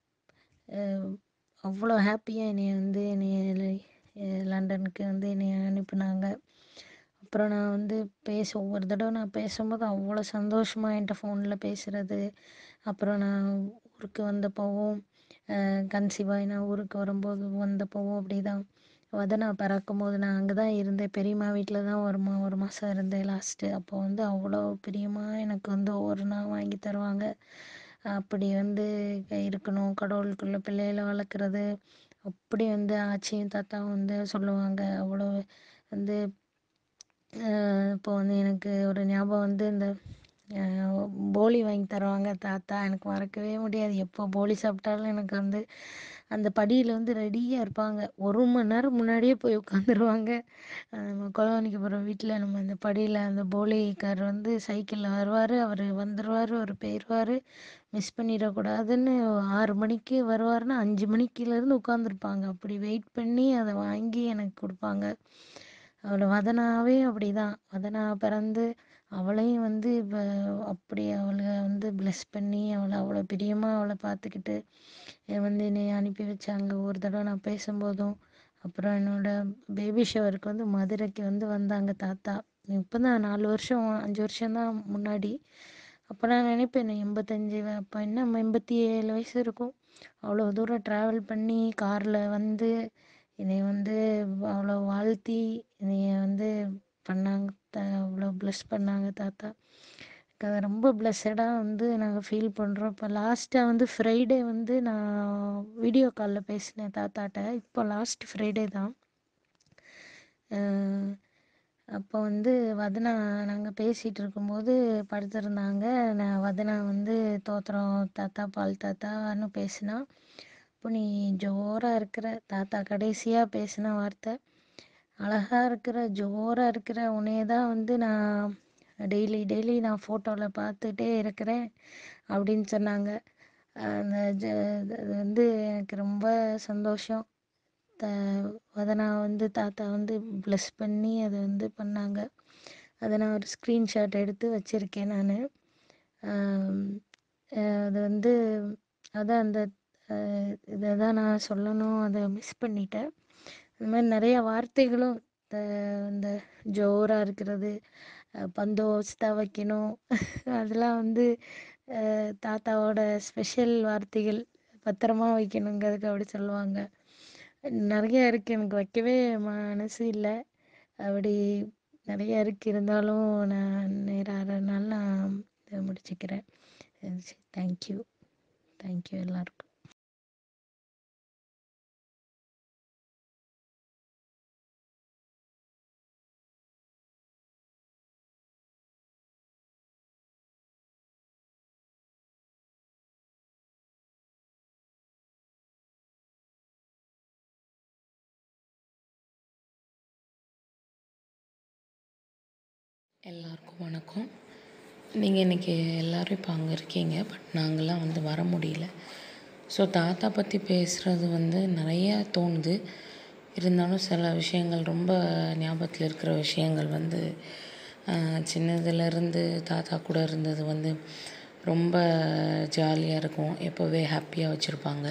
அவ்வளோ ஹாப்பியாக என்னைய வந்து என்னைய லண்டனுக்கு வந்து என்னைய அனுப்புனாங்க அப்புறம் நான் வந்து பேச ஒவ்வொரு தடவை நான் பேசும்போது அவ்வளோ சந்தோஷமாக என்கிட்ட ஃபோனில் பேசுகிறது அப்புறம் நான் ஊருக்கு வந்தப்போவும் கன்சீவாகி நான் ஊருக்கு வரும்போது வந்தப்போவும் அப்படி தான் வதனா பிறக்கும் போது நான் அங்கே தான் இருந்தேன் பெரியம்மா வீட்டில் தான் ஒரு மா ஒரு மாதம் இருந்தேன் லாஸ்ட்டு அப்போ வந்து அவ்வளோ பிரியமாக எனக்கு வந்து ஒவ்வொரு நாள் வாங்கி தருவாங்க அப்படி வந்து இருக்கணும் கடவுளுக்குள்ள பிள்ளைகளை வளர்க்குறது அப்படி வந்து ஆச்சியும் தாத்தாவும் வந்து சொல்லுவாங்க அவ்வளோ வந்து இப்போ வந்து எனக்கு ஒரு ஞாபகம் வந்து இந்த போலி வாங்கி தருவாங்க தாத்தா எனக்கு மறக்கவே முடியாது எப்போ போலி சாப்பிட்டாலும் எனக்கு வந்து அந்த படியில் வந்து ரெடியாக இருப்பாங்க ஒரு மணி நேரம் முன்னாடியே போய் உட்காந்துருவாங்க நம்ம கொலவாணிக்கப்புறம் வீட்டில் நம்ம அந்த படியில் அந்த போலிக்கார் வந்து சைக்கிளில் வருவார் அவர் வந்துடுவார் அவர் போயிடுவார் மிஸ் பண்ணிடக்கூடாதுன்னு ஆறு மணிக்கு வருவார்னா அஞ்சு மணிக்கிலேருந்து உட்காந்துருப்பாங்க அப்படி வெயிட் பண்ணி அதை வாங்கி எனக்கு கொடுப்பாங்க அவளை வதனாவே அப்படி தான் வதனா பிறந்து அவளையும் வந்து இப்போ அப்படி அவளை வந்து ப்ளெஸ் பண்ணி அவளை அவ்வளோ பிரியமாக அவளை பார்த்துக்கிட்டு வந்து என்னை அனுப்பி வச்சாங்க ஒரு தடவை நான் பேசும்போதும் அப்புறம் என்னோட பேபி ஷவருக்கு வந்து மதுரைக்கு வந்து வந்தாங்க தாத்தா இப்போ தான் நாலு வருஷம் அஞ்சு வருஷம்தான் முன்னாடி அப்போ நான் நினைப்பேன் எண்பத்தஞ்சு அப்போ என்ன எண்பத்தி ஏழு வயசு இருக்கும் அவ்வளோ தூரம் ட்ராவல் பண்ணி காரில் வந்து என்னை வந்து அவ்வளோ வாழ்த்தி என்னைய வந்து பண்ணாங்க த அவ்வளோ ப்ளஸ் பண்ணாங்க தாத்தா எனக்கு அது ரொம்ப ப்ளஸ்ஸடாக வந்து நாங்கள் ஃபீல் பண்ணுறோம் இப்போ லாஸ்ட்டாக வந்து ஃப்ரைடே வந்து நான் வீடியோ காலில் பேசினேன் தாத்தாட்ட இப்போ லாஸ்ட் ஃப்ரைடே தான் அஹ் அப்போ வந்து வதனா நாங்கள் பேசிகிட்டு இருக்கும்போது படுத்திருந்தாங்க நான் வதனா வந்து தோத்திரம் தாத்தா பால் தாத்தான்னு பேசினா இப்போ நீ ஜோராக இருக்கிற தாத்தா கடைசியாக பேசின வார்த்தை அழகா இருக்கிற ஜோரா இருக்கிற உன்னைய தான் வந்து நான் டெய்லி டெய்லி நான் ஃபோட்டோவில் பார்த்துட்டே இருக்கிறேன் அப்படின்னு சொன்னாங்க அந்த ஜ அது வந்து எனக்கு ரொம்ப சந்தோஷம் த அதை நான் வந்து தாத்தா வந்து ப்ளஸ் பண்ணி அதை வந்து பண்ணாங்க அதை நான் ஒரு ஸ்க்ரீன்ஷாட் எடுத்து வச்சுருக்கேன் நான் அது வந்து அதான் அந்த இதை தான் நான் சொல்லணும் அதை மிஸ் பண்ணிட்டேன் இந்த மாதிரி நிறைய வார்த்தைகளும் த இந்த ஜோராக இருக்கிறது அஹ் பந்தோபஸ்தா வைக்கணும் அதெல்லாம் வந்து அஹ் தாத்தாவோட ஸ்பெஷல் வார்த்தைகள் பத்திரமா வைக்கணுங்கிறதுக்கு அப்படி சொல்லுவாங்க நிறைய இருக்குது எனக்கு வைக்கவே மனசு இல்லை அப்படி நிறைய இருக்கு இருந்தாலும் நான் நேராகிறனால நான் இதை முடிச்சுக்கிறேன் தேங்க்யூ தேங்க்யூ எல்லாருக்கும் எல்லாருக்கும் வணக்கம் நீங்கள் இன்றைக்கி எல்லோரும் இப்போ அங்கே இருக்கீங்க பட் நாங்கள்லாம் வந்து வர முடியல ஸோ தாத்தா பற்றி பேசுகிறது வந்து நிறைய தோணுது இருந்தாலும் சில விஷயங்கள் ரொம்ப ஞாபகத்தில் இருக்கிற விஷயங்கள் வந்து ஆஹ், சின்னதுலேருந்து தாத்தா கூட இருந்தது வந்து ரொம்ப ஜாலியாக இருக்கும் எப்போவே ஹாப்பியாக வச்சுருப்பாங்க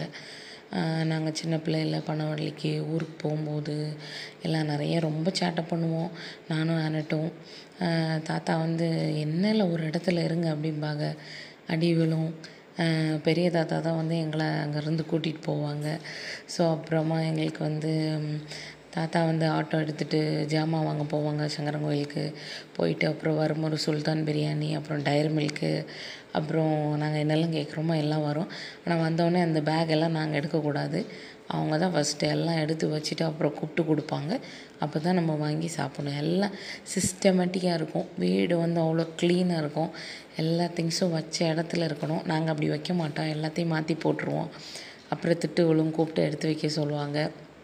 நாங்கள் சின்ன பிள்ளையில பனவள்ளிக்கு ஊருக்கு போகும்போது எல்லாம் நிறைய ரொம்ப சேட்டை பண்ணுவோம் நானும் ஆனட்டும் ஆஹ் தாத்தா வந்து என்னல ஒரு இடத்துல இருங்க அப்படிம்பாங்க அடி விழும் ஆஹ் பெரிய தாத்தா தான் வந்து எங்களை அங்கேருந்து கூட்டிகிட்டு போவாங்க ஸோ அப்புறமா எங்களுக்கு வந்து ம், தாத்தா வந்து ஆட்டோ எடுத்துகிட்டு ஜாமான் வாங்க போவாங்க சங்கரன் கோயிலுக்கு போயிட்டு அப்புறம் வரும்போது சுல்தான் பிரியாணி அப்புறம் டயர் மில்க்கு அப்புறம் நாங்கள் என்னெல்லாம் கேட்குறோமோ எல்லாம் வரும் ஆனால் வந்தோடனே அந்த பேக் எல்லாம் நாங்கள் எடுக்கக்கூடாது அவங்க தான் ஃபஸ்ட்டு எல்லாம் எடுத்து வச்சுட்டு அப்புறம் கூப்பிட்டு கொடுப்பாங்க அப்போ தான் நம்ம வாங்கி சாப்பிடணும் எல்லாம் சிஸ்டமேட்டிக்காக இருக்கும் வீடு வந்து அவ்வளோ க்ளீனாக இருக்கும் எல்லா திங்ஸும் வச்ச இடத்துல இருக்கணும் நாங்கள் அப்படி வைக்க மாட்டோம் எல்லாத்தையும் மாற்றி போட்டுருவோம் அப்புறம் திட்டு விழும் கூப்பிட்டு எடுத்து வைக்க சொல்லுவாங்க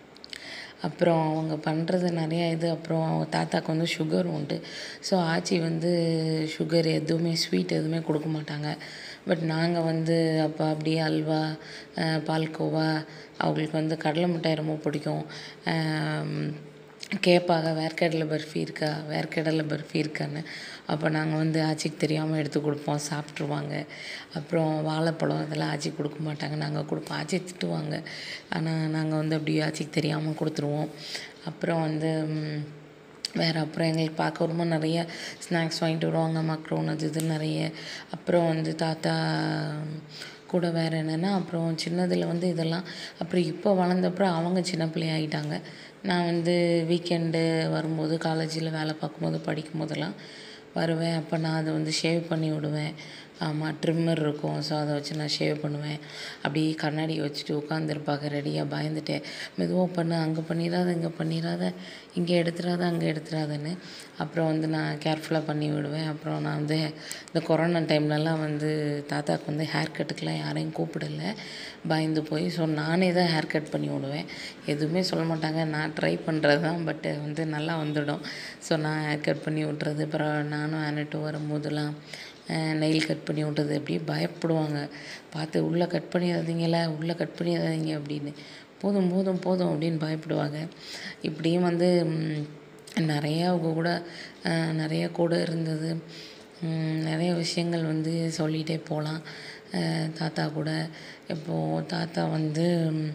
அப்புறம் அவங்க பண்ணுறது நிறையா இது அப்புறம் அவங்க தாத்தாக்கு வந்து சுகர் உண்டு ஸோ ஆச்சி வந்து சுகர் எதுவுமே ஸ்வீட் எதுவுமே கொடுக்க மாட்டாங்க பட் நாங்கள் வந்து அப்போ அப்படியே அல்வா அஹ், பால்கோவா அவங்களுக்கு வந்து கடலை மிட்டாய் ரொம்ப பிடிக்கும் ஆம், கேட்பாங்க வேர்க்கடலை பர்ஃபி இருக்கா வேர்க்கடலை பர்ஃபி இருக்கான்னு அப்போ நாங்கள் வந்து ஆச்சிக்கு தெரியாமல் எடுத்து கொடுப்போம் சாப்பிட்ருவாங்க அப்புறம் வாழைப்பழம் இதெல்லாம் ஆச்சிக்கு கொடுக்க மாட்டாங்க நாங்கள் கொடுப்போம் ஆச்சி திட்டுவாங்க ஆனால் நாங்கள் வந்து அப்படி ஆச்சிக்கு தெரியாமல் கொடுத்துருவோம் அப்புறம் வந்து ம், வேறு அப்புறம் எங்களுக்கு பார்க்க ரொம்ப நிறைய ஸ்நாக்ஸ் வாங்கிட்டு வருவாங்க மக்ரோன் அது இது நிறைய அப்புறம் வந்து தாத்தா கூட வேறு என்னென்னா அப்புறம் சின்னதில் வந்து இதெல்லாம் அப்புறம் இப்போ வளர்ந்தப்புறம் அவங்க சின்ன பிள்ளையாகிட்டாங்க நான் வந்து வீக்கெண்டு வரும்போது காலேஜில் வேலை பார்க்கும்போது படிக்கும் போதெல்லாம் வருவேன் அப்போ நான் அதை வந்து ஷேவ் பண்ணி விடுவேன் ஆமாம் ட்ரிம்மர் இருக்கும் ஸோ அதை வச்சு நான் ஷேவ் பண்ணுவேன் அப்படியே கண்ணாடி வச்சுட்டு உட்காந்துருப்பாங்க ரெடியாக பயந்துட்டேன் மெதுவாக பண்ணு அங்கே பண்ணிடாத இங்கே பண்ணிடாத இங்கே எடுத்துடாத அங்கே எடுத்துடாதன்னு அப்புறம் வந்து நான் கேர்ஃபுல்லாக பண்ணி விடுவேன் அப்புறம் நான் வந்து இந்த கொரோனா டைம்லலாம் வந்து தாத்தாக்கு வந்து ஹேர் கட்டுக்கெலாம் யாரையும் கூப்பிடல பயந்து போய் ஸோ நானே தான் ஹேர் கட் பண்ணி விடுவேன் எதுவுமே சொல்ல மாட்டாங்க நான் ட்ரை பண்ணுறது தான் பட்டு வந்து நல்லா வந்துடும் ஸோ நான் ஹேர் கட் பண்ணி விட்றது அப்புறம் நானும் ஆனட்டும் வரும்போதெல்லாம் நெயில் கட் பண்ணி விட்டது அப்படியே பயப்படுவாங்க பார்த்து உள்ளே கட் பண்ணிடாதீங்களே உள்ளே கட் பண்ணிடாதீங்க அப்படின்னு போதும் போதும் போதும் அப்படின்னு பயப்படுவாங்க இப்படியும் வந்து ம், நிறையா அவங்க கூட அஹ், நிறைய கூட இருந்தது ம், நிறைய விஷயங்கள் வந்து சொல்லிகிட்டே போகலாம் தாத்தா கூட இப்போது தாத்தா வந்து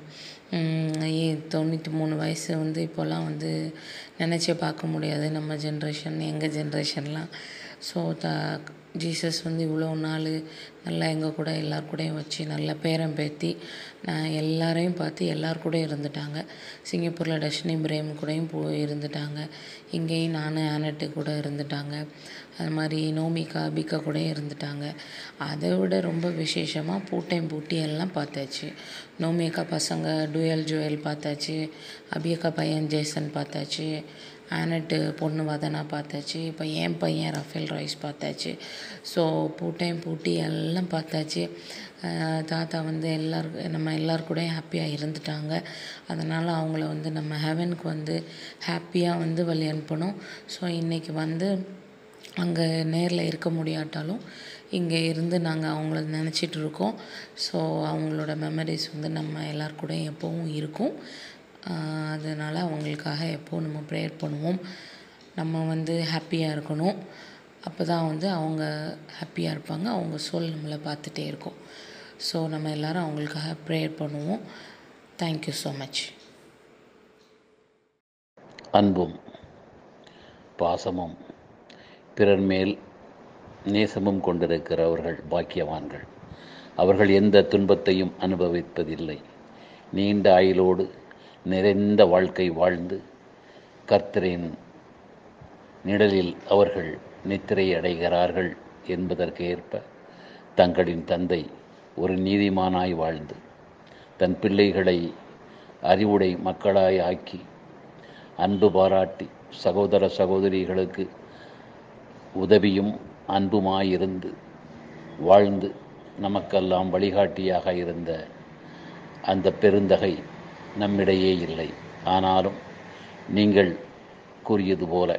ம், ஏ- தொண்ணூற்றி மூணு வயசு வந்து இப்போல்லாம் வந்து நினச்சே பார்க்க முடியாது நம்ம ஜென்ரேஷன் எங்கள் ஜென்ரேஷன்லாம் ஸோ தா ஜீசஸ் வந்து இவ்வளோ நாள் நல்லா எங்கள் கூட எல்லார் கூடயும் வச்சு நல்ல பேரம் பேத்தி நான் எல்லாரையும் பார்த்து எல்லார் கூடயும் இருந்துட்டாங்க சிங்கப்பூரில் டஷ்னி பிரேம் கூடயும் போய் இருந்துட்டாங்க இங்கேயும் நான் ஆனட்டு கூட இருந்துட்டாங்க அது மாதிரி நோமிகா அபிகா கூடயும் இருந்துட்டாங்க அதை விட ரொம்ப விசேஷமாக பூட்டையும் பூட்டி எல்லாம் பார்த்தாச்சு நோமிகா பசங்க டுயல் ஜுவல் பார்த்தாச்சு அபியக்கா பையன் ஜேசன் பார்த்தாச்சு ஆனட்டு பொண்ணு வதனா பார்த்தாச்சு இப்போ என் பையன் ரஃபேல் ராய்ஸ் பார்த்தாச்சு ஸோ பூட்டையும் பூட்டி எல்லாம் பார்த்தாச்சு அஹ் தாத்தா வந்து எல்லார் நம்ம எல்லார் கூடயும் ஹாப்பியாக இருந்துட்டாங்க அதனால் அவங்கள வந்து நம்ம ஹெவனுக்கு வந்து ஹாப்பியாக வந்து வழி அனுப்பணும் ஸோ இன்றைக்கி வந்து அங்கே நேரில் இருக்க முடியாட்டாலும் இங்கே இருந்து நாங்கள் அவங்கள நினச்சிட்டு இருக்கோம் ஸோ அவங்களோட மெமரிஸ் வந்து நம்ம எல்லார் கூடயும் எப்போவும் இருக்கும் ஆஹ் அதனால அவங்களுக்காக எப்போவும் நம்ம ப்ரேயர் பண்ணுவோம் நம்ம வந்து ஹாப்பியாக இருக்கணும் அப்போ தான் வந்து அவங்க ஹாப்பியாக இருப்பாங்க அவங்க சோல் நம்மளை பார்த்துட்டே இருக்கும் ஸோ நம்ம எல்லாரும் அவங்களுக்காக ப்ரேயர் பண்ணுவோம் தேங்க்யூ ஸோ மச் அன்பும் பாசமும் பிறர் மேல் நேசமும் கொண்டிருக்கிறவர்கள் பாக்கியவான்கள் அவர்கள் எந்த துன்பத்தையும் அனுபவிப்பதில்லை நீண்ட ஆயுளோடு நிறைந்த வாழ்க்கை வாழ்ந்து கர்த்தரின் நிழலில் அவர்கள் நித்திரை அடைகிறார்கள் என்பதற்கு ஏற்ப தங்களின் தந்தை ஒரு நீதிமானாய் வாழ்ந்து தன் பிள்ளைகளை அறிவுடை மக்களாய் ஆக்கி அன்பு பாராட்டி சகோதர சகோதரிகளுக்கு உதவியும் அன்புமாயிருந்து வாழ்ந்து நமக்கெல்லாம் வழிகாட்டியாக இருந்த அந்த பெருந்தகை நம்மிடையே இல்லை ஆனாலும் நீங்கள் கூறியது போல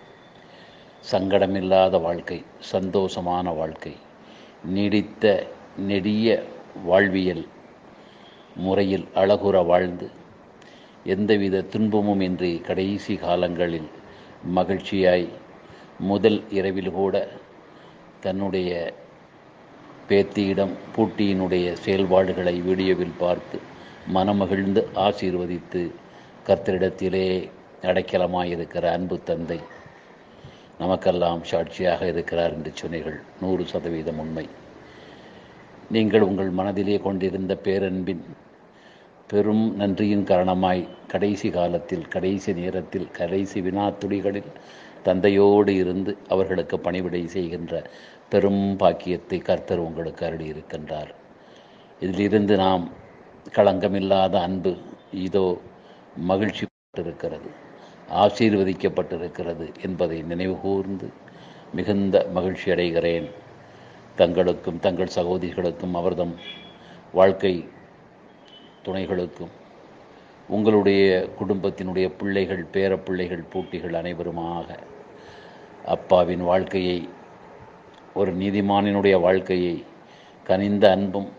சங்கடமில்லாத வாழ்க்கை சந்தோஷமான வாழ்க்கை நீடித்த நெடிய வாழ்வியல் முறையில் அழகுற வாழ்ந்து எந்தவித துன்பமும் இன்றி கடைசி காலங்களில் மகிழ்ச்சியாய் முதல் இரவில் கூட தன்னுடைய பேத்தியிடம் பூட்டியினுடைய செயல்பாடுகளை வீடியோவில் பார்த்து மனமகிழ்ந்து ஆசீர்வதித்து கர்த்தரிடத்திலே அடைக்கலமாயிருக்கிற அன்பு தந்தை நமக்கெல்லாம் சாட்சியாக இருக்கிறார் என்று சொன்னீர்கள் நூறு சதவீதம் உண்மை நீங்கள் உங்கள் மனதிலே கொண்டிருந்த பேரன்பின் பெரும் நன்றியின் காரணமாய் கடைசி காலத்தில் கடைசி நேரத்தில் கடைசி வினாத்துளிகளில் தந்தையோடு இருந்து அவர்களுக்கு பணிவிடை செய்கின்ற பெரும் பாக்கியத்தை கர்த்தர் உங்களுக்கு அருளியிருக்கின்றார் இதிலிருந்து நாம் களங்கமில்லாத அன்பு இதோ மகிழ்ச்சி இருக்கிறது ஆசீர்வதிக்கப்பட்டிருக்கிறது என்பதை நினைவுகூர்ந்து மிகுந்த மகிழ்ச்சி அடைகிறேன் தங்களுக்கும் தங்கள் சகோதரிகளுக்கும் அவர்தம் வாழ்க்கை துணைகளுக்கும் உங்களுடைய குடும்பத்தினுடைய பிள்ளைகள் பேரப்பிள்ளைகள் பூட்டிகள் அனைவருமாக அப்பாவின் வாழ்க்கையை ஒரு நீதிமானினுடைய வாழ்க்கையை கனிந்த அன்பும்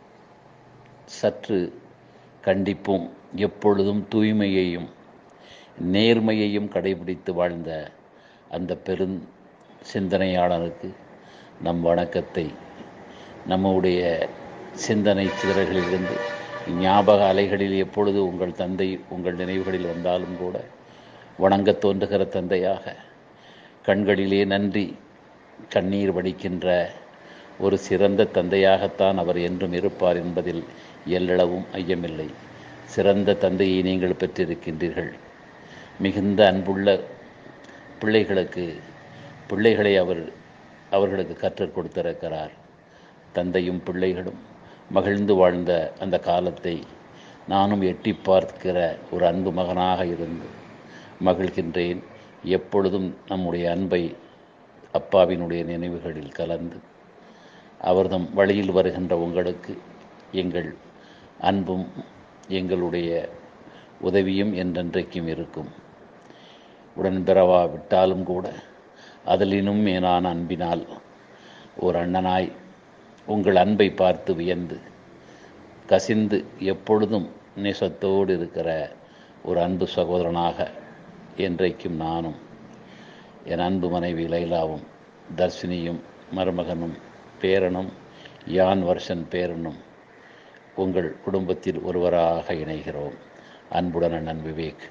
சற்று கண்டிப்பும் எப்பொழுதும் தூய்மையையும் நேர்மையையும் கடைபிடித்து வாழ்ந்த அந்த பெரும் சிந்தனையாளனுக்கு நம் வணக்கத்தை நம்முடைய சிந்தனை சிதறல்களிலிருந்து ஞாபக அலைகளில் எப்பொழுது உங்கள் தந்தை உங்கள் நினைவுகளில் வந்தாலும் கூட வணங்கத் தோன்றுகிற தந்தையாக கண்களிலே நன்றி கண்ணீர் வடிக்கின்ற ஒரு சிறந்த தந்தையாகத்தான் அவர் என்றும் இருப்பார் என்பதில் எல்லளவும் ஐயமில்லை சிறந்த தந்தையை நீங்கள் பெற்றிருக்கின்றீர்கள் மிகுந்த அன்புள்ள பிள்ளைகளுக்கு பிள்ளைகளை அவர் அவர்களுக்கு கற்றுக் கொடுத்திருக்கிறார் தந்தையும் பிள்ளைகளும் மகிழ்ந்து வாழ்ந்த அந்த காலத்தை நானும் எட்டி பார்க்கிற ஒரு அன்பு மகனாக இருந்து மகிழ்கின்றேன் எப்பொழுதும் நம்முடைய அன்பை அப்பாவினுடைய நினைவுகளில் கலந்து அவர்தம் வழியில் வருகின்ற உங்களுக்கு எங்கள் அன்பும் எங்களுடைய உதவியும் என்றென்றைக்கும் இருக்கும் உடன்பிறவா விட்டாலும் கூட அதிலினும் மேலான அன்பினால் ஒரு அண்ணனாய் உங்கள் அன்பை பார்த்து வியந்து கசிந்து எப்பொழுதும் நேசத்தோடு இருக்கிற ஒரு அன்பு சகோதரனாக என்றைக்கும் நானும் என் அன்பு மனைவி லைலாவும் தர்ஷினியும் மருமகனும் பேரனும் யான் வருஷன் பேரனும் உங்கள் குடும்பத்தில் ஒருவராக இணைகிறோம் அன்புடன் அண்ணன் விவேக்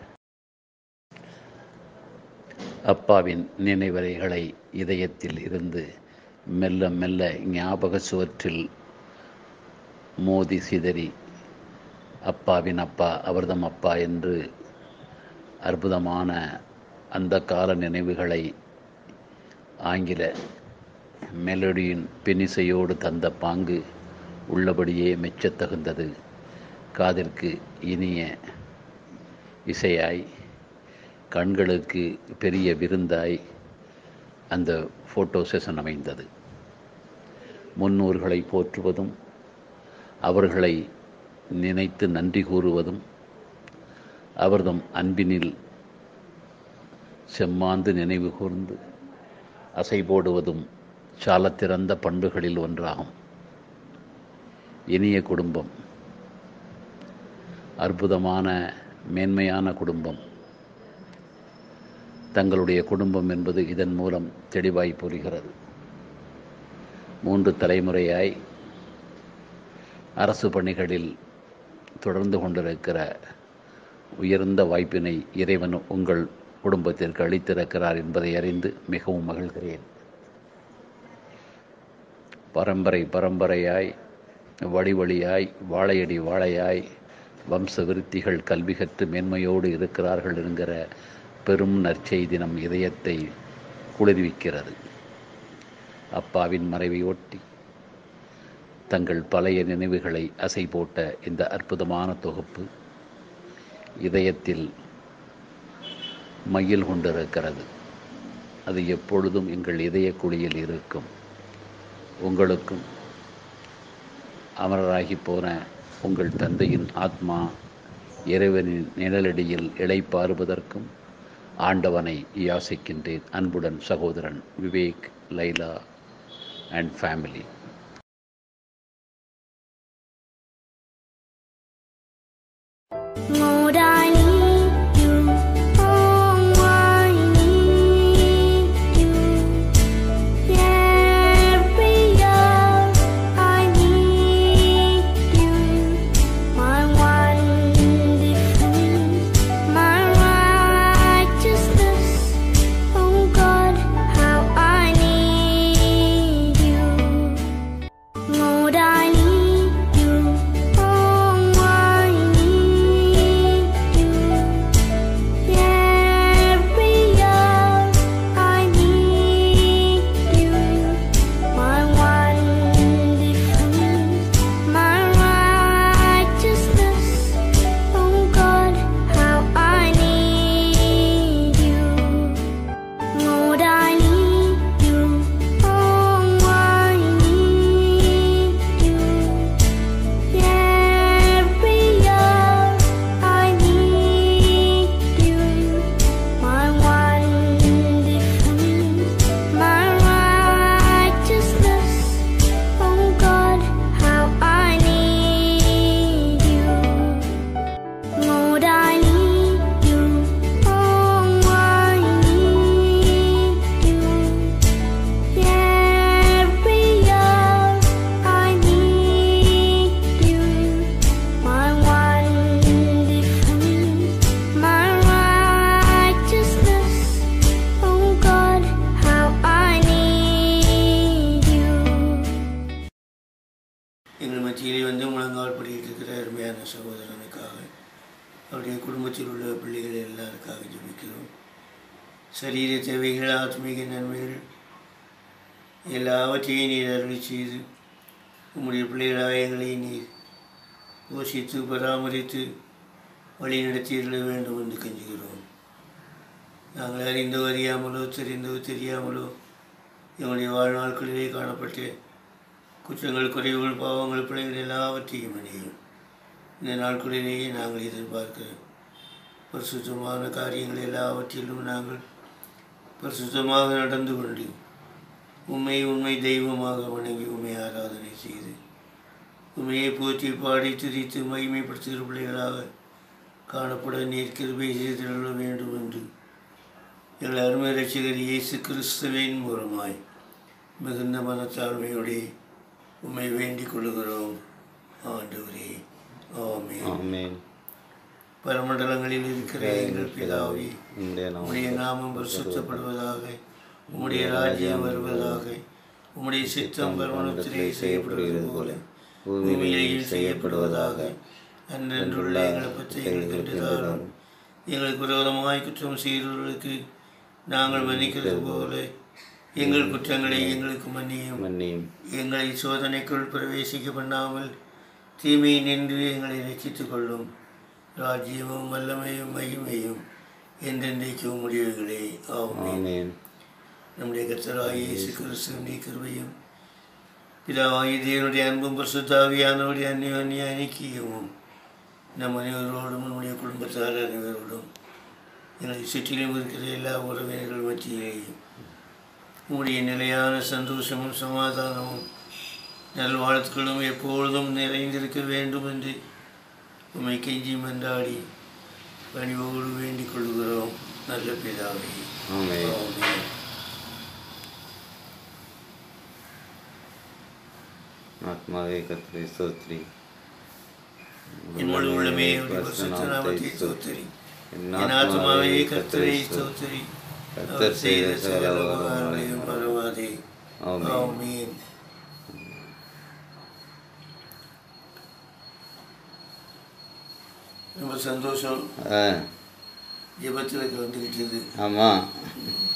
அப்பாவின் நினைவறைகளை இதயத்தில் இருந்து மெல்ல மெல்ல ஞாபக சுவற்றில் மோதி சிதறி அப்பாவின் அப்பா அவர்தம் அப்பா என்று அற்புதமான அந்த கால நினைவுகளை ஆங்கில மெலடியின் பின்னிசையோடு தந்த பாங்கு உள்ளபடியே மெச்சத் தகுந்தது காதிற்கு இனிய இசையாய் கண்களுக்கு பெரிய விருந்தாய் அந்த ஃபோட்டோ செஷன் அமைந்தது முன்னோர்களை போற்றுவதும் அவர்களை நினைத்து நன்றி கூறுவதும் அவர்தம் அன்பினில் செம்மாந்து நினைவு கூர்ந்து அசை போடுவதும் சாலத்திறந்த பண்புகளில் ஒன்றாகும் இனிய குடும்பம் அற்புதமான மேன்மையான குடும்பம் தங்களுடைய குடும்பம் என்பது இதன் மூலம் தெளிவாய் புரிகிறது மூன்று தலைமுறையாய் அரசு பணிகளில் தொடர்ந்து கொண்டிருக்கிற உயர்ந்த வாய்ப்பினை இறைவன் உங்கள் குடும்பத்திற்கு அளித்திருக்கிறார் என்பதை அறிந்து மிகவும் மகிழ்கிறேன் பரம்பரை பரம்பரையாய் வழி வழியாய் வாழையடி வாழையாய் வம்ச விருத்திகள் கல்வி கற்று மேன்மையோடு இருக்கிறார்கள் என்கிற பெரும் நற்செய்தி நம் இதயத்தை குளிர்விக்கிறது அப்பாவின் மறைவை ஒட்டி தங்கள் பழைய நினைவுகளை அசை போட்ட இந்த அற்புதமான தொகுப்பு இதயத்தில் மையில் கொண்டிருக்கிறது அது எப்பொழுதும் எங்கள் இதய குழியில் இருக்கும் உங்களுக்கும் அமரராகி போன உங்கள் தந்தையின் ஆத்மா இறைவனின் நிழலடியில் இளைப்பாறுவதற்கும் ஆண்டவனை யாசிக்கின்றேன் அன்புடன் சகோதரன் Vivek Laila and family Lord, I need you. Oh, I need you. Every hour I need you. My one defense, my righteousness. Oh God, how I need you. Lord, I need you. Oh, I need you. Every hour I need you. My one defense, my righteousness. Oh God, how I need you. Lord, I need you. Oh, I need you. Every hour I need you. My one defense, my righteousness. Oh God, how I need you. Lord, I need you. Oh, I need you. Every hour I need you. My one defense, my righteousness. Oh God, how I need you. எங்கள் மத்தியிலே வந்து முழங்கால் படிக்கிட்டு இருக்கிற அருமையான சகோதரனுக்காக அவருடைய குடும்பத்தில் உள்ள பிள்ளைகள் எல்லாருக்காக ஜெபிக்கிறோம் சரீர தேவைகள் ஆத்மீக நன்மைகள் எல்லாவற்றையும் நீர் அருளி செய்து உம்முடைய பிள்ளைகளாக எங்களை நீர் போஷித்து பராமரித்து வழி நடத்தியிருக்க வேண்டும் என்று கெஞ்சுகிறோம் நாங்கள் அறிந்தோ அறியாமலோ தெரிந்தோ தெரியாமலோ எங்களுடைய வாழ்நாட்களிலே காணப்பட்ட குற்றங்கள் குறைவுகள் பாவங்கள் பிழைகள் எல்லாவற்றையும் அணியும் இந்த நாட்களிலேயே நாங்கள் எதிர்பார்க்கிற பரிசுத்தமான காரியங்கள் எல்லாவற்றிலும் நாங்கள் பரிசுத்தமாக நடந்து கொண்டு உண்மை உண்மை தெய்வமாக வணங்கி உண்மை ஆராதனை செய்து உண்மையை போற்றி பாடி துதித்து மகிமைப்படுத்துகிற பிள்ளைகளாக காணப்பட நீர் கிருபை செய்திட வேண்டும் என்று எங்கள் அருமை ரசிகர் இயேசு கிறிஸ்துவின் மூலமாய் மிகுந்த மனத்தாழ்மையோടെ உம்மை வேண்டிக் கொள்கிறோம் ஆண்டவரே ஆமென் ஆமென் பரமண்டலங்களில் இருக்கிற எங்கள் பிதாவே உம்முடைய நாமம் உம்முடைய நாமம் பரிசுத்தப்படுவதாக உம்முடைய ராஜ்யம் வருவதாக உம்முடைய சித்தம் பரமணத்திலே செய்யப்படுவது போல பூமியிலேயும் செய்யப்படுவதாக அன்றன்றுள்ள எங்களை பற்றி எங்களுக்கு தாரும் எங்களுக்கு விரோதமாய் குற்றம் செய்தவர்களுக்கு நாங்கள் மன்னிக்கிறது போல எங்கள் குற்றங்களை எங்களுக்கு மன்னியும் மன்னியும் எங்களை சோதனைக்குள் பிரவேசிக்க பண்ணாமல் தீமையை நின்று எங்களை ரசித்துக் கொள்ளும் ராஜ்யமும் வல்லமையும் மகிமையும் என்றென்றைக்கும் முடிவுகளே ஆமென் ஆமென் நம்முடைய கர்த்தராகிய இயேசு கிறிஸ்துவின் கிருபையும் பிதாவாகிய தேவனுடைய அன்பும் பரிசுத்தாவியானவருடைய அந்நிய ஐக்கியமும் நம் அனைவரோடும் நம்முடைய குடும்பத்தார் அனைவரோடும் எங்களை சுற்றிலும் இருக்கிற எல்லா உறவினர்கள் மத்தியிலேயும் உம்முடைய நிலையான சந்தோஷமும் சமாதானமும் நல்வாழ்த்துக்களும் எப்பொழுதும் நிறைந்திருக்க வேண்டும் என்று உம்மை கெஞ்சி மன்றாடி பணிவோடு வேண்டிக் கொள்கிறோம் நல்ல பிதாவே ஆமென். ஆமென். ஆத்மாவே கர்த்தரை ஸ்தோத்திரி என் முழு உள்ளமே அவருடைய பரிசுத்த நாமத்தை ஸ்தோத்திரி என் ஆத்மாவே கர்த்தரை ஸ்தோத்திரி அவர் செய்த சகல உபகாரங்களையும் மறவாதே ஆமென். ஆமென் ரொம்ப சந்தோஷம் ஆ ஜெபத்தில் கலந்துக்கிட்டது ஆமாம்